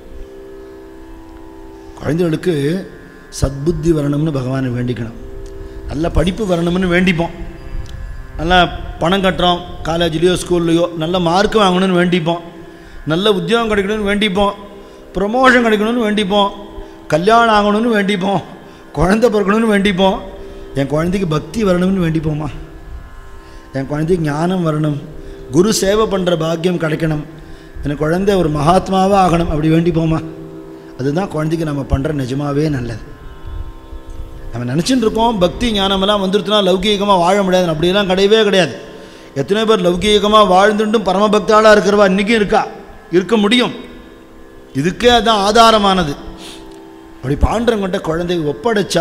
குழந்தைகளுக்கு சத்புத்தி வரணும்னு பகவானை வேண்டிக்கணும் நல்ல படிப்பு வரணும்னு வேண்டிப்போம் நல்லா பணம் கட்டுறோம் காலேஜ்லேயோ ஸ்கூல்லையோ நல்ல மார்க் வாங்கணும்னு வேண்டிப்போம் நல்ல உத்தியோகம் கிடைக்கணும்னு வேண்டிப்போம் ப்ரொமோஷன் கிடைக்கணும்னு வேண்டிப்போம் கல்யாணம் ஆகணும்னு வேண்டிப்போம் குழந்தை பிறக்கணும்னு வேண்டிப்போம் என் குழந்தைக்கு பக்தி வரணும்னு வேண்டிப்போமா என் குழந்தைக்கு ஞானம் வரணும் குரு சேவை பண்ணுற பாக்கியம் கிடைக்கணும் என் குழந்தை ஒரு மகாத்மாவாக ஆகணும் அப்படி வேண்டிப்போமா அதுதான் குழந்தைக்கு நம்ம பண்ணுற நிஜமாவே நல்லது நம்ம நினச்சிட்டு இருக்கோம் பக்தி ஞானமெல்லாம் வந்துருச்சுன்னா லௌகீகமாக வாழ முடியாது அப்படியெல்லாம் கிடையவே கிடையாது எத்தனை பேர் லௌகீகமாக வாழ்ந்துட்டும் பரமபக்தாளாக இருக்கிறவா இன்றைக்கும் இருக்கா இருக்க முடியும் இதுக்கே அதான் ஆதாரமானது அப்படி பாண்டவங்கிட்ட குழந்தையை ஒப்படைச்சா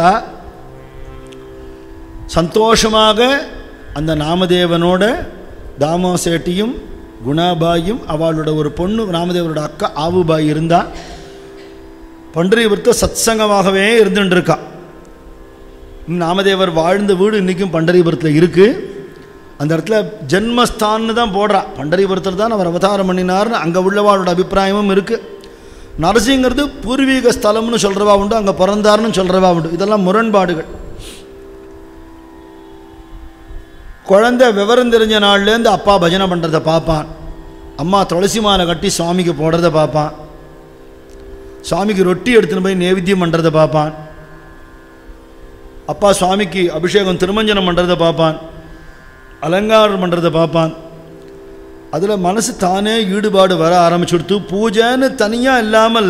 சந்தோஷமாக அந்த நாமதேவனோட தாமோ சேட்டியும் குணாபாயும் அவளோட ஒரு பொண்ணு ராமதேவரோட அக்கா ஆவுபாய் இருந்தா பண்டரிபுரத்தை சத்சங்கமாகவே இருந்துட்டு இருக்கா நாமதேவர் வாழ்ந்த வீடு இன்றைக்கும் பண்டரிபுரத்தில் இருக்குது அந்த இடத்துல ஜென்மஸ்தான்னு தான் போடுறா பண்டரிபுரத்தில் தான் அவர் அவதாரம் பண்ணினார்னு அங்கே உள்ளவாளோட அபிப்பிராயமும் இருக்குது நரசிங்கிறது பூர்வீக ஸ்தலம்னு சொல்கிறவா உண்டு அங்கே பிறந்தார்னு சொல்கிறவா உண்டு இதெல்லாம் முரண்பாடுகள் குழந்தை விவரம் தெரிஞ்ச நாள்லேருந்து அப்பா பஜனை பண்ணுறதை பார்ப்பான் அம்மா துளசி மாலை கட்டி சுவாமிக்கு போடுறத பார்ப்பான் சுவாமிக்கு ரொட்டி எடுத்துன்னு போய் நேவேத்தியம் பண்ணுறதை பார்ப்பான் அப்பா சுவாமிக்கு அபிஷேகம் திருமஞ்சனம் பண்ணுறதை பார்ப்பான் அலங்காரம் பண்ணுறதை பார்ப்பான் அதில் மனசு தானே ஈடுபாடு வர ஆரம்பிச்சுடுத்து பூஜைன்னு தனியாக இல்லாமல்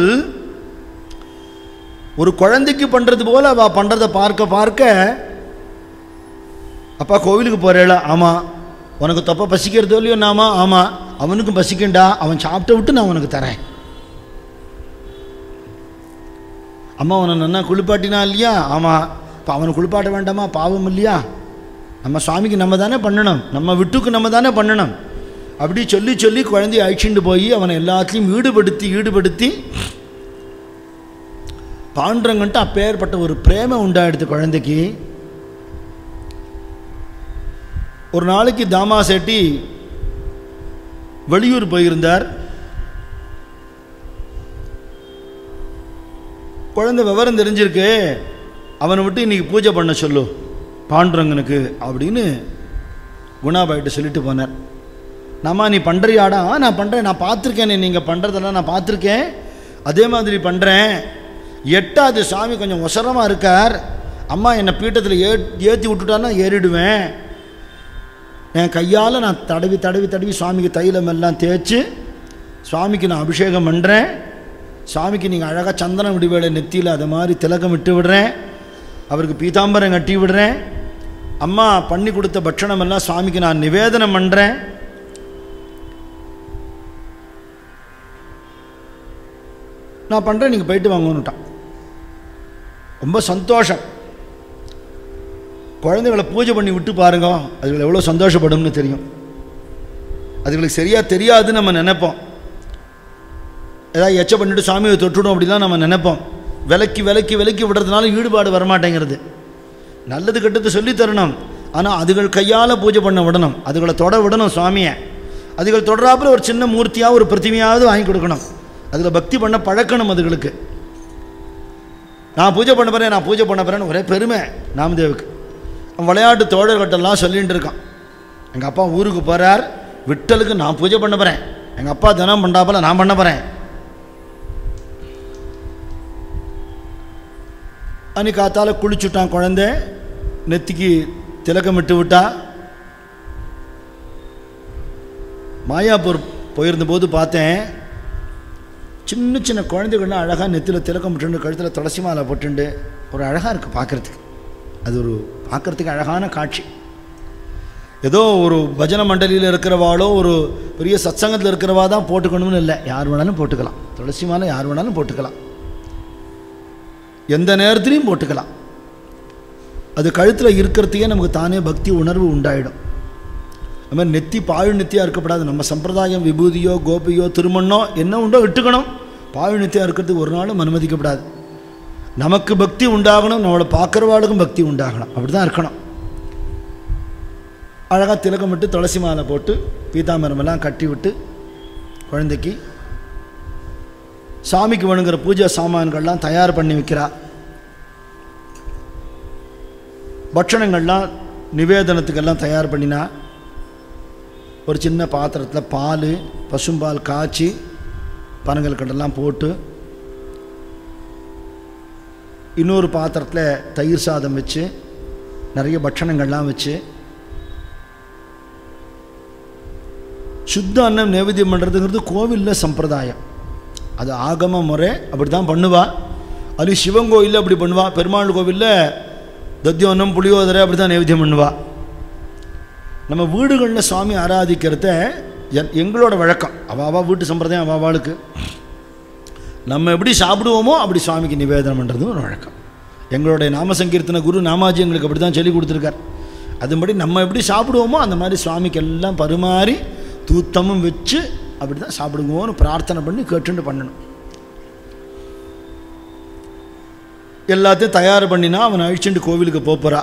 ஒரு குழந்தைக்கு பண்ணுறது போல் அவள் பண்ணுறதை பார்க்க பார்க்க அப்பா கோவிலுக்கு போகிறேளா ஆமாம் உனக்கு தொப்பை பசிக்கிறதோ இல்லையோ நாமா ஆமாம் அவனுக்கும் பசிக்கண்டா அவன் சாப்பிட்ட விட்டு நான் உனக்கு தரேன் அம்மா உன்னை நன்னா குளிப்பாட்டினா இல்லையா ஆமாம் இப்போ அவனை குளிப்பாட்ட வேண்டாமா பாவம் இல்லையா நம்ம சுவாமிக்கு நம்ம தானே பண்ணணும் நம்ம விட்டுக்கு நம்ம தானே பண்ணணும் அப்படி சொல்லி சொல்லி குழந்தைய அழிச்சுட்டு போய் அவனை எல்லாத்துலேயும் ஈடுபடுத்தி ஈடுபடுத்தி பாண்டரங்கன்ட்டு அப்பேற்பட்ட ஒரு பிரேம உண்டாயிடுது குழந்தைக்கு ஒரு நாளைக்கு தாமா செட்டி வெளியூர் போயிருந்தார் குழந்தை விவரம் தெரிஞ்சிருக்கு அவனை விட்டு இன்னைக்கு பூஜை பண்ண சொல்லு பாண்டுரங்கனுக்கு அப்படின்னு குணாபாயிட்ட சொல்லிட்டு போனார் நாமா நீ பண்ணுறியாடா "ஆ, நான் பண்ணுறேன் நான் பார்த்துருக்கேன் நீங்கள் பண்ணுறதெல்லாம் நான் பார்த்துருக்கேன் அதே மாதிரி பண்ணுறேன் எட்டாவது சாமி கொஞ்சம் ஒசரமாக இருக்கார் அம்மா என்னை பீட்டத்தில் ஏ ஏற்றி விட்டுட்டான்னா ஏறிடுவேன் என் கையால் நான் தடவி தடவி தடவி சுவாமிக்கு தைலம் எல்லாம் தேய்ச்சி சுவாமிக்கு நான் அபிஷேகம் பண்ணுறேன் சுவாமிக்கு நீங்கள் அழகாக சந்தனம் விடுவேளை நெத்தியில் அதை மாதிரி திலகம் விட்டு விடுறேன் அவருக்கு பீதாம்பரம் கட்டி விடுறேன் அம்மா பண்ணி கொடுத்த பட்சணம் எல்லாம் சுவாமிக்கு நான் நிவேதனம் பண்ணுறேன் நான் பண்ணுறேன் நீங்கள் போயிட்டு வாங்கன்னுட்டான் ரொம்ப சந்தோஷம் குழந்தைகளை பூஜை பண்ணி விட்டு பாருங்க அதுகள் எவ்வளோ சந்தோஷப்படும்னு தெரியும் அதுகளுக்கு சரியாக தெரியாதுன்னு நம்ம நினைப்போம் ஏதாவது எச்ச பண்ணிட்டு சாமியை தொட்டுடும் அப்படிலாம் நம்ம நினைப்போம் விலக்கி விலக்கி விலக்கி விடுறதுனால ஈடுபாடு வரமாட்டேங்கிறது நல்லது கெட்டது சொல்லித் தரணும் ஆனால் அதுகள் கையால் பூஜை பண்ண விடணும் அதுகளை தொட விடணும் சுவாமியை அதுகள் தொடராப்புல ஒரு சின்ன மூர்த்தியாக ஒரு பிரதிமையாவது வாங்கி கொடுக்கணும் அதில் பக்தி பண்ண பழக்கணும் அதுகளுக்கு நான் பூஜை பண்ண போகிறேன் நான் பூஜை பண்ண போகிறேன்னு ஒரே பெருமை நாமதேவுக்கு அவன் விளையாட்டு தோழர்கள்ட்டெல்லாம் சொல்லிட்டு இருக்கான் எங்கள் அப்பா ஊருக்கு போகிறார் விட்டலுக்கு நான் பூஜை பண்ண போகிறேன் எங்கள் அப்பா தினம் பண்ணாப்பல நான் பண்ண போகிறேன் அன்னைக்கு காத்தால குளிச்சுட்டான் குழந்தை நெத்திக்கு திலக்கமிட்டு விட்டா மாயாப்பூர் போயிருந்தபோது பார்த்தேன் சின்ன சின்ன குழந்தைகள்லாம் அழகாக நெத்தியில் திலக்கம் விட்டுண்டு கழுத்தில் துளசி மாலை போட்டுண்டு ஒரு அழகாக இருக்குது பார்க்குறதுக்கு அது ஒரு பார்க்குறதுக்கு அழகான காட்சி ஏதோ ஒரு பஜனை மண்டலியில் இருக்கிறவாளோ ஒரு பெரிய சத்சங்கத்தில் இருக்கிறவா தான் போட்டுக்கணும்னு இல்லை யார் வேணாலும் போட்டுக்கலாம் துளசி மாலை யார் வேணாலும் போட்டுக்கலாம் எந்த நேரத்துலையும் போட்டுக்கலாம் அது கழுத்தில் இருக்கிறதுக்கே நமக்கு தானே பக்தி உணர்வு உண்டாயிடும் அது மாதிரி நெத்தி பாழு நெத்தியாக இருக்கப்படாது நம்ம சம்பிரதாயம் விபூதியோ கோபியோ திருமண்ணோ என்ன உண்டோ இட்டுக்கணும் பாழு நெத்தியாக இருக்கிறதுக்கு ஒரு நாளும் அனுமதிக்கப்படாது நமக்கு பக்தி உண்டாகணும் நம்மளை பார்க்குறவாளுக்கும் பக்தி உண்டாகணும் அப்படி தான் இருக்கணும் அழகாக திலகம் விட்டு துளசி மாலை போட்டு பீதாம்பரமெல்லாம் கட்டி விட்டு குழந்தைக்கு சாமிக்கு வேணுங்கிற பூஜை சாமான்கள்லாம் தயார் பண்ணி வைக்கிறா பட்சணங்கள்லாம் நிவேதனத்துக்கெல்லாம் தயார் பண்ணினா ஒரு சின்ன பாத்திரத்தில் பால் பசும்பால் காய்ச்சி பனங்கள் கடெல்லாம் போட்டு இன்னொரு பாத்திரத்தில் தயிர் சாதம் வச்சு நிறைய பட்சணங்கள்லாம் வச்சு சுத்த அன்னம் நைவேத்தியம் பண்ணுறதுங்கிறது கோவிலில் சம்பிரதாயம் அது ஆகம முறை அப்படி தான் பண்ணுவா அது சிவன் கோயிலில் அப்படி பண்ணுவா பெருமாள் கோவிலில் தத்தியோன்னம் புளியோதரை அப்படி தான் நைவேத்தியம் பண்ணுவா நம்ம வீடுகளில் சுவாமி ஆராதிக்கிறத என் எங்களோட வழக்கம் அவ அவா வீட்டு சம்பிரதாயம் அவ அவளுக்கு நம்ம எப்படி சாப்பிடுவோமோ அப்படி சுவாமிக்கு நிவேதனம் பண்ணுறது ஒரு வழக்கம் எங்களுடைய நாம சங்கீர்த்தன குரு நாமாஜி எங்களுக்கு அப்படி தான் சொல்லி கொடுத்துருக்கார் அதுபடி நம்ம எப்படி சாப்பிடுவோமோ அந்த மாதிரி சுவாமிக்கு எல்லாம் பரிமாறி தூத்தமும் வச்சு அப்படி தான் சாப்பிடுங்கோன்னு பிரார்த்தனை பண்ணி கேட்டுண்டு பண்ணணும் எல்லாத்தையும் தயார் பண்ணினா அவன் அழிச்சுட்டு கோவிலுக்கு போகிறா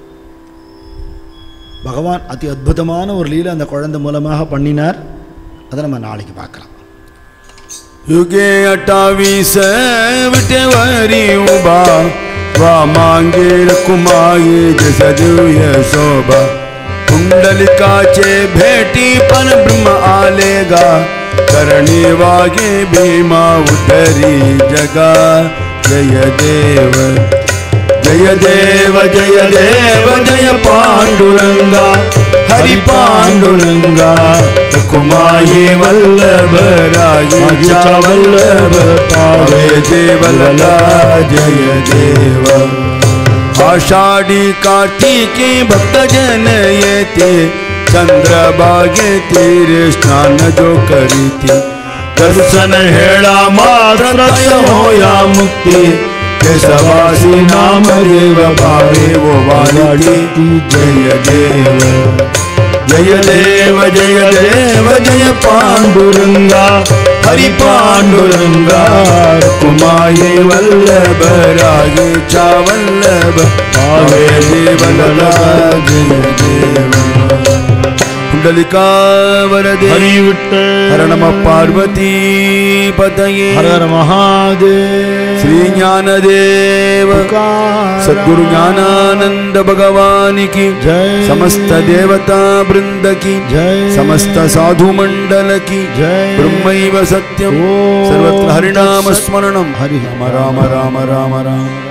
பகவான் அதி அற்புதமான ஒரு லீலை அந்த குழந்தை மூலமாக பண்ணினார் அதை நம்ம நாளைக்கு பார்க்கலாம் युगे अठावीस विटेवरी उभा वा मांगे रकुमाई जस दिव्य शोभा कुंडलिकाचे भेटी पण ब्रह्म आलेगा करणी वागे भीमा उतरी जगा जय देव जय देव जय देव जय पांडुरंगा हरि पांडुरंगा कुमाये वल्लभ राजा वल्लभ पावे देवलला जय देव आषाढी कार्तिकी भक्तजन येते चंद्रभागे तीरे स्नान जो करीती दर्शन हेळा मात्र तय होया मुक्ती केशवासी नाम देव भावे वो वाली जय देव जय देव जय देव जय पांडुरंगा हरि पांडुरंगा कुमाये वल्लभ राजे चा वल्लभ भावे देवलला जय देव कुंडलिका वरदे ஹரி விட்டு हर नम पार्वती पतये ஹர ஹர மகாதேவ் श्री ज्ञानदेव सद्गुरु ज्ञानानंद भगवान की जय समस्त देवता वृंद की जय समस्त साधु मंडल की जय ब्रह्मैव सत्यम ओम सर्वत्र हरिनाम स्मरणम हरि राम राम राम राम राम